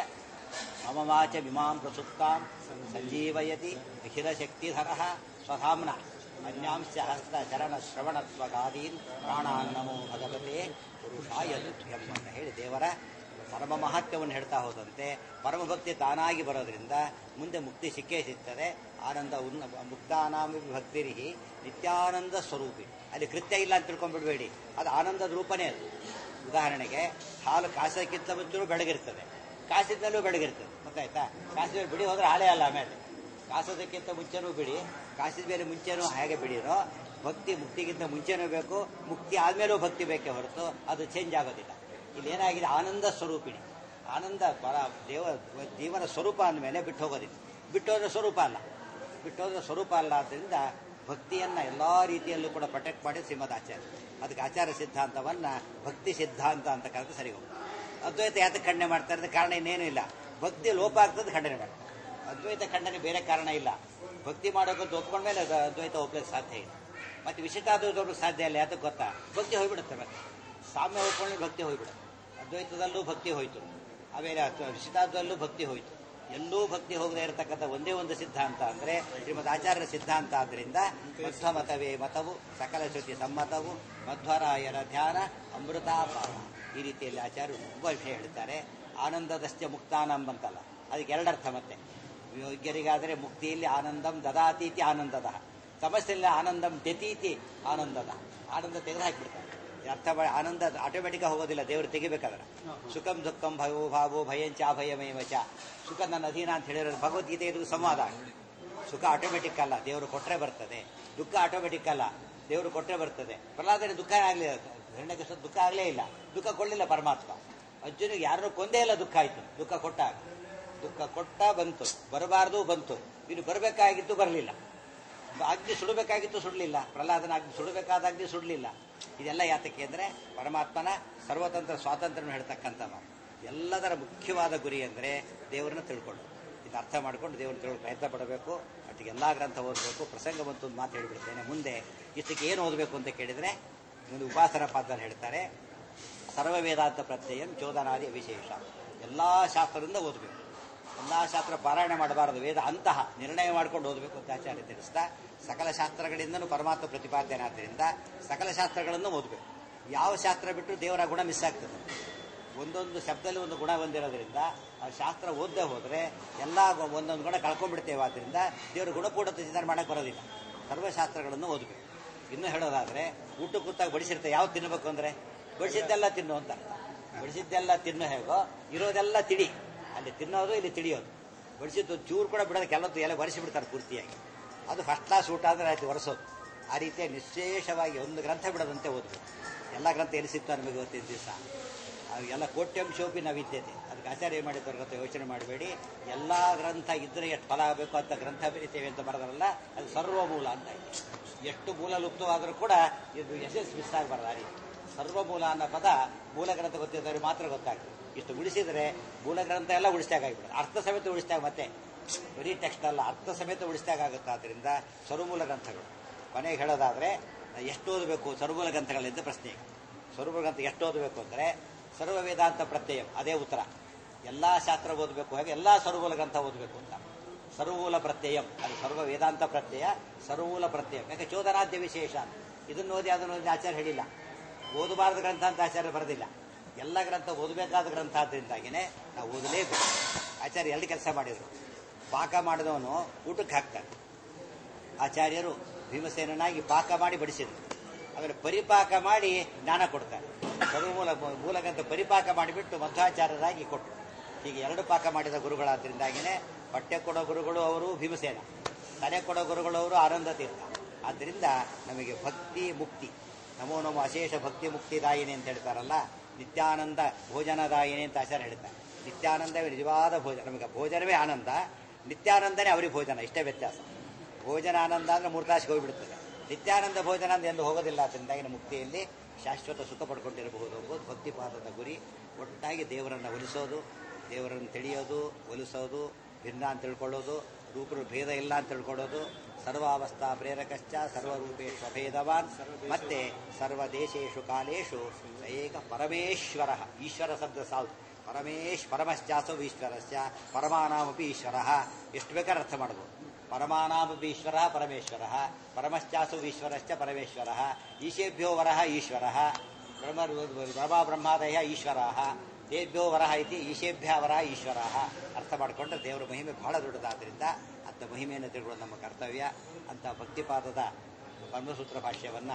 ಮಮವಾಚ ವಿಮಾಂ ಪ್ರಸುಪ್ತಾಂ ಸಂಜೀವಯತಿ ಅಖಿಲ ಶಕ್ತಿಧರ ಸ್ವಧಾಮ್ನ ಅನ್ಯಾಂಶ ಹಸ್ತ ಚರಣ ಶ್ರವಣ ಸ್ವಗಾದೀನ್ ಪ್ರಾಣಾನ್ ನಮೋ ಭಗವತೆ ಪುರುಷಾಯ ತುಭ್ಯಂ ಅಂತ ಹೇಳಿ ದೇವರ ಪರಮ ಮಹತ್ವವನ್ನು ಹೇಳ್ತಾ ಹೋದಂತೆ ಪರಮ ಭಕ್ತಿ ತಾನಾಗಿ ಬರೋದ್ರಿಂದ ಮುಂದೆ ಮುಕ್ತಿ ಸಿಕ್ಕೇ ಸಿಗ್ತದೆ ಆನಂದ ಉನ್ನ ಮುಕ್ತಾನಾಮ ಭಕ್ತಿರಿಹಿ ನಿತ್ಯಾನಂದ ಸ್ವರೂಪಿ ಅಲ್ಲಿ ಕೃತ್ಯ ಇಲ್ಲ ಅಂತ ತಿಳ್ಕೊಂಡ್ಬಿಡ್ಬೇಡಿ ಅದು ಆನಂದದ ರೂಪನೇ ಅದು ಉದಾಹರಣೆಗೆ ಹಾಲು ಕಾಸಕ್ಕಿಂತ ಮುಂಚೆನೂ ಬೆಳಗಿರ್ತದೆ ಕಾಸಿದ್ಮೇಲೂ ಬೆಳಗಿರ್ತದೆ ಗೊತ್ತಾಯ್ತಾ ಕಾಸಿದ ಮೇಲೆ ಬಿಡಿ ಹೋದ್ರೆ ಹಾಳೇ ಅಲ್ಲ ಆಮೇಲೆ ಕಾಸೋದಕ್ಕಿಂತ ಮುಂಚೆನೂ ಬಿಡಿ ಕಾಸಿದ ಮೇಲೆ ಮುಂಚೆನೂ ಹೇಗೆ ಬಿಡಿನೋ ಭಕ್ತಿ ಮುಕ್ತಿಗಿಂತ ಮುಂಚೆನೂ ಬೇಕು ಮುಕ್ತಿ ಆದ್ಮೇಲೂ ಭಕ್ತಿ ಬೇಕೇ ಹೊರತು ಅದು ಚೇಂಜ್ ಆಗೋದಿಲ್ಲ ಇಲ್ಲಿ ಏನಾಗಿದೆ ಆನಂದ ಸ್ವರೂಪಿಣಿ ಆನಂದ ಪರ ದೇವ ಜೀವನ ಸ್ವರೂಪ ಅಂದಮೇಲೆ ಬಿಟ್ಟು ಹೋಗೋದಿಲ್ಲ ಬಿಟ್ಟು ಹೋದ್ರೆ ಸ್ವರೂಪ ಅಲ್ಲ ಬಿಟ್ಟು ಹೋದ್ರೆ ಸ್ವರೂಪ ಅಲ್ಲ ಆದ್ದರಿಂದ ಭಕ್ತಿಯನ್ನ ಎಲ್ಲಾ ರೀತಿಯಲ್ಲೂ ಕೂಡ ಪ್ರೊಟೆಕ್ಟ್ ಮಾಡಿ ಶ್ರೀಮದ್ ಆಚಾರ್ಯ ಅದಕ್ಕೆ ಆಚಾರ ಸಿದ್ಧಾಂತವನ್ನ ಭಕ್ತಿ ಸಿದ್ಧಾಂತ ಅಂತ ಕರೆದು ಸರಿ ಹೋಗುತ್ತೆ ಅದ್ವೈತ ಯಾತಕ್ಕೆ ಖಂಡನೆ ಮಾಡ್ತಾರೆ ಅಂದ್ರೆ ಕಾರಣ ಇನ್ನೇನು ಇಲ್ಲ ಭಕ್ತಿ ಲೋಪ ಆಗ್ತದೆ ಖಂಡನೆ ಮಾಡ್ತಾರೆ ಅದ್ವೈತ ಖಂಡನೆ ಬೇರೆ ಕಾರಣ ಇಲ್ಲ ಭಕ್ತಿ ಮಾಡೋಕ್ಕಂತ ಒಪ್ಕೊಂಡ್ಮೇಲೆ ಅದು ಅದ್ವೈತ ಒಪ್ಲಿಕ್ಕೆ ಸಾಧ್ಯ ಇಲ್ಲ ಮತ್ತೆ ವಿಶಿಷ್ಟಾದ್ವೈತ ಸಾಧ್ಯ ಇಲ್ಲ ಯಾತಕ್ಕೆ ಗೊತ್ತಾ ಭಕ್ತಿ ಹೋಗ್ಬಿಡುತ್ತೆ ಮತ್ತೆ ಸಾಮ್ಯ ಒಪ್ಕೊಂಡ್ರೆ ಭಕ್ತಿ ಹೋಗ್ಬಿಡುತ್ತೆ ಅದ್ವೈತದಲ್ಲೂ ಭಕ್ತಿ ಹೋಯ್ತು ಆಮೇಲೆ ವಿಶಿಷ್ಟಾದ್ವಲ್ಲೂ ಭಕ್ತಿ ಹೋಯ್ತು ಎಲ್ಲೂ ಭಕ್ತಿ ಹೋಗದೆ ಇರತಕ್ಕಂಥ ಒಂದೇ ಒಂದು ಸಿದ್ಧಾಂತ ಅಂದ್ರೆ ಶ್ರೀಮದ್ ಆಚಾರ್ಯರ ಸಿದ್ಧಾಂತ ಆದ್ರಿಂದ ಮಧ್ವ ಮತವೇ ಮತವು ಸಕಲ ಶ್ರುತಿ ಸಮ್ಮತವು ಮಧ್ವರಾಯರ ಧ್ಯಾನ ಅಮೃತಾಪಾರ ಈ ರೀತಿಯಲ್ಲಿ ಆಚಾರ್ಯರು ತುಂಬ ವಿಷಯ ಹೇಳ್ತಾರೆ ಆನಂದದಶ್ಚ ಮುಕ್ತಾನಂ ಅಂತಲ್ಲ ಅದಕ್ಕೆ ಎರಡರ್ಥ ಮತ್ತೆ ಯೋಗ್ಯರಿಗಾದರೆ ಮುಕ್ತಿಯಲ್ಲಿ ಆನಂದಂ ದದಾತೀತಿ ಆನಂದದ ಸಮಸ್ಯೆಯಲ್ಲಿ ಆನಂದಂ ದತೀತಿ ಆನಂದದ ಆನಂದ ತೆಗೆದು ಹಾಕಿಬಿಡ್ತಾರೆ ಅರ್ಥ ಮಾಡಿ ಆನಂದ ಆಟೋಮೆಟಿಕ್ ಹೋಗೋದಿಲ್ಲ ದೇವರು ತೆಗಿಬೇಕಾದ್ರೆ ಸುಖಂ ದುಃಖಂ ಭಯೋ ಭಾವೋ ಭಯಂಚ ಭಯಮೇವ ಚ ಸುಖ ನನ್ನ ಅಧೀನ ಅಂತ ಹೇಳಿರೋದು ಭಗವದ್ಗೀತೆ ಇದು ಸಂವಾದ ಸುಖ ಆಟೋಮೆಟಿಕ್ ಅಲ್ಲ ದೇವರು ಕೊಟ್ರೆ ಬರ್ತದೆ ದುಃಖ ಆಟೋಮೆಟಿಕ್ ಅಲ್ಲ ದೇವರು ಕೊಟ್ರೆ ಬರ್ತದೆ ಪ್ರಹ್ಲಾದನಿಗೆ ದುಃಖ ಆಗಲಿಲ್ಲ ಹಿರಣ್ಯಕೃಷ್ಣ ದುಃಖ ಆಗಲೇ ಇಲ್ಲ ದುಃಖ ಕೊಡಲಿಲ್ಲ ಪರಮಾತ್ಮ ಅರ್ಜುನಿಗೆ ಯಾರನ್ನೂ ಕೊಂದೇ ಇಲ್ಲ ದುಃಖ ಆಯ್ತು ದುಃಖ ಕೊಟ್ಟಾಗ ದುಃಖ ಕೊಟ್ಟ ಬಂತು ಬರಬಾರ್ದು ಬಂತು ಇನ್ನು ಬರಬೇಕಾಗಿತ್ತು ಬರಲಿಲ್ಲ ಅಗ್ನಿ ಸುಡಬೇಕಾಗಿತ್ತು ಸುಡಲಿಲ್ಲ ಪ್ರಹ್ಲಾದನ ಅಗ್ನಿ ಸುಡಬೇಕಾದ ಅಗ್ನಿ ಸುಡಲಿಲ್ಲ ಇದೆಲ್ಲ ಯಾತಕ್ಕೆ ಅಂದ್ರೆ ಪರಮಾತ್ಮನ ಸರ್ವತಂತ್ರ ಸ್ವಾತಂತ್ರ್ಯ ಹೇಳ್ತಕ್ಕಂಥ ಮಾತು ಎಲ್ಲದರ ಮುಖ್ಯವಾದ ಗುರಿ ಅಂದ್ರೆ ದೇವರನ್ನ ತಿಳ್ಕೊಂಡು ಇದು ಅರ್ಥ ಮಾಡ್ಕೊಂಡು ದೇವ್ರನ್ನ ತಿಳ್ಕೊಂಡು ಪ್ರಯತ್ನ ಪಡಬೇಕು ಅದಕ್ಕೆ ಎಲ್ಲಾ ಗ್ರಂಥ ಓದಬೇಕು ಪ್ರಸಂಗ ಬಂತು ಒಂದು ಮಾತು ಹೇಳಿಬಿಡ್ತೇನೆ ಮುಂದೆ ಇಷ್ಟಕ್ಕೆ ಏನು ಓದಬೇಕು ಅಂತ ಕೇಳಿದ್ರೆ ಒಂದು ಉಪಾಸನ ಪಾತ್ರದಲ್ಲಿ ಹೇಳ್ತಾರೆ ಸರ್ವ ವೇದಾಂತ ಪ್ರತ್ಯಯಂ ಚೋದನಾದಿ ವಿಶೇಷ ಎಲ್ಲಾ ಶಾಸ್ತ್ರದಿಂದ ಓದಬೇಕು ಎಲ್ಲಾ ಶಾಸ್ತ್ರ ಪಾರಾಯಣ ಮಾಡಬಾರದು ವೇದ ಅಂತಹ ನಿರ್ಣಯ ಮಾಡ್ಕೊಂಡು ಓದಬೇಕು ಅಂತ ಆಚಾರ್ಯ ತಿಳಿಸ್ತಾ ಸಕಲ ಶಾಸ್ತ್ರಗಳಿಂದನೂ ಪರಮಾತ್ಮ ಪ್ರತಿಪಾದನೆಯಾದ್ದರಿಂದ ಸಕಲ ಶಾಸ್ತ್ರಗಳನ್ನು ಓದಬೇಕು ಯಾವ ಶಾಸ್ತ್ರ ಬಿಟ್ಟು ದೇವರ ಗುಣ ಮಿಸ್ ಆಗ್ತದೆ ಒಂದೊಂದು ಶಬ್ದದಲ್ಲಿ ಒಂದು ಗುಣ ಬಂದಿರೋದ್ರಿಂದ ಆ ಶಾಸ್ತ್ರ ಓದದೆ ಹೋದ್ರೆ ಎಲ್ಲ ಒಂದೊಂದು ಗುಣ ಕಳ್ಕೊಂಡ್ಬಿಡ್ತೇವೆ ಆದ್ರಿಂದ ದೇವರ ಗುಣಪೂರ್ಣ ಚಿಂತನೆ ಮಾಡಕ್ ಬರೋದಿಲ್ಲ ಸರ್ವಶಾಸ್ತ್ರಗಳನ್ನು ಓದಬೇಕು ಇನ್ನು ಹೇಳೋದಾದ್ರೆ ಊಟ ಕೂತಾಗ ಬಡಿಸಿರ್ತೇವೆ ಯಾವ್ದು ತಿನ್ನಬೇಕು ಅಂದ್ರೆ ಬಡಿಸಿದ್ದೆಲ್ಲ ತಿನ್ನು ಅಂತ ಅರ್ಥ ಬಡಿಸಿದ್ದೆಲ್ಲ ತಿನ್ನು ಹೇಗೋ ಇರೋದೆಲ್ಲ ತಿಳಿ ಅಲ್ಲಿ ತಿನ್ನೋದು ಇಲ್ಲಿ ತಿಳಿಯೋದು ಬಡಿಸಿದ್ದು ಚೂರು ಕೂಡ ಬಿಡೋದು ಕೆಲವೊಂದು ಎಲ್ಲ ಒರೆಸಿ ಬಿಡ್ತಾರೆ ಪೂರ್ತಿಯಾಗಿ ಅದು ಫಸ್ಟ್ ಕ್ಲಾಸ್ ಊಟ ಅಂದ್ರೆ ಆಯ್ತು ಒರೆಸೋದು ಆ ರೀತಿಯ ನಿಶ್ಶೇಷವಾಗಿ ಒಂದು ಗ್ರಂಥ ಬಿಡದಂತೆ ಓದಬೇಕು ಎಲ್ಲ ಗ್ರಂಥ ಎಲ್ಲಿ ಸಿಗ್ತಾ ನಮಗೆ ಇವತ್ತಿನ ದಿವಸ ಎಲ್ಲ ಕೋಟ್ಯಂಶೋಪಿ ವಿದ್ಯತೆ ಅದಕ್ಕೆ ಆಚಾರ್ಯ ಏನು ಮಾಡಿದ್ದಾರೆ ಗೊತ್ತಾ ಯೋಚನೆ ಮಾಡಬೇಡಿ ಎಲ್ಲ ಗ್ರಂಥ ಇದ್ರೆ ಎಷ್ಟು ಫಲ ಆಗಬೇಕು ಅಂತ ಗ್ರಂಥ ಬರೀತೇವೆ ಅಂತ ಬರೋದ್ರಲ್ಲ ಅದು ಸರ್ವಮೂಲ ಅಂತ ಇದೆ ಎಷ್ಟು ಮೂಲ ಲುಪ್ತವಾದರೂ ಕೂಡ ಇದು ಯಶಸ್ಸು ಮಿಸ್ ಆಗಬಾರ್ದು ಆ ರೀತಿ ಸರ್ವಮೂಲ ಅನ್ನೋ ಪದ ಮೂಲ ಗ್ರಂಥ ಗೊತ್ತಿದ್ದವ್ರಿಗೆ ಮಾತ್ರ ಗೊತ್ತಾಗ್ತದೆ ಇಷ್ಟು ಉಳಿಸಿದ್ರೆ ಮೂಲ ಗ್ರಂಥ ಎಲ್ಲ ಉಳಿಸ್ದಾಗಿಬಿಡುತ್ತೆ ಅರ್ಥ ಸಮೇತ ಉಳಿಸ್ದಾಗ ಮತ್ತೆ ಬರೀ ಟೆಕ್ಸ್ಟ್ ಅಲ್ಲ ಅರ್ಥ ಸಮೇತ ಉಳಿಸ್ದಾಗುತ್ತೆ ಆದ್ರಿಂದ ಸರ್ವಮೂಲ ಗ್ರಂಥಗಳು ಕೊನೆಗೆ ಹೇಳೋದಾದ್ರೆ ಎಷ್ಟು ಓದಬೇಕು ಸರ್ವಮೂಲ ಗ್ರಂಥಗಳಿಂದ ಪ್ರಶ್ನೆ ಸರ್ವಮೂಲ ಗ್ರಂಥ ಎಷ್ಟು ಓದಬೇಕು ಅಂದ್ರೆ ಸರ್ವ ವೇದಾಂತ ಪ್ರತ್ಯಯ ಅದೇ ಉತ್ತರ ಎಲ್ಲಾ ಶಾಸ್ತ್ರ ಓದಬೇಕು ಹಾಗೆ ಎಲ್ಲಾ ಸರ್ವಮೂಲ ಗ್ರಂಥ ಓದಬೇಕು ಅಂತ ಸರ್ವಮೂಲ ಪ್ರತ್ಯಯಂ ಅದು ಸರ್ವ ವೇದಾಂತ ಪ್ರತ್ಯಯ ಸರ್ವಮೂಲ ಪ್ರತ್ಯಯ ಯಾಕೆ ಚೋದನಾದ್ಯ ವಿಶೇಷ ಇದನ್ನು ಓದಿ ಅದನ್ನು ಓದಿ ಆಚಾರ್ಯ ಹೇಳಿಲ್ಲ ಓದಬಾರದು ಗ್ರಂಥ ಅಂತ ಆಚಾರ್ಯ ಬರೆದಿಲ್ಲ ಎಲ್ಲ ಗ್ರಂಥ ಓದಬೇಕಾದ ಗ್ರಂಥ ಆದ್ರಿಂದಾಗಿನೇ ನಾವು ಓದಲೇಬೇಕು ಆಚಾರ್ಯ ಎರಡು ಕೆಲಸ ಮಾಡಿದ್ರು ಪಾಕ ಮಾಡಿದವನು ಊಟಕ್ಕೆ ಹಾಕ್ತಾನೆ ಆಚಾರ್ಯರು ಭೀಮಸೇನಾಗಿ ಪಾಕ ಮಾಡಿ ಬಡಿಸಿದ್ರು ಆಮೇಲೆ ಪರಿಪಾಕ ಮಾಡಿ ಜ್ಞಾನ ಕೊಡ್ತಾರೆ ಸರ್ವಮೂಲ ಮೂಲಗಂತ ಪರಿಪಾಕ ಮಾಡಿಬಿಟ್ಟು ಮಧ್ವಾಚಾರ್ಯರಾಗಿ ಕೊಟ್ಟರು ಹೀಗೆ ಎರಡು ಪಾಕ ಮಾಡಿದ ಗುರುಗಳಾದ್ರಿಂದಾಗಿನೇ ಪಠ್ಯ ಕೊಡೋ ಗುರುಗಳು ಅವರು ಭೀಮಸೇನ ತಲೆ ಕೊಡೋ ಗುರುಗಳು ಅವರು ಆನಂದ ತೀರ್ಥ ಆದ್ದರಿಂದ ನಮಗೆ ಭಕ್ತಿ ಮುಕ್ತಿ ನಮೋ ನಮೋ ಅಶೇಷ ಭಕ್ತಿ ಮುಕ್ತಿದಾಯಿನಿ ಅಂತ ಹೇಳ್ತಾರಲ್ಲ ನಿತ್ಯಾನಂದ ಭೋಜನದಾಯಿನಿ ಅಂತ ಆಚಾರ್ಯ ಹೇಳ್ತಾರೆ ನಿತ್ಯಾನಂದವೇ ನಿಜವಾದ ಭೋಜನ ನಮಗೆ ಭೋಜನವೇ ಆನಂದ ನಿತ್ಯಾನಂದನೇ ಅವರಿಗೆ ಭೋಜನ ಇಷ್ಟೇ ವ್ಯತ್ಯಾಸ ಭೋಜನ ಆನಂದ ಅಂದ್ರೆ ಮೂರ್ತಾಶಿಗೆ ಹೋಗಿಬಿಡುತ್ತದೆ ನಿತ್ಯಾನಂದ ಭೋಜನ ಅಂದ್ರೆ ಎಂದು ಹೋಗೋದಿಲ್ಲ ಅದರಿಂದಾಗಿನ ಮುಕ್ತಿಯಲ್ಲಿ ಶಾಶ್ವತ ಸುಖ ಪಡ್ಕೊಂಡಿರಬಹುದು ಎಂಬುದು ಭಕ್ತಿಪಾದದ ಗುರಿ ಒಟ್ಟಾಗಿ ದೇವರನ್ನು ಒಲಿಸೋದು ದೇವರನ್ನು ತಿಳಿಯೋದು ಒಲಿಸೋದು ಭಿನ್ನ ಅಂತ ತಿಳ್ಕೊಳ್ಳೋದು ರೂಪರು ಭೇದ ಇಲ್ಲ ಅಂತ ತಿಳ್ಕೊಳ್ಳೋದು ಸರ್ವಾವಸ್ಥಾ ಪ್ರೇರಕಶ್ಚ ಸರ್ವರೂಪೇಶು ಅಭೇದವಾನ್ ಮತ್ತೆ ಸರ್ವ ದೇಶೇಶು ಕಾಲೇಶು ಏಕ ಪರಮೇಶ್ವರ ಈಶ್ವರ ಶಬ್ದ ಸಾಲ್ದು ಪರಮೇಶ್ ಪರಮಶ್ಚಾಸೋ ಈಶ್ವರಸ್ಯ ಪರಮಾನಾಮಪಿ ಈಶ್ವರ ಎಷ್ಟು ಬೇಕಾದ್ರೆ ಅರ್ಥ ಮಾಡ್ಬೋದು ಪರಮಾನಾಮಪಿ ಈಶ್ವರ ಪರಮೇಶ್ವರ ಪರಮಶ್ಚಾಸು ಈಶ್ವರಶ್ಚ ಪರಮೇಶ್ವರ ಈಶೇಭ್ಯೋ ವರಃ ಈಶ್ವರ ಬ್ರಹ್ಮ ಬ್ರಹ್ಮ ಬ್ರಹ್ಮಾದಯ ಈಶ್ವರ ತೇಭ್ಯೋ ವರಹ ಇತಿ ಈಶೇಭ್ಯ ವರಹ ಈಶ್ವರ ಅರ್ಥ ಮಾಡಿಕೊಂಡ್ರೆ ದೇವರ ಮಹಿಮೆ ಬಹಳ ದೊಡ್ಡದಾದ್ರಿಂದ ಅಂಥ ಮಹಿಮೆಯನ್ನು ತಿಳ್ಕೊಳ್ಳೋದು ನಮ್ಮ ಕರ್ತವ್ಯ ಅಂಥ ಭಕ್ತಿಪಾದದ ಬ್ರಹ್ಮಸೂತ್ರ ಭಾಷ್ಯವನ್ನ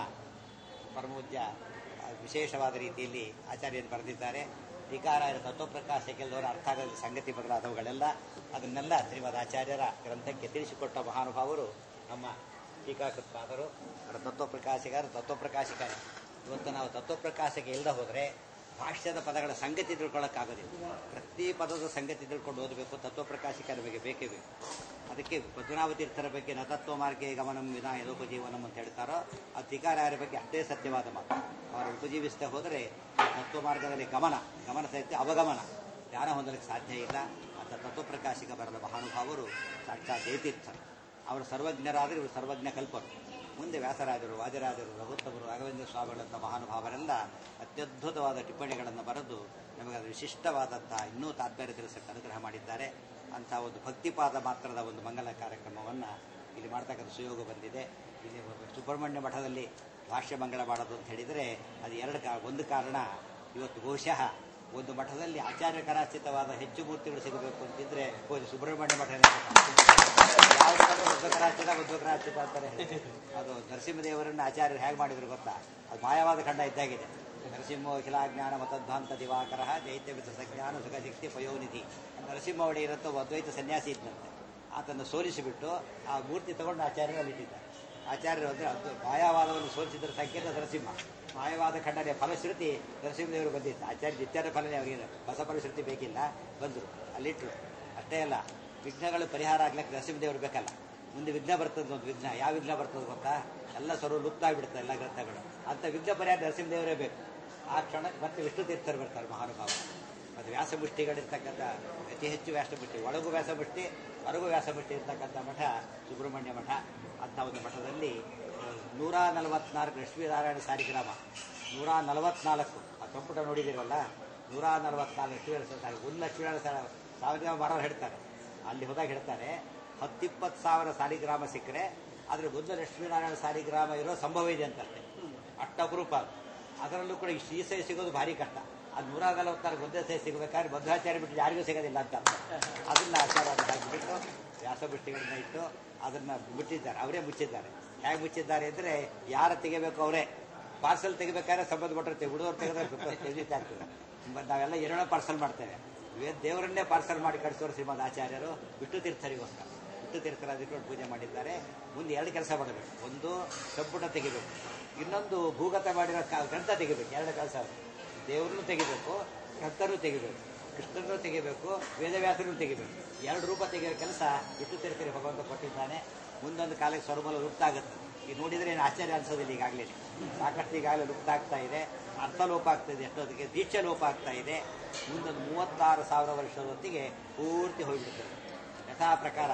ಪರಮೋದ್ಯ ವಿಶೇಷವಾದ ರೀತಿಯಲ್ಲಿ ಆಚಾರ್ಯರು ಬರೆದಿದ್ದಾರೆ ಟೀಕಾರಾಯರ ತತ್ವಪ್ರಕಾಶ ಕೆಲವರು ಅರ್ಥ ಆಗದ ಸಂಗತಿ ಬದಲಾದವುಗಳೆಲ್ಲ ಅದನ್ನೆಲ್ಲ ಶ್ರೀಮದ್ ಆಚಾರ್ಯರ ಗ್ರಂಥಕ್ಕೆ ತಿಳಿಸಿಕೊಟ್ಟ ಮಹಾನುಭಾವರು ನಮ್ಮ ಟೀಕಾಕೃತ್ಪಾದರು ಅವರ ತತ್ವಪ್ರಕಾಶಿಗಾರ ತತ್ವಪ್ರಕಾಶಿಕಾರ ಇವತ್ತು ನಾವು ತತ್ವಪ್ರಕಾಶಕ್ಕೆ ಇಲ್ಲದೆ ಹೋದರೆ ಭಾಷ್ಯದ ಪದಗಳ ಸಂಗತಿ ತಿಳ್ಕೊಳ್ಳೋಕ್ಕಾಗೋದಿಲ್ಲ ಪ್ರತಿ ಪದದ ಸಂಗತಿ ತಿಳ್ಕೊಂಡು ಓದಬೇಕು ತತ್ವಪ್ರಕಾಶಿಕ ನಮಗೆ ಬೇಕೇ ಬೇಕು ಅದಕ್ಕೆ ಪದ್ಮನಾಭ ತೀರ್ಥರ ಬಗ್ಗೆ ನ ತತ್ವ ಮಾರ್ಗೆ ಗಮನಂ ವಿನ ಯದೋಪಜೀವನಂ ಅಂತ ಹೇಳ್ತಾರೋ ಆ ಧಿಕಾರಾಯರ ಬಗ್ಗೆ ಅಷ್ಟೇ ಸತ್ಯವಾದ ಮಾತು ಅವರು ಉಪಜೀವಿಸದೆ ಹೋದರೆ ತತ್ವ ಮಾರ್ಗದಲ್ಲಿ ಗಮನ ಗಮನ ಸಹಿತ ಅವಗಮನ ಜ್ಞಾನ ಹೊಂದಲಿಕ್ಕೆ ಸಾಧ್ಯ ಇಲ್ಲ ಅಂತ ತತ್ವಪ್ರಕಾಶಿಕ ಬರೆದ ಮಹಾನುಭಾವರು ಸಾಕ್ಷಾತ್ ಜಯತೀರ್ಥರು ಅವರು ಸರ್ವಜ್ಞರಾದರೆ ಇವರು ಸರ್ವಜ್ಞ ಕಲ್ಪರು ಮುಂದೆ ವ್ಯಾಸರಾಜರು ವಾದಿರಾಜರು ರಘುತ್ತಮರು ರಾಘವೇಂದ್ರ ಸ್ವಾಮಿಗಳಂಥ ಮಹಾನುಭಾವರೆಲ್ಲ ಅತ್ಯದ್ಭುತವಾದ ಟಿಪ್ಪಣಿಗಳನ್ನು ಬರೆದು ನಮಗೆ ಅದು ವಿಶಿಷ್ಟವಾದಂತಹ ಇನ್ನೂ ತಾತ್ಪರ್ಯ ತಿಳಿಸಕ್ಕೆ ಅನುಗ್ರಹ ಮಾಡಿದ್ದಾರೆ ಅಂಥ ಒಂದು ಭಕ್ತಿಪಾದ ಮಾತ್ರದ ಒಂದು ಮಂಗಲ ಕಾರ್ಯಕ್ರಮವನ್ನು ಇಲ್ಲಿ ಮಾಡ್ತಕ್ಕಂಥ ಸುಯೋಗ ಬಂದಿದೆ ಇಲ್ಲಿ ಸುಬ್ರಹ್ಮಣ್ಯ ಮಠದಲ್ಲಿ ಭಾಷ್ಯ ಮಂಗಳ ಮಾಡೋದು ಅಂತ ಹೇಳಿದರೆ ಅದು ಎರಡು ಕಾ ಒಂದು ಕಾರಣ ಇವತ್ತು ಬಹುಶಃ ಒಂದು ಮಠದಲ್ಲಿ ಆಚಾರ್ಯ ಕರಾಚಿತವಾದ ಹೆಚ್ಚು ಮೂರ್ತಿಗಳು ಸಿಗಬೇಕು ಅಂತಿದ್ರೆ ಹೋಗಿ ಸುಬ್ರಹ್ಮಣ್ಯ ಮಠ ಯಾವುದಾದ್ರೂ ಮಧ್ವಕರಾಚಿತ ಮಧ್ವಕರಾಚಿತ ಅಂತಾರೆ ಅದು ನರಸಿಂಹದೇವರನ್ನ ಆಚಾರ್ಯರು ಹೇಗೆ ಮಾಡಿದ್ರು ಗೊತ್ತಾ ಅದು ಮಾಯವಾದ ಖಂಡ ಇದ್ದಾಗಿದೆ ನರಸಿಂಹ ಅಖಿಲಾಜ್ಞಾನ ಮತಧ್ವಾಂತ ದಿವಾಕರ ಚೈತ್ಯ ಮಿತ್ರ ಸಜ್ಞಾನ ಸುಖಶಕ್ತಿ ಪಯೋನಿಧಿ ನರಸಿಂಹ ಒಡೆಯರಂತ ಒಬ್ಬ ಅದ್ವೈತ ಸನ್ಯಾಸಿ ಇದ್ದಂತೆ ಆತನ್ನು ಸೋಲಿಸಿಬಿಟ್ಟು ಆ ಮೂರ್ತಿ ತಗೊಂಡು ಆಚಾರ್ಯರು ಅಲ್ಲಿಟ್ಟಿದ್ದಾರೆ ಆಚಾರ್ಯರು ಅಂದರೆ ಅದು ಮಾಯಾವಾದವನ್ನು ಸೋಲಿಸಿದ್ರ ಸಂಕೇತ ನರಸಿಂಹ ಮಾಯವಾದ ಖಂಡನೆ ಫಲಶ್ರುತಿ ನರಸಿಂಹದೇವರು ಬಂದಿತ್ತು ಆಚಾರ್ಯ ನಿತ್ಯಾನ ಫಲನೇ ಅವರಿಗೆ ಹೊಸ ಫಲಶ್ರುತಿ ಬೇಕಿಲ್ಲ ಬಂದರು ಅಲ್ಲಿಟ್ಟರು ಅಷ್ಟೇ ಅಲ್ಲ ವಿಘ್ನಗಳು ಪರಿಹಾರ ಆಗ್ಲಿಕ್ಕೆ ನರಸಿಂಹದೇವರು ಬೇಕಲ್ಲ ಮುಂದೆ ವಿಘ್ನ ಬರ್ತದೆ ಒಂದು ವಿಘ್ನ ಯಾವ ವಿಘ್ನ ಬರ್ತದೆ ಗೊತ್ತಾ ಎಲ್ಲ ಸರ್ವ ಲುಪ್ತ ಆಗಿಬಿಡುತ್ತೆ ಎಲ್ಲ ಗ್ರಂಥಗಳು ಅಂತ ವಿಘ್ನ ಪರಿಹಾರ ನರಸಿಂಹದೇವರೇ ಬೇಕು ಆ ಕ್ಷಣಕ್ಕೆ ಮತ್ತೆ ವಿಷ್ಣು ತೀರ್ಥರು ಬರ್ತಾರೆ ಮಹಾನುಭಾವ ಮತ್ತು ವ್ಯಾಸಮುಷ್ಟಿಗಳಿರ್ತಕ್ಕಂಥ ಅತಿ ಹೆಚ್ಚು ವ್ಯಾಸಮುಷ್ಟಿ ಒಳಗು ವ್ಯಾಸಮುಷ್ಟಿ ಹೊರಗು ವ್ಯಾಸಮುಷ್ಟಿ ಇರ್ತಕ್ಕಂಥ ಮಠ ಸುಬ್ರಹ್ಮಣ್ಯ ಮಠ ಅಂತ ಒಂದು ಮಠದಲ್ಲಿ ನೂರ ನಲವತ್ನಾಲ್ಕು ಲಕ್ಷ್ಮೀನಾರಾಯಣ ಸಾರಿಗ್ರಾಮ ನೂರ ನಲವತ್ನಾಲ್ಕು ಆ ಕಂಪುಟ ನೋಡಿದಿರಲ್ಲ ನೂರ ನಲವತ್ನಾಲ್ಕು ಲಕ್ಷ್ಮೀನಾರಾಯಣ ಸಾರಿ ಒಂದು ಲಕ್ಷ್ಮೀನಾರಾಯಣ ಸಾರಿ ಸಾವಿರಗ್ರಾಮ ಬರೋರು ಹೇಳ್ತಾರೆ ಅಲ್ಲಿ ಹೋದಾಗ ಹೇಳ್ತಾರೆ ಹತ್ತಿಪ್ಪತ್ತು ಸಾವಿರ ಸಾಲಿಗ್ರಾಮ ಸಿಕ್ಕರೆ ಆದರೆ ಒಂದು ಲಕ್ಷ್ಮೀನಾರಾಯಣ ಸಾಲಿಗ್ರಾಮ ಇರೋ ಸಂಭವ ಇದೆ ಅಂತಷ್ಟೇ ಅಷ್ಟ ಅಪರೂಪ ಅದು. ಅದರಲ್ಲೂ ಕೂಡ ಈ ಶ್ರೀಸೈ ಸಿಗೋದು ಭಾರಿ ಕಷ್ಟ ಅದು ನೂರ ನಲವತ್ತಾರು ಒಂದೇ ಸೈ ಸಿಗಬೇಕಾದ್ರೆ ಮಧ್ವಾಚಾರ್ಯ ಬಿಟ್ಟು ಯಾರಿಗೂ ಸಿಗೋದಿಲ್ಲ ಅಂತ ಅರ್ಥ. ಅದನ್ನ ಆಚಾರ್ಯ ಹಾಕಿಬಿಟ್ಟು ವ್ಯಾಸಬುಷ್ಟಿಗಳನ್ನ ಇಟ್ಟು ಅದನ್ನ ಮುಚ್ಚಿದ್ದಾರೆ ಅವರೇ ಮುಚ್ಚಿದ್ದಾರೆ ಹೇಗೆ ಮುಚ್ಚಿದ್ದಾರೆ ಅಂದರೆ ಯಾರು ತೆಗಿಬೇಕು ಅವರೇ ಪಾರ್ಸಲ್ ತೆಗಿಬೇಕಾದ್ರೆ ಸಂಬಂಧಪಟ್ಟಿರ್ತೀವಿ ಹುಡುಗರು ತೆಗೆದ್ರೆ ತೆಗಿತಾ ಆಗ್ತದೆ ಬಟ್ ನಾವೆಲ್ಲ ಎರಡೋ ಪಾರ್ಸಲ್ ಮಾಡ್ತೇವೆ ಇವೇ ದೇವರನ್ನೇ ಪಾರ್ಸಲ್ ಮಾಡಿ ಕಳಿಸೋರು ಶ್ರೀಮದ್ ಆಚಾರ್ಯರು ವಿಷ್ಣು ತೀರ್ಥರಿಗೋಸ್ಕರ ವಿಷ್ಣು ತೀರ್ಥರ ಅದಕ್ಕೆ ಪೂಜೆ ಮಾಡಿದ್ದಾರೆ ಮುಂದೆ ಎರಡು ಕೆಲಸ ಮಾಡಬೇಕು ಒಂದು ಸಂಪುಟ ತೆಗಿಬೇಕು ಇನ್ನೊಂದು ಭೂಗತ ಮಾಡಿರೋ ಕ- ಗ್ರಂಥ ತೆಗಿಬೇಕು ಎರಡು ಕೆಲಸ ದೇವರನ್ನು ತೆಗಿಬೇಕು ಗ್ರಂಥನೂ ತೆಗಿಬೇಕು ಕೃಷ್ಣನೂ ತೆಗಿಬೇಕು ವೇದವ್ಯಾಸನೂ ತೆಗಿಬೇಕು ಎರಡು ರೂಪ ತೆಗೆಯೋ ಕೆಲಸ ವಿಷ್ಣು ತೀರ್ಥರಿಗೆ ಭಗವಂತ ಕೊಟ್ಟಿದ್ದಾನೆ ಮುಂದೊಂದು ಕಾಲಕ್ಕೆ ಸ್ವರ್ಮಲ ಲುಪ್ತ ಆಗುತ್ತೆ ಈಗ ನೋಡಿದ್ರೆ ಏನು ಆಶ್ಚರ್ಯ ಅನ್ಸೋದಿಲ್ಲ ಈಗಾಗಲೇ ಸಾಕಷ್ಟು ಈಗಾಗಲೇ ಲುಪ್ತ ಆಗ್ತಾ ಇದೆ ಅರ್ಥ ಲೋಪ ಆಗ್ತಾ ಇದೆ ಎಷ್ಟೊತ್ತಿಗೆ ದೀಕ್ಷೆ ಲೋಪ ಆಗ್ತಾ ಇದೆ ಮುಂದೊಂದು ಮೂವತ್ತಾರು ಸಾವಿರ ವರ್ಷದ ಹೊತ್ತಿಗೆ ಪೂರ್ತಿ ಹೋಗ್ಬಿಡ್ತದೆ ಯಥಾ ಪ್ರಕಾರ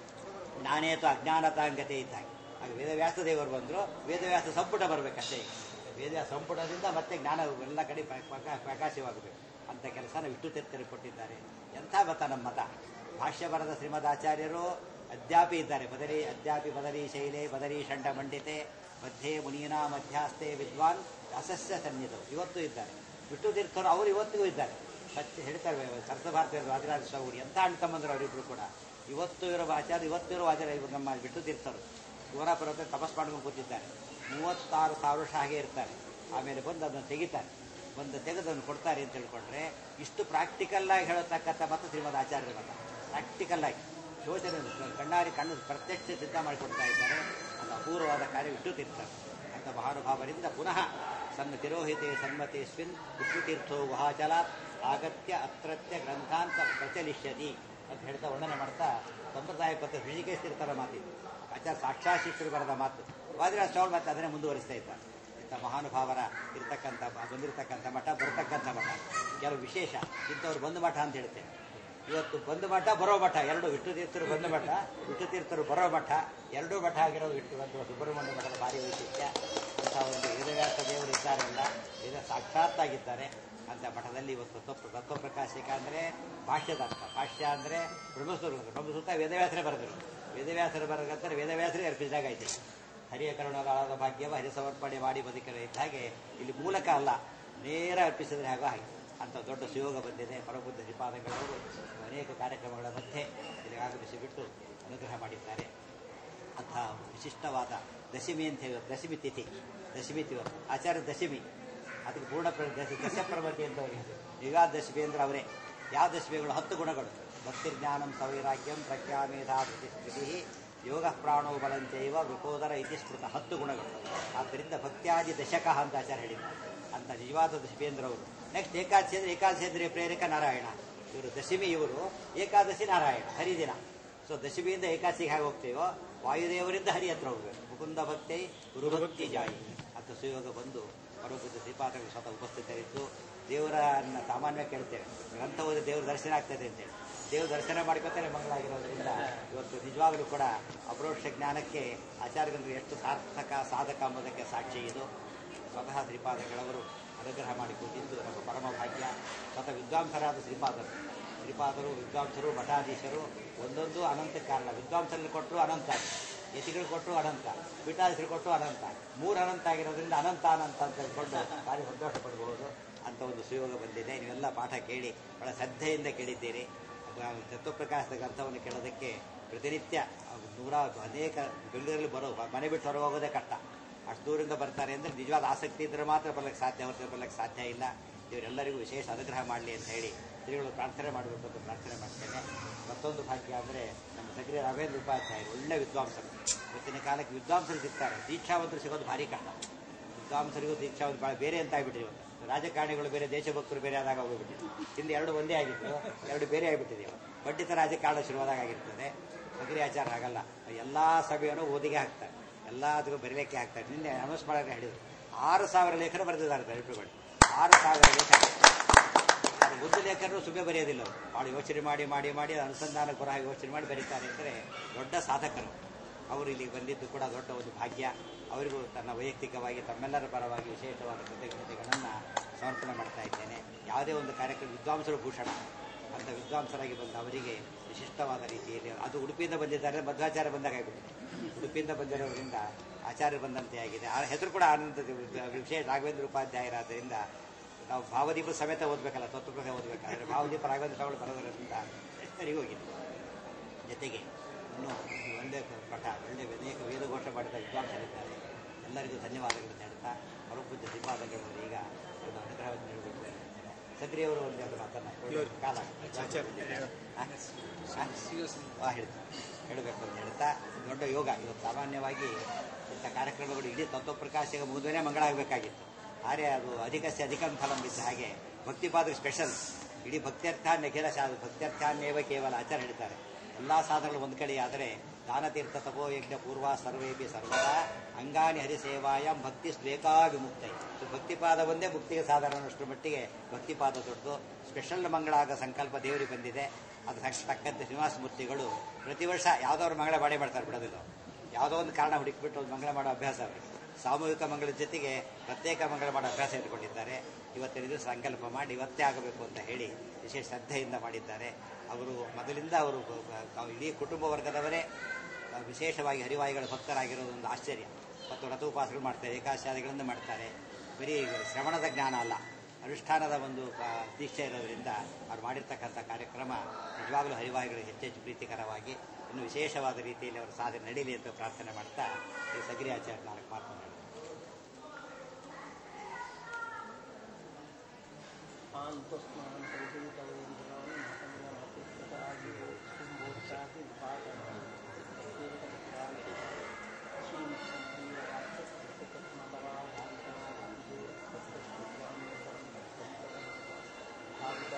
ನಾನೇತು ಅಜ್ಞಾನತಾಂಗತೆ ಇದ್ದಾಗೆ ಆಗ ವೇದವ್ಯಾಸ ದೇವರು ಬಂದರು ವೇದವ್ಯಾಸ ಸಂಪುಟ ಬರಬೇಕಷ್ಟೇ ಈಗ ವೇದವ್ಯಾಸ ಸಂಪುಟದಿಂದ ಮತ್ತೆ ಜ್ಞಾನ ಎಲ್ಲ ಕಡೆ ಪ್ರ- ಪ್ರಕಾ- ಪ್ರಕಾಶವಾಗಬೇಕು ಅಂತ ಕೆಲಸನ ವಿಷ್ಣು ತೀರ್ಥರಿಗೆ ಕೊಟ್ಟಿದ್ದಾರೆ ಎಂಥ ಮತ ನಮ್ಮ ಮತ ಭಾಷ್ಯ ಬರೆದ ಶ್ರೀಮದ್ ಆಚಾರ್ಯರು ಅದ್ಯಾಪಿ ಇದ್ದಾರೆ ಬದರಿ ಅದ್ಯಾಪಿ ಬದರಿ ಶೈಲೆ ಬದರಿ ಷಂಡ ಮಂಡಿತೆ ಮಧ್ಯೆ ಮುನೀನಾ ಮಧ್ಯಾಸ್ತೆ ವಿದ್ವಾನ್ ಅಸಸ್ಯ ಸನ್ನಿಧರು ಇವತ್ತು ಇದ್ದಾರೆ ವಿಷ್ಣು ತೀರ್ಥರು ಅವರು ಇವತ್ತಿಗೂ ಇದ್ದಾರೆ ಸತ್ಯ ಹೇಳ್ತಾರೆ ಸರ್ಸ ಭಾರತೀಯ ರಾಜರಾಜ ಸ್ವಾಮಿ ಎಂಥ ಅಣ್ಣ ತಮ್ಮಂದರು ಅವರಿಬ್ರು ಕೂಡ ಇವತ್ತು ಇರೋ ಆಚಾರ್ಯ ಇವತ್ತು ಇರೋ ಆಚಾರ್ಯ ಇವರು ನಮ್ಮ ಬಿಟ್ಟು ತೀರ್ಥರು ಶಿವನ ಪರ್ವತ ತಪಸ್ ಮಾಡ್ಕೊಂಡು ಕೂತಿದ್ದಾರೆ ಮೂವತ್ತಾರು ಸಾವಿರ ವರ್ಷ ಹಾಗೆ ಇರ್ತಾರೆ ಆಮೇಲೆ ಬಂದು ಅದನ್ನು ತೆಗಿತಾರೆ ಬಂದು ತೆಗೆದು ಅದನ್ನು ಕೊಡ್ತಾರೆ ಅಂತ ತಿಳ್ಕೊಂಡ್ರೆ ಇಷ್ಟು ಪ್ರಾಕ್ಟಿಕಲ್ ಆಗಿ ಹೇಳತಕ್ಕಂಥ ಮತ್ತು ಶ್ರೀಮದ್ ಆಚಾರ್ಯರ ಮತ ಪ್ರಾಕ್ಟಿಕಲ್ ಆಗಿ ಯೋಚನೆ ಕಣ್ಣಾರಿ ಕಣ್ಣು ಪ್ರತ್ಯಕ್ಷ ಸಿದ್ಧ ಮಾಡಿಕೊಡ್ತಾ ಇದ್ದಾರೆ ಅದು ಅಪೂರ್ವವಾದ ಕಾರ್ಯ ವಿಷ್ಣು ತೀರ್ಥರು ಅಂತ ಮಹಾನುಭಾವರಿಂದ ಪುನಃ ಸನ್ನ ತಿರೋಹಿತೆ ಸನ್ಮತೆ ಸ್ವಿನ್ ವಿಷ್ಣು ತೀರ್ಥೋ ಗುಹಾಚಲ ಆಗತ್ಯ ಅತ್ರತ್ಯ ಗ್ರಂಥಾಂತ ಪ್ರಚಲಿಷ್ಯತಿ ಅಂತ ಹೇಳ್ತಾ ವರ್ಣನೆ ಮಾಡ್ತಾ ಸಂಪ್ರದಾಯ ಪತ್ರ ಋಷಿಕೇಶ್ ತೀರ್ಥರ ಮಾತಿತ್ತು ಆಚಾರ್ಯ ಸಾಕ್ಷಾತ್ ಶಿಷ್ಯರು ಬರೆದ ಮಾತು ವಾದಿರಾಜ ಸ್ವಾಮಿ ಮತ್ತೆ ಅದನ್ನೇ ಮುಂದುವರಿಸ್ತಾ ಇದ್ದಾರೆ ಇಂಥ ಮಹಾನುಭಾವರ ಇರ್ತಕ್ಕಂಥ ಬಂದಿರತಕ್ಕಂಥ ಮಠ ಬರ್ತಕ್ಕಂಥ ಮಠ ಕೆಲವು ವಿಶೇಷ ಇಂಥವ್ರು ಬಂದು ಮಠ ಅಂತ ಹೇಳ್ತೇವೆ ಇವತ್ತು ಬಂದು ಮಠ ಬರೋ ಮಠ ಎರಡು ವಿಷ್ಣು ತೀರ್ಥರು ಬಂದು ಮಠ ವಿಷ್ಣು ತೀರ್ಥರು ಬರೋ ಮಠ ಎರಡೂ ಮಠ ಆಗಿರೋದು ವಿಷ್ಣು ಒಂದು ಸುಬ್ರಹ್ಮಣ್ಯ ಮಠದ ಭಾರಿ ವೈಶಿಷ್ಟ್ಯ ಅಂತ ಒಂದು ವೇದವ್ಯಾಸ ದೇವರು ಇದ್ದಾರಲ್ಲ ವೇದ ಸಾಕ್ಷಾತ್ತಾಗಿದ್ದಾರೆ ಅಂತ ಮಠದಲ್ಲಿ ಇವತ್ತು ತತ್ವ ತತ್ವಪ್ರಕಾಶಿಕ ಅಂದರೆ ಭಾಷ್ಯದ ಅರ್ಥ ಭಾಷ್ಯ ಅಂದರೆ ಬ್ರಹ್ಮಸೂತ್ರ ಬ್ರಹ್ಮಸೂತ್ರ ವೇದವ್ಯಾಸರೇ ಬರೆದರು ವೇದವ್ಯಾಸರು ಬರಗಂತಾರೆ ವೇದವ್ಯಾಸರೇ ಅರ್ಪಿಸಿದಾಗ ಐತೆ ಹರಿಯ ಕರುಣಗಾಳದ ಭಾಗ್ಯವ ಹರಿ ಸಮರ್ಪಣೆ ಮಾಡಿ ಬದುಕಿರೋ ಇದ್ದ ಹಾಗೆ ಇಲ್ಲಿ ಮೂಲಕ ಅಲ್ಲ ನೇರ ಅರ್ಪಿಸಿದ್ರೆ ಆಗೋ ಹಾಗೆ ಅಂತ ದೊಡ್ಡ ಸುಯೋಗ ಬಂದಿದೆ ಪರಬುದ್ಧ ಶ್ರೀಪಾದಗಳವರು ಅನೇಕ ಕಾರ್ಯಕ್ರಮಗಳ ಮಧ್ಯೆ ಇಲ್ಲಿ ಆಗಮಿಸಿ ಬಿಟ್ಟು ಅನುಗ್ರಹ ಮಾಡಿದ್ದಾರೆ ಅಂಥ ವಿಶಿಷ್ಟವಾದ ದಶಮಿ ಅಂತ ಹೇಳಿ ದಶಮಿ ತಿಥಿ ದಶಮಿ ತಿಥಿ ಆಚಾರ್ಯ ದಶಮಿ ಅದಕ್ಕೆ ಪೂರ್ಣ ಪ್ರ- ದಶ ದಶಪ್ರಮತಿ ಅಂತ ಅವರಿಗೆ ಯುಗಾದ ದಶಮಿ ಅಂದ್ರೆ ಅವರೇ ಯಾವ ದಶಮಿಗಳು ಹತ್ತು ಗುಣಗಳು ಭಕ್ತಿ ಜ್ಞಾನಂ ಸವೈರಾಗ್ಯಂ ಪ್ರಜ್ಞಾಮೇಧಾ ಸ್ಥಿತಿ ಯೋಗ ಪ್ರಾಣೋ ಬಲಂಚೈವ ವೃಕೋದರ ಇತಿ ಸ್ಮೃತ ಹತ್ತು ಗುಣಗಳು ಆದ್ದರಿಂದ ಭಕ್ತ್ಯಾದಿ ದಶಕ ಅಂತ ಆಚಾರ್ಯ ಹೇಳಿದ್ದಾರೆ ಅಂತ ನಿಜವಾದ ದಶಮೇಂದ್ರ ಅವರು ನೆಕ್ಸ್ಟ್ ಏಕಾದಶಿ ಅಂದ್ರೆ ಏಕಾದಶಿ ಅಂದ್ರೆ ಪ್ರೇರಕ ನಾರಾಯಣ ಇವರು ದಶಮಿ ಇವರು ಏಕಾದಶಿ ನಾರಾಯಣ ಹರಿದಿನ ಸೊ ದಶಮಿಯಿಂದ ಏಕಾದಶಿಗೆ ಹೇಗೆ ಹೋಗ್ತೇವೋ ವಾಯುದೇವರಿಂದ ಹರಿ ಹತ್ರ ಹೋಗ್ಬೇಕು ಮುಕುಂದ ಭಕ್ತಿ ಗುರುಭಕ್ತಿ ಜಾಯಿ ಅಂತ ಸುಯೋಗ ಬಂದು ಪರಬುದ್ಧ ಶ್ರೀಪಾದಗಳು ಸ್ವತಃ ಉಪಸ್ಥಿತರಿದ್ದು ದೇವರನ್ನ ಸಾಮಾನ್ಯ ಕೇಳ್ತೇವೆ ಗ್ರಂಥ ಓದಿ ದೇವರ ದರ್ಶನ ಆಗ್ತದೆ ಅಂತೇಳಿ ದೇವ್ರ ದರ್ಶನ ಮಾಡ್ಕೊತಾರೆ ಮಂಗಳಾಗಿರೋದ್ರಿಂದ ಇವತ್ತು ನಿಜವಾಗಲೂ ಕೂಡ ಅಪರೋಕ್ಷ ಜ್ಞಾನಕ್ಕೆ ಆಚಾರ್ಯರು ಎಷ್ಟು ಸಾರ್ಥಕ ಸಾಧಕ ಎಂಬುದಕ್ಕೆ ಸಾಕ್ಷಿ ಇದು ಸ್ವತಃ ಶ್ರೀಪಾದಗಳವರು ಅನುಗ್ರಹ ಮಾಡಿ ಕೂತಿದ್ದು ನಮ್ಮ ಪರಮ ಭಾಗ್ಯ ಸ್ವತಃ ವಿದ್ವಾಂಸರಾದ ಶ್ರೀಪಾದರು ಶ್ರೀಪಾದರು ವಿದ್ವಾಂಸರು ಮಠಾಧೀಶರು ಒಂದೊಂದು ಅನಂತ ಕಾರಣ ವಿದ್ವಾಂಸರಲ್ಲಿ ಕೊಟ್ಟರು ಅನಂತ ಯತಿಗಳು ಕೊಟ್ಟರು ಅನಂತ ಪೀಠಾಧೀಶರು ಕೊಟ್ಟರು ಅನಂತ ಮೂರು ಅನಂತ ಆಗಿರೋದ್ರಿಂದ ಅನಂತ ಅನಂತ ಅಂತ ಹೇಳ್ಕೊಂಡು ಭಾರಿ ಸಂತೋಷ ಪಡಬಹುದು ಅಂತ ಒಂದು ಸುಯೋಗ ಬಂದಿದೆ ನೀವೆಲ್ಲ ಪಾಠ ಕೇಳಿ ಬಹಳ ಶ್ರದ್ಧೆಯಿಂದ ಕೇಳಿದ್ದೀರಿ ಅದು ತತ್ವಪ್ರಕಾಶದ ಗ್ರಂಥವನ್ನು ಕೇಳೋದಕ್ಕೆ ಪ್ರತಿನಿತ್ಯ ನೂರ ಅನೇಕ ಬೆಂಗಳೂರಲ್ಲಿ ಬರೋ ಮನೆ ಬಿಟ್ಟು ಹೊರಗೆ ಹೋಗೋದೇ ಕಷ್ಟ ಅಷ್ಟು ದೂರಿಂದ ಬರ್ತಾರೆ ಅಂದರೆ ನಿಜವಾದ ಆಸಕ್ತಿ ಇದ್ದರೆ ಮಾತ್ರ ಬರ್ಲಿಕ್ಕೆ ಸಾಧ್ಯ ಹೊರತು ಬರ್ಲಿಕ್ಕೆ ಸಾಧ್ಯ ಇಲ್ಲ ಇವರೆಲ್ಲರಿಗೂ ವಿಶೇಷ ಅನುಗ್ರಹ ಮಾಡಲಿ ಅಂತ ಹೇಳಿ ಶ್ರೀಗಳು ಪ್ರಾರ್ಥನೆ ಮಾಡಬೇಕು ಅಂತ ಪ್ರಾರ್ಥನೆ ಮಾಡ್ತೇನೆ ಮತ್ತೊಂದು ಭಾಗ್ಯ ಅಂದರೆ ನಮ್ಮ ಸಕ್ರಿಯ ರಾಘವೇಂದ್ರ ಉಪಾಧ್ಯಾಯರು ಒಳ್ಳೆ ವಿದ್ವಾಂಸರು ಇವತ್ತಿನ ಕಾಲಕ್ಕೆ ವಿದ್ವಾಂಸರು ಸಿಗ್ತಾರೆ ದೀಕ್ಷಾವಂತರು ಸಿಗೋದು ಭಾರಿ ಕಷ್ಟ ವಿದ್ವಾಂಸರಿಗೂ ದೀಕ್ಷಾವಂತ ಭಾಳ ಬೇರೆ ಅಂತ ಆಗ್ಬಿಟ್ಟಿದೆ ಇವತ್ತು ರಾಜಕಾರಣಿಗಳು ಬೇರೆ ದೇಶಭಕ್ತರು ಬೇರೆ ಆದಾಗ ಹೋಗ್ಬಿಟ್ಟಿದೆ ಹಿಂದೆ ಎರಡು ಒಂದೇ ಆಗಿತ್ತು ಎರಡು ಬೇರೆ ಆಗಿಬಿಟ್ಟಿದೆ ಇವತ್ತು ಪಂಡಿತ ರಾಜಕಾರಣ ಶುರುವಾದಾಗ ಆಗಿರ್ತದೆ ಸಕ್ರಿಯ ಆಚಾರ ಆಗಲ್ಲ ಎಲ್ಲ ಸಭೆಯನ್ನು ಓದಿಗೆ ಹಾಕ್ತಾರೆ ಎಲ್ಲದಕ್ಕೂ ಬರೀಲಿಕ್ಕೆ ಹಾಕ್ತಾರೆ ನಿನ್ನೆ ಅನೌನ್ಸ್ ಮಾಡೋಕೆ ಹೇಳಿದ್ರು ಆರು ಸಾವಿರ ಲೇಖನ ಬರೆದಿದ್ದಾರೆ ದಲಿತರುಗಳು ಆರು ಸಾವಿರ ಲೇಖನ ಅದು ಬುದ್ಧ ಲೇಖನರು ಸುಮ್ಮನೆ ಬರೆಯೋದಿಲ್ಲ ಅವರು ಭಾಳ ಯೋಚನೆ ಮಾಡಿ ಮಾಡಿ ಮಾಡಿ ಅನುಸಂಧಾನ ಪರವಾಗಿ ಯೋಚನೆ ಮಾಡಿ ಬರೀತಾರೆ ಅಂದರೆ ದೊಡ್ಡ ಸಾಧಕರು ಅವರು ಇಲ್ಲಿಗೆ ಬಂದಿದ್ದು ಕೂಡ ದೊಡ್ಡ ಒಂದು ಭಾಗ್ಯ ಅವರಿಗೂ ತನ್ನ ವೈಯಕ್ತಿಕವಾಗಿ ತಮ್ಮೆಲ್ಲರ ಪರವಾಗಿ ವಿಶೇಷವಾದ ಕೃತಜ್ಞತೆಗಳನ್ನು ಸಮರ್ಪಣೆ ಮಾಡ್ತಾ ಇದ್ದೇನೆ ಯಾವುದೇ ಒಂದು ಕಾರ್ಯಕ್ರಮ ವಿದ್ವಾಂಸರು ಭೂಷಣ ಅಂತ ವಿದ್ವಾಂಸರಾಗಿ ಬಂದ ಅವರಿಗೆ ವಿಶಿಷ್ಟವಾದ ರೀತಿಯಲ್ಲಿ ಅದು ಉಡುಪಿಯಿಂದ ಬಂದಿದ್ದಾರೆ ಮಧ್ವಾಚಾರ್ಯ ಬಂದಾಗ ಆಗಿಬಿಟ್ಟಿದೆ ಉಡುಪಿಯಿಂದ ಬಂದಿರೋದ್ರಿಂದ ಆಚಾರ್ಯ ಬಂದಂತೆ ಆಗಿದೆ ಆ ಹೆಸರು ಕೂಡ ಆನಂದ ವಿಶೇಷ ರಾಘವೇಂದ್ರ ಉಪಾಧ್ಯಾಯರಾದ್ದರಿಂದ ನಾವು ಭಾವದೀಪ ಸಮೇತ ಓದಬೇಕಲ್ಲ ತತ್ವಪ್ರಕಾರ ಓದಬೇಕಾದ್ರೆ ಭಾವದೀಪ ರಾಘವೇಂದ್ರ ಸ್ವಾಮಿಗಳು ಬರೋದರಿಂದ ಸರಿ ಹೋಗಿದೆ ಜೊತೆಗೆ ಇನ್ನು ಈ ಒಳ್ಳೆ ಪಠ ಒಳ್ಳೆ ಅನೇಕ ವೇದಘೋಷ ಮಾಡಿದ ವಿದ್ವಾಂಸರಿದ್ದಾರೆ ಎಲ್ಲರಿಗೂ ಧನ್ಯವಾದಗಳನ್ನು ಹೇಳ್ತಾ ಪರಪೂಜ್ಯ ಶ್ರೀಪಾದಗಳು ಈಗ ಒಂದು ಅನುಗ್ರಹವನ್ನು ನೀಡಬೇಕು ಅಂತ ಹೇಳ್ತೇನೆ. ಸಕ್ರಿಯವರು ಒಂದು ಎರಡು ಮಾತನ್ನ ಕಾಲ ಆ, ಹೇಳ್ತೀನಿ ಹೇಳಬೇಕು ಅಂತ ಹೇಳ್ತಾ ದೊಡ್ಡ ಯೋಗ ಇವತ್ತು ಸಾಮಾನ್ಯವಾಗಿ ಇಂಥ ಕಾರ್ಯಕ್ರಮಗಳು ಇಡೀ ತತ್ವಪ್ರಕಾಶಿಗೆ ಮುಗಿದ್ರೆ ಮಂಗಳ ಆಗಬೇಕಾಗಿತ್ತು ಆದರೆ ಅದು ಅಧಿಕಸ್ಯ ಅಧಿಕಂ ಫಲಂ ಇದ್ದ ಹಾಗೆ ಭಕ್ತಿಪಾದ ಸ್ಪೆಷಲ್ ಇಡೀ ಭಕ್ತ್ಯರ್ಥ ನಿಖಿಲ ಶಾ ಭಕ್ತ್ಯರ್ಥಾನ್ನೇವ ಕೇವಲ ಆಚಾರ ಹೇಳ್ತಾರೆ ಎಲ್ಲ ಸಾಧನಗಳು ಒಂದು ಕಡೆ ಆದರೆ ದಾನತೀರ್ಥ ತಪೋ ಯಜ್ಞ ಪೂರ್ವ ಸರ್ವೇಪಿ ಸರ್ವದಾ ಅಂಗಾನಿ ಹರಿಸೇವಾಯಂ ಭಕ್ತಿ ಸ್ವೇಕಾ ವಿಮುಕ್ತೈ ಸೊ ಭಕ್ತಿಪಾದ ಒಂದೇ ಮುಕ್ತಿಗೆ ಸಾಧನ ಅನ್ನೋಷ್ಟರ ಮಟ್ಟಿಗೆ ಭಕ್ತಿಪಾದ ದೊಡ್ಡದು ಸ್ಪೆಷಲ್ ಮಂಗಳಾಗ ಸಂಕಲ್ಪ ದೇವರಿಗೆ ಬಂದಿದೆ ಅದು ತಕ್ಷ ತಕ್ಕಂತೆ ಶ್ರೀನಿವಾಸ ಮೂರ್ತಿಗಳು ಪ್ರತಿ ವರ್ಷ ಯಾವುದಾದ್ರು ಮಂಗಳ ಮಾಡೇ ಮಾಡ್ತಾರೆ ಬಿಡೋದಿಲ್ಲ ಯಾವುದೋ ಒಂದು ಕಾರಣ ಹುಡುಕಿಬಿಟ್ಟು ಒಂದು ಮಂಗಳ ಮಾಡೋ ಅಭ್ಯಾಸ ಅವರಿಗೆ ಸಾಮೂಹಿಕ ಮಂಗಳದ ಜೊತೆಗೆ ಪ್ರತ್ಯೇಕ ಮಂಗಳ ಮಾಡೋ ಅಭ್ಯಾಸ ಇಟ್ಕೊಂಡಿದ್ದಾರೆ ಇವತ್ತಿನ ದಿವಸ ಸಂಕಲ್ಪ ಮಾಡಿ ಇವತ್ತೇ ಆಗಬೇಕು ಅಂತ ಹೇಳಿ ವಿಶೇಷ ಶ್ರದ್ಧೆಯಿಂದ ಮಾಡಿದ್ದಾರೆ ಅವರು ಮೊದಲಿಂದ ಅವರು ಬ- ಬ- ತಾವು ಇಡೀ ಕುಟುಂಬ ವರ್ಗದವರೇ ಆ, ವಿಶೇಷವಾಗಿ ಹರಿವಾಯುಗಳ ಭಕ್ತರಾಗಿರೋದು ಒಂದು ಆಶ್ಚರ್ಯ ಮತ್ತು ರಥೋಪಾಸಗಳು ಮಾಡ್ತಾರೆ ಏಕಾಶಾದಿಗಳನ್ನು ಮಾಡ್ತಾರೆ ಬರೀ ಶ್ರವಣದ ಜ್ಞಾನ ಅಲ್ಲ ಅನುಷ್ಠಾನದ ಒಂದು ಆ, ದೀಕ್ಷೆ ಇರೋದ್ರಿಂದ ಅವ್ರು ಮಾಡಿರ್ತಕ್ಕಂಥ ಕಾರ್ಯಕ್ರಮ ನಿಜವಾಗಲೂ ಹರಿವಾಯುಗಳಿಗೆ ಹೆಚ್ಚೆಚ್ಚು ಪ್ರೀತಿಕರವಾಗಿ ಇನ್ನು ವಿಶೇಷವಾದ ರೀತಿಯಲ್ಲಿ ಅವರ ಸಾಧನೆ ನಡೀಲಿ ಅಂತ ಪ್ರಾರ್ಥನೆ ಮಾಡ್ತಾ ಈ ಸಗಿರಿ ಆಚಾರ್ಯ ನಾಲ್ಕು ಮಾತನಾಡಿ ಭಾಗದ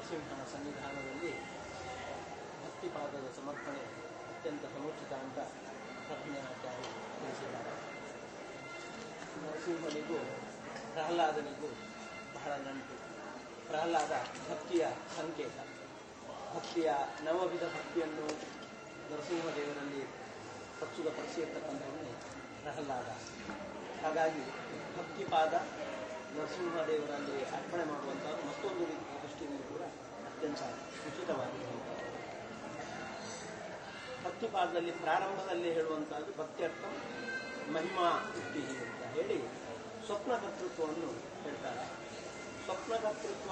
ನರಸಿಂಹನ ಸನ್ನಿಧಾನದಲ್ಲಿ ಭಕ್ತಿಪಾದದ ಸಮರ್ಪಣೆ ಅತ್ಯಂತ ಸಮುಚಿತ ಅಂತ ಪ್ರಜ್ಞಾಚಾರ್ಯ ತಿಳಿಸಿದ್ದಾರೆ ನರಸಿಂಹನಿಗೂ ಪ್ರಹ್ಲಾದನಿಗೂ ಬಹಳ ನಂಟು ಪ್ರಹ್ಲಾದ ಭಕ್ತಿಯ ಸಂಕೇತ ಭಕ್ತಿಯ ನವವಿಧ ಭಕ್ತಿಯನ್ನು ನರಸಿಂಹದೇವರಲ್ಲಿ ಪ್ರಸ್ತುತಪಡಿಸಿರ್ತಕ್ಕಂಥವನ್ನೇ ಪ್ರಹ್ಲಾದ ಹಾಗಾಗಿ ಭಕ್ತಿಪಾದ ನರಸಿಂಹದೇವರಲ್ಲಿ ಅರ್ಪಣೆ ಮಾಡುವಂಥ ಮತ್ತೊಂದು ರೀತಿಯ ದೃಷ್ಟಿಯಿಂದ ಕೂಡ ಅತ್ಯಂತ ಉಚಿತವಾಗಿದೆ ಭಕ್ತಿಪಾದದಲ್ಲಿ ಪ್ರಾರಂಭದಲ್ಲಿ ಹೇಳುವಂತಹದ್ದು ಭಕ್ತ್ಯರ್ಥ ಮಹಿಮಾ ಯುಕ್ತಿ ಅಂತ ಹೇಳಿ ಸ್ವಪ್ನ ಕರ್ತೃತ್ವವನ್ನು ಹೇಳ್ತಾರೆ ಸ್ವಪ್ನ ಕರ್ತೃತ್ವ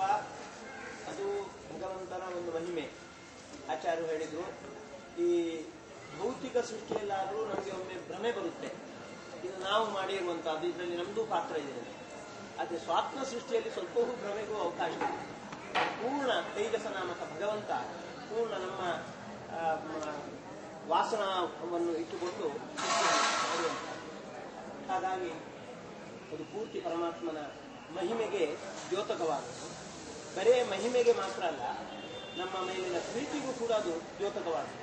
ಅದು ಭಗವಂತನ ಒಂದು ಮಹಿಮೆ ಆಚಾರ್ಯರು ಹೇಳಿದ್ರು ಈ ಭೌತಿಕ ಸೃಷ್ಟಿಯಲ್ಲಾದರೂ ನಮಗೆ ಒಮ್ಮೆ ಭ್ರಮೆ ಬರುತ್ತೆ ಇದು ನಾವು ಮಾಡಿರುವಂತಹದ್ದು ಇದರಲ್ಲಿ ನಮ್ದು ಪಾತ್ರ ಇದೆ ಅದೇ ಸ್ವಾತ್ಮ ಸೃಷ್ಟಿಯಲ್ಲಿ ಸ್ವಲ್ಪವೂ ಭ್ರಮೆಗೂ ಅವಕಾಶ ಇದೆ ಪೂರ್ಣ ತೇಜಸ ನಾಮಕ ಭಗವಂತ ಪೂರ್ಣ ನಮ್ಮ ಆ, ಮ- ವಾಸನವನ್ನು ಇಟ್ಟುಕೊಂಡು ಸೃಷ್ಟಿಯನ್ನು ಮಾಡುವಂಥದ್ದು. ಹಾಗಾಗಿ ಅದು ಪೂರ್ತಿ ಪರಮಾತ್ಮನ ಮಹಿಮೆಗೆ ದ್ಯೋತಕವಾದದ್ದು ಬರೇ ಮಹಿಮೆಗೆ ಮಾತ್ರ ಅಲ್ಲ ನಮ್ಮ ಮೇಲಿನ ಪ್ರೀತಿಗೂ ಕೂಡ ಅದು ದ್ಯೋತಕವಾದದ್ದು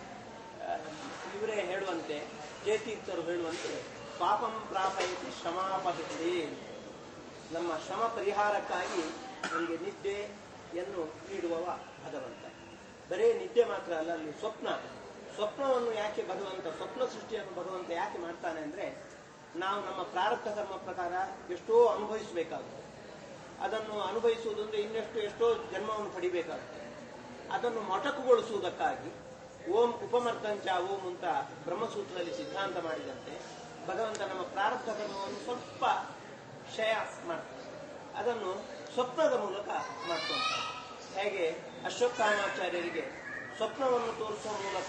ಆ, ಇವರೇ ಹೇಳುವಂತೆ ಜಯತೀರ್ಥರು ಹೇಳುವಂತೆ ಪಾಪಂ ಪ್ರಾಪಯತಿ ಶ್ರಮಾಪಹಿತೆ ನಮ್ಮ ಶ್ರಮ ಪರಿಹಾರಕ್ಕಾಗಿ ನಮಗೆ ನಿದ್ದೆಯನ್ನು ನೀಡುವವ ಭಗವಂತ ಬರೇ ನಿದ್ದೆ ಮಾತ್ರ ಅಲ್ಲ ಅಲ್ಲಿ ಸ್ವಪ್ನ ಸ್ವಪ್ನವನ್ನು ಯಾಕೆ ಭಗವಂತ ಸ್ವಪ್ನ ಸೃಷ್ಟಿಯನ್ನು ಭಗವಂತ ಯಾಕೆ ಮಾಡ್ತಾನೆ ಅಂದ್ರೆ ನಾವು ನಮ್ಮ ಪ್ರಾರಬ್ಧ ಕರ್ಮ ಪ್ರಕಾರ ಎಷ್ಟೋ ಅನುಭವಿಸಬೇಕಾಗುತ್ತೆ ಅದನ್ನು ಅನುಭವಿಸುವುದು ಅಂದ್ರೆ ಇನ್ನೆಷ್ಟು ಎಷ್ಟೋ ಜನ್ಮವನ್ನು ಪಡಿಬೇಕಾಗುತ್ತೆ ಅದನ್ನು ಮೊಟಕುಗೊಳಿಸುವುದಕ್ಕಾಗಿ ಓಂ ಉಪಮರ್ದಂಚ ಓಂ ಅಂತ ಬ್ರಹ್ಮಸೂತ್ರದಲ್ಲಿ ಸಿದ್ಧಾಂತ ಮಾಡಿದಂತೆ ಭಗವಂತ ನಮ್ಮ ಪ್ರಾರಬ್ಧ ಕರ್ಮವನ್ನು ಸ್ವಲ್ಪ ಕ್ಷಯ ಮಾಡ್ತಾನೆ ಅದನ್ನು ಸ್ವಪ್ನದ ಮೂಲಕ ಮಾಡ್ಕೊಂತಾರೆ ಹೇಗೆ ಅಶ್ವತ್ಥಾಮಾಚಾರ್ಯರಿಗೆ ಸ್ವಪ್ನವನ್ನು ತೋರಿಸುವ ಮೂಲಕ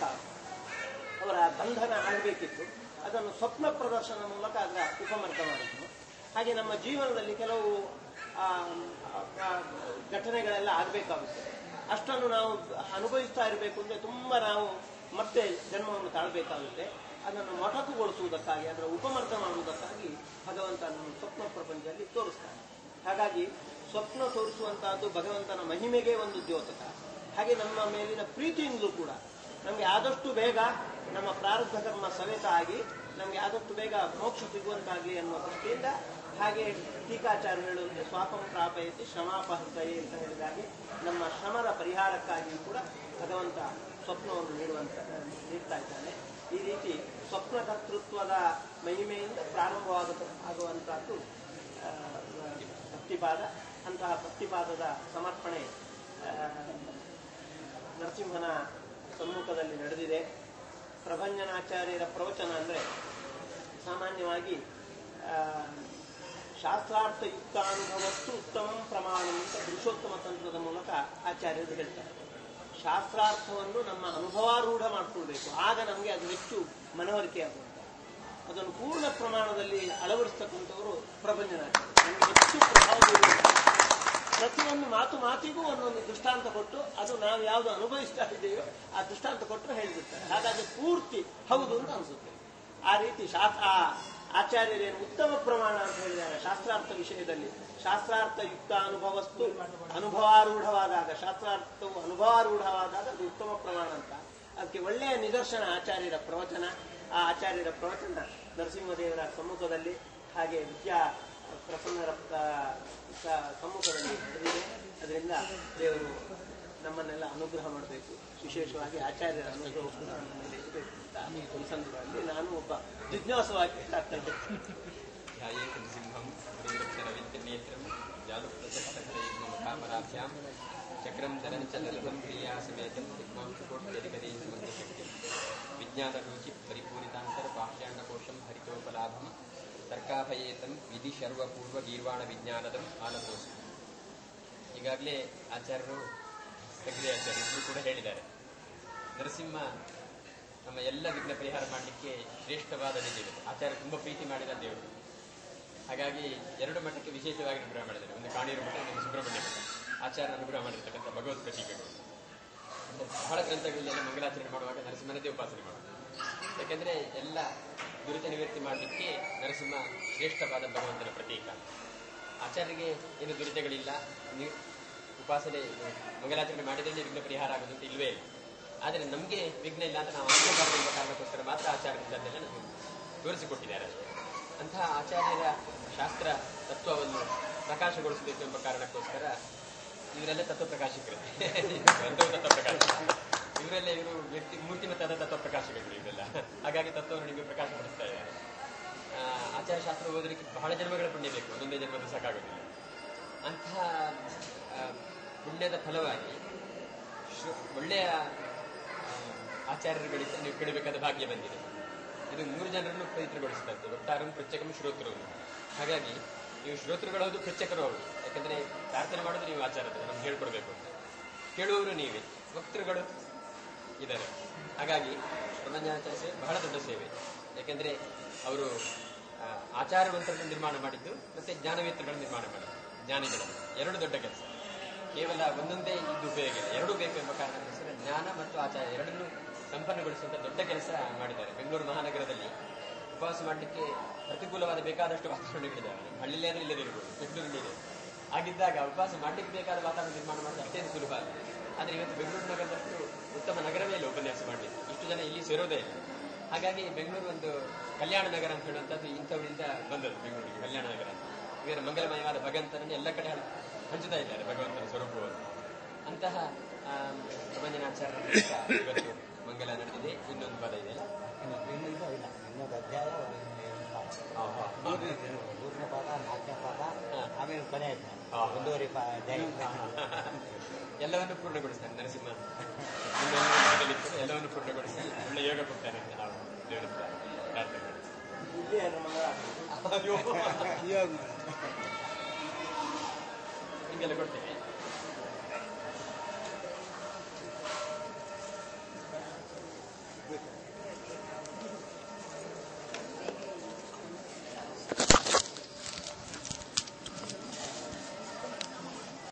ಅವರ ಬಂಧನ ಆಗಬೇಕಿತ್ತು ಅದನ್ನು ಸ್ವಪ್ನ ಪ್ರದರ್ಶನ ಮೂಲಕ ಅದರ ಉಪಮರ್ಥ ಮಾಡಿದ್ರು ಹಾಗೆ ನಮ್ಮ ಜೀವನದಲ್ಲಿ ಕೆಲವು ಆ, ಆ, ಘಟನೆಗಳೆಲ್ಲ ಆಗಬೇಕಾಗುತ್ತೆ ಅಷ್ಟನ್ನು ನಾವು ಅನುಭವಿಸ್ತಾ ಇರಬೇಕು ಅಂದ್ರೆ ತುಂಬಾ ನಾವು ಮತ್ತೆ ಜನ್ಮವನ್ನು ತಾಳ್ಬೇಕಾಗುತ್ತೆ ಅದನ್ನು ಮೊಟಕುಗೊಳಿಸುವುದಕ್ಕಾಗಿ ಅದರ ಉಪಮರ್ಥ ಮಾಡುವುದಕ್ಕಾಗಿ ಭಗವಂತ ನಮ್ಮ ಸ್ವಪ್ನ ಪ್ರಪಂಚದಲ್ಲಿ ತೋರಿಸ್ತಾನೆ ಹಾಗಾಗಿ ಸ್ವಪ್ನ ತೋರಿಸುವಂತಹದ್ದು ಭಗವಂತನ ಮಹಿಮೆಗೆ ಒಂದು ದ್ಯೋತಕ ಹಾಗೆ ನಮ್ಮ ಮೇಲಿನ ಪ್ರೀತಿಯಿಂದಲೂ ಕೂಡ ನಮಗೆ ಆದಷ್ಟು ಬೇಗ ನಮ್ಮ ಪ್ರಾರಬ್ಧ ಕರ್ಮ ಸವೆತ ಆಗಿ ನಮಗೆ ಆದಷ್ಟು ಬೇಗ ಮೋಕ್ಷ ಸಿಗುವಂತಾಗಲಿ ಅನ್ನುವ ದೃಷ್ಟಿಯಿಂದ ಹಾಗೆ ಟೀಕಾಚಾರ್ಯ ಹೇಳುವಂತೆ ಸ್ವಾಪಂ ಪ್ರಾಪಯತಿ ಶ್ರಮಾಪಹೃತಯೇ ಅಂತ ಹೇಳಿದಾಗೆ ನಮ್ಮ ಶ್ರಮದ ಪರಿಹಾರಕ್ಕಾಗಿಯೂ ಕೂಡ ಭಗವಂತ ಸ್ವಪ್ನವನ್ನು ನೀಡುವಂತ ನೀಡ್ತಾ ಇದ್ದಾನೆ ಈ ರೀತಿ ಸ್ವಪ್ನ ಕರ್ತೃತ್ವದ ಮಹಿಮೆಯಿಂದ ಪ್ರಾರಂಭವಾಗ ಆಗುವಂತಹದ್ದು ಆ, ಭಕ್ತಿಪಾದ ಅಂತಹ ಭಕ್ತಿಪಾದದ ಸಮರ್ಪಣೆ ಆ, ನರಸಿಂಹನ ಸಮ್ಮುಖದಲ್ಲಿ ನಡೆದಿದೆ ಪ್ರಭಂಜನಾಚಾರ್ಯರ ಪ್ರವಚನ ಅಂದರೆ ಸಾಮಾನ್ಯವಾಗಿ ಆ, ಶಾಸ್ತ್ರಾರ್ಥ ಯುಕ್ತಾನುಭವಸ್ತು ಉತ್ತಮ ಪ್ರಮಾಣ ಅಂತ ಪುರುಷೋತ್ತಮ ತಂತ್ರದ ಮೂಲಕ ಆಚಾರ್ಯರು ಹೇಳ್ತಾರೆ ಶಾಸ್ತ್ರಾರ್ಥವನ್ನು ನಮ್ಮ ಅನುಭವಾರೂಢ ಮಾಡ್ಕೊಳ್ಬೇಕು ಆಗ ನಮಗೆ ಅದು ಹೆಚ್ಚು ಮನವರಿಕೆ ಆಗುವಂತ ಅದನ್ನು ಪೂರ್ಣ ಪ್ರಮಾಣದಲ್ಲಿ ಅಳವಡಿಸ್ತಕ್ಕಂಥವರು ಪ್ರಬಂಧನಾಚಾರ್ಯ ನಮಗೆ ಹೆಚ್ಚು ಪ್ರಭಾವ ಬೀರುವಂತ ಪ್ರತಿಯೊಂದು ಮಾತು ಮಾತಿಗೂ ಒಂದೊಂದು ದೃಷ್ಟಾಂತ ಕೊಟ್ಟು ಅದು ನಾವು ಯಾವುದು ಅನುಭವಿಸ್ತಾ ಇದ್ದೇವೋ ಆ ದೃಷ್ಟಾಂತ ಕೊಟ್ಟು ಹೇಳಿಬಿಡ್ತಾರೆ ಹಾಗಾಗಿ ಪೂರ್ತಿ ಹೌದು ಅಂತ ಅನಿಸುತ್ತೆ ಆ ರೀತಿ ಶಾಸ್ತ್ರ ಆ ಆಚಾರ್ಯರೇನು ಉತ್ತಮ ಪ್ರಮಾಣ ಅಂತ ಹೇಳಿದ್ದಾರೆ ಶಾಸ್ತ್ರಾರ್ಥ ವಿಷಯದಲ್ಲಿ ಶಾಸ್ತ್ರಾರ್ಥ ಯುಕ್ತ ಅನುಭವಸ್ತು ಅನುಭವಾರೂಢವಾದಾಗ ಶಾಸ್ತ್ರಾರ್ಥವು ಅನುಭವಾರೂಢವಾದಾಗ ಅದು ಉತ್ತಮ ಪ್ರಮಾಣ ಅಂತ ಅದಕ್ಕೆ ಒಳ್ಳೆಯ ನಿದರ್ಶನ ಆಚಾರ್ಯರ ಪ್ರವಚನ ಆ ಆಚಾರ್ಯರ ಪ್ರವಚನ ನರಸಿಂಹದೇವರ ಸಮ್ಮುಖದಲ್ಲಿ ಹಾಗೆ ವಿದ್ಯಾ ಪ್ರಸನ್ನರ ಆ, ಸ- ಸಮ್ಮುಖದಲ್ಲಿ ನಡೆದಿದೆ ಅದರಿಂದ ದೇವರು ನಮ್ಮನ್ನೆಲ್ಲ ಅನುಗ್ರಹ ಮಾಡಬೇಕು ವಿಶೇಷವಾಗಿ ಆಚಾರ್ಯರ ಅನುಗ್ರಹ ಕೂಡ ನಮ್ಮ ಮೇಲೆ ಇರಬೇಕು ಅಂತ ಈ ಸಂದರ್ಭದಲ್ಲಿ ನಾನು ಒಬ್ಬ ಜಿಜ್ಞಾಸವಾಗಿ ಹೇಳ್ತಾ ಇದ್ದೇನೆ. ध्यायेकं सिंहं प्रियक्षरविद्यनेत्रं जालुप्रदत्तहरैर्ममुखापराभ्यां चक्रं धरं च ललितं प्रियासमेतं दिग्मांशकोट्यधिकदेशमध्यशक्तिं विज्ञानरुचिपरिपूरितान्तर्बाह्याण्डकोशं हरितोपलाभं तर्काभयेतं विधिशर्वपूर्वगीर्वाणविज्ञाನದಂ ಆನಂದೋಸ್ಮಿ ಈಗಾಗಲೇ ಆಚಾರ್ಯರು ಹೆಗ್ಡೆ ಆಚಾರ್ಯರು ಕೂಡ ಹೇಳಿದ್ದಾರೆ ನರಸಿಂಹ ನಮ್ಮ ಎಲ್ಲ ವಿಘ್ನ ಪರಿಹಾರ ಮಾಡಲಿಕ್ಕೆ ಶ್ರೇಷ್ಠವಾದ ದೇವರು ಆಚಾರ್ಯ ತುಂಬ ಪ್ರೀತಿ ಮಾಡಿದ ದೇವರು ಹಾಗಾಗಿ ಎರಡು ಮಠಕ್ಕೆ ವಿಶೇಷವಾಗಿ ಅನುಗ್ರಹ ಮಾಡಿದ್ದಾರೆ ಒಂದು ಕಾಣೀರು ಮಠ ಇನ್ನೊಂದು ಸುಬ್ರಹ್ಮಣ್ಯ ಮಠ ಆಚಾರ್ಯ ಅನುಗ್ರಹ ಮಾಡಿರ್ತಕ್ಕಂಥ ಭಗವತ್ ಪ್ರತೀಕಗಳು ಅಂದ್ರೆ ಬಹಳ ಗ್ರಂಥಗಳಲ್ಲೆಲ್ಲ ಮಂಗಲಾಚರಣೆ ಮಾಡುವಾಗ ನರಸಿಂಹನದೇ ಉಪಾಸನೆ ಮಾಡುವುದು ಯಾಕೆಂದ್ರೆ ಎಲ್ಲ ದುರಿತ ನಿವೃತ್ತಿ ಮಾಡಲಿಕ್ಕೆ ನರಸಿಂಹ ಶ್ರೇಷ್ಠವಾದ ಭಗವಂತನ ಪ್ರತೀಕ ಆಚಾರ್ಯರಿಗೆ ಏನು ದುರಿತಗಳಿಲ್ಲ ನಿ- ಉಪಾಸನೆ ಇದು ಮಂಗಲಾಚರಣೆ ಮಾಡಿದ್ರೆ ವಿಘ್ನ ಪರಿಹಾರ ಆಗೋದು ಅಂತ ಇಲ್ವೇ ಇಲ್ಲ ಆದರೆ ನಮಗೆ ವಿಘ್ನ ಇಲ್ಲ ಅಂತ ನಾವು ಅನುಭವ ಎಂಬ ಕಾರಣಕ್ಕೋಸ್ಕರ ಮಾತ್ರ ಆಚಾರ್ಯರಿಂದ ಅದನ್ನೆಲ್ಲ ನಮಗೆ ತೋರಿಸಿಕೊಟ್ಟಿದ್ದಾರೆ ಅಷ್ಟೇ ಅಂತಹ ಆಚಾರ್ಯರ ಶಾಸ್ತ್ರ ತತ್ವವನ್ನು ಪ್ರಕಾಶಗೊಳಿಸಬೇಕು ಎಂಬ ಕಾರಣಕ್ಕೋಸ್ಕರ ಇವರೆಲ್ಲ ತತ್ವ ಪ್ರಕಾಶಕರು ಎಂಥವು ತತ್ವ ಪ್ರಕಾಶಕರು ಇವರೆಲ್ಲ ಇವರು ವ್ಯಕ್ತಿ ಮೂರ್ತಿಮತ್ತಾದ ತತ್ವ ಪ್ರಕಾಶಕರು ಇವರೆಲ್ಲ ಹಾಗಾಗಿ ತತ್ವವನ್ನು ನಿಮಗೆ ಪ್ರಕಾಶಪಡಿಸ್ತಾ ಇದ್ದಾರೆ ಆ, ಆಚಾರಶಾಸ್ತ್ರ ಓದಲಿಕ್ಕೆ ಬಹಳ ಜನ್ಮಗಳ ಪುಣ್ಯ ಬೇಕು ಒಂದೊಂದೇ ಜನ್ಮದ ಸಾಕಾಗೋದಿಲ್ಲ ಅಂತಹ ಆ, ಪುಣ್ಯದ ಫಲವಾಗಿ ಶು- ಒಳ್ಳೆಯ ಆ, ಆಚಾರ್ಯರುಗಳಿಂದ ನೀವು ಕೇಳಬೇಕಾದ ಭಾಗ್ಯ ಬಂದಿದೆ ಇದು ಮೂರು ಜನರನ್ನು ಪವಿತ್ರಗೊಳಿಸುತ್ತದೆ ಒಟ್ಟಾರು ಪೃಚ್ಛಕಂ ಶ್ರೋತೃವನ್ನು ಹಾಗಾಗಿ ನೀವು ಶ್ರೋತೃಗಳು ಹೌದು ಪೃಚ್ಛಕರು ಹೌದು ಯಾಕಂದ್ರೆ ಪ್ರಾರ್ಥನೆ ಮಾಡೋದು ನೀವು ಆಚಾರದ ನಮ್ಗೆ ಹೇಳ್ಕೊಡ್ಬೇಕು ಅಂತ ಕೇಳುವವರು ನೀವೇ ವಕ್ತೃಗಳು ಇದ್ದಾರೆ ಹಾಗಾಗಿ ಬ್ರಹ್ಮಜ್ಞಾನಾಚಾರ್ಯ ಸೇವೆ ಬಹಳ ದೊಡ್ಡ ಸೇವೆ ಯಾಕೆಂದ್ರೆ ಅವರು ಆ, ಆಚಾರವಂತರನ್ನು ನಿರ್ಮಾಣ ಮಾಡಿದ್ದು ಮತ್ತೆ ಜ್ಞಾನವೇತ್ತರಗಳನ್ನು ನಿರ್ಮಾಣ ಮಾಡಿದ್ದು ಜ್ಞಾನಿಗಳನ್ನು ಎರಡು ದೊಡ್ಡ ಕೆಲಸ ಕೇವಲ ಒಂದೊಂದೇ ಇದು ಉಪಯೋಗ ಇಲ್ಲ ಎರಡೂ ಬೇಕು ಎಂಬ ಕಾರಣಕ್ಕೋಸ್ಕರ ಜ್ಞಾನ ಮತ್ತು ಆಚಾರ ಎರಡನ್ನೂ ಸಂಪನ್ನಗೊಳಿಸುವಂತ ದೊಡ್ಡ ಕೆಲಸ ಮಾಡಿದ್ದಾರೆ ಬೆಂಗಳೂರು ಮಹಾನಗರದಲ್ಲಿ ಉಪವಾಸ ಮಾಡಲಿಕ್ಕೆ ಪ್ರತಿಕೂಲವಾದ ಬೇಕಾದಷ್ಟು ವಾತಾವರಣಗಳಿದ್ದಾವೆ ನಮ್ಮ ಹಳ್ಳಿಲೇ ಆದ್ರೆ ಇಲ್ಲದೇ ಇರ್ಬೋದು ಬೆಂಗಳೂರಲ್ಲಿ ಇದೆ ಹಾಗಿದ್ದಾಗ ಉಪವಾಸ ಮಾಡಲಿಕ್ಕೆ ಬೇಕಾದ ವಾತಾವರಣ ನಿರ್ಮಾಣ ಮಾಡೋದು ಅಷ್ಟೇನು ಸುಲಭ ಅಲ್ಲ ಆದರೆ ಇವತ್ತು ಬೆಂಗಳೂರು ನಗರದಷ್ಟು ಉತ್ತಮ ನಗರವೇ ಇಲ್ಲ ಉಪನ್ಯಾಸ ಮಾಡಲಿಕ್ಕೆ ಇಷ್ಟು ಜನ ಇಲ್ಲಿ ಸೇರೋದೇ ಇಲ್ಲ ಹಾಗಾಗಿ ಬೆಂಗಳೂರು ಒಂದು ಕಲ್ಯಾಣ ನಗರ ಅಂತ ಹೇಳುವಂಥದ್ದು ಇಂಥವರಿಂದ ಬಂದದ್ದು ಬೆಂಗಳೂರಿಗೆ ಕಲ್ಯಾಣ ನಗರ ಅಂತ ಇವರ ಮಂಗಲಮಯವಾದ ಭಗವಂತನನ್ನು ಎಲ್ಲ ಕಡೆ ಹಂಚುತ್ತಾ ಇದ್ದಾರೆ ಭಗವಂತನ ಸ್ವರೂಪವನ್ನು ಅಂತಹ ಪ್ರಬಂಧನಾಚಾರ್ಯರಿಂದ ಇವತ್ತು ಮಂಗಲ ನಡೆದಿದೆ ಇನ್ನೊಂದು ಪದ ಇದೆ ಇನ್ನು ಇನ್ನು ಇದು ಇಲ್ಲ ಇನ್ನೊಂದು ಅಧ್ಯಾಯ ಒಂದು ಇನ್ನು ಎರಡು ಪಾಠ. ಹಾ, ಹಾ. ಮೂರನೇ ಮೂರನೇ ಪಾಠ ನಾಲ್ಕನೇ ಪಾಠ ಹಾ. ಆಮೇಲೆ ಕೊನೆ ಅಧ್ಯಾಯ ಹಾ. ಒಂದೂವರೆ ಪಾ- ಅಧ್ಯಾಯ ಎಲ್ಲವನ್ನು ಪೂರ್ಣಗೊಳಿಸ್ತಾನೆ ನರಸಿಂಹ ಮುಂದೆ ಎಲ್ಲವನ್ನು ಪೂರ್ಣಗೊಳಿಸಿ ಒಳ್ಳೆ ಯೋಗ ಕೊಡ್ತಾನೆ ಅಂತ ನಾವು ದೇವರ ಹತ್ರ ಪ್ರಾರ್ಥನೆ ಮಾಡ್ತೀವಿ. ಇಲ್ಲೇ ನಮ್ಮ ಹಿಂಗೆಲ್ಲ ಕೊಡ್ತೇವೆ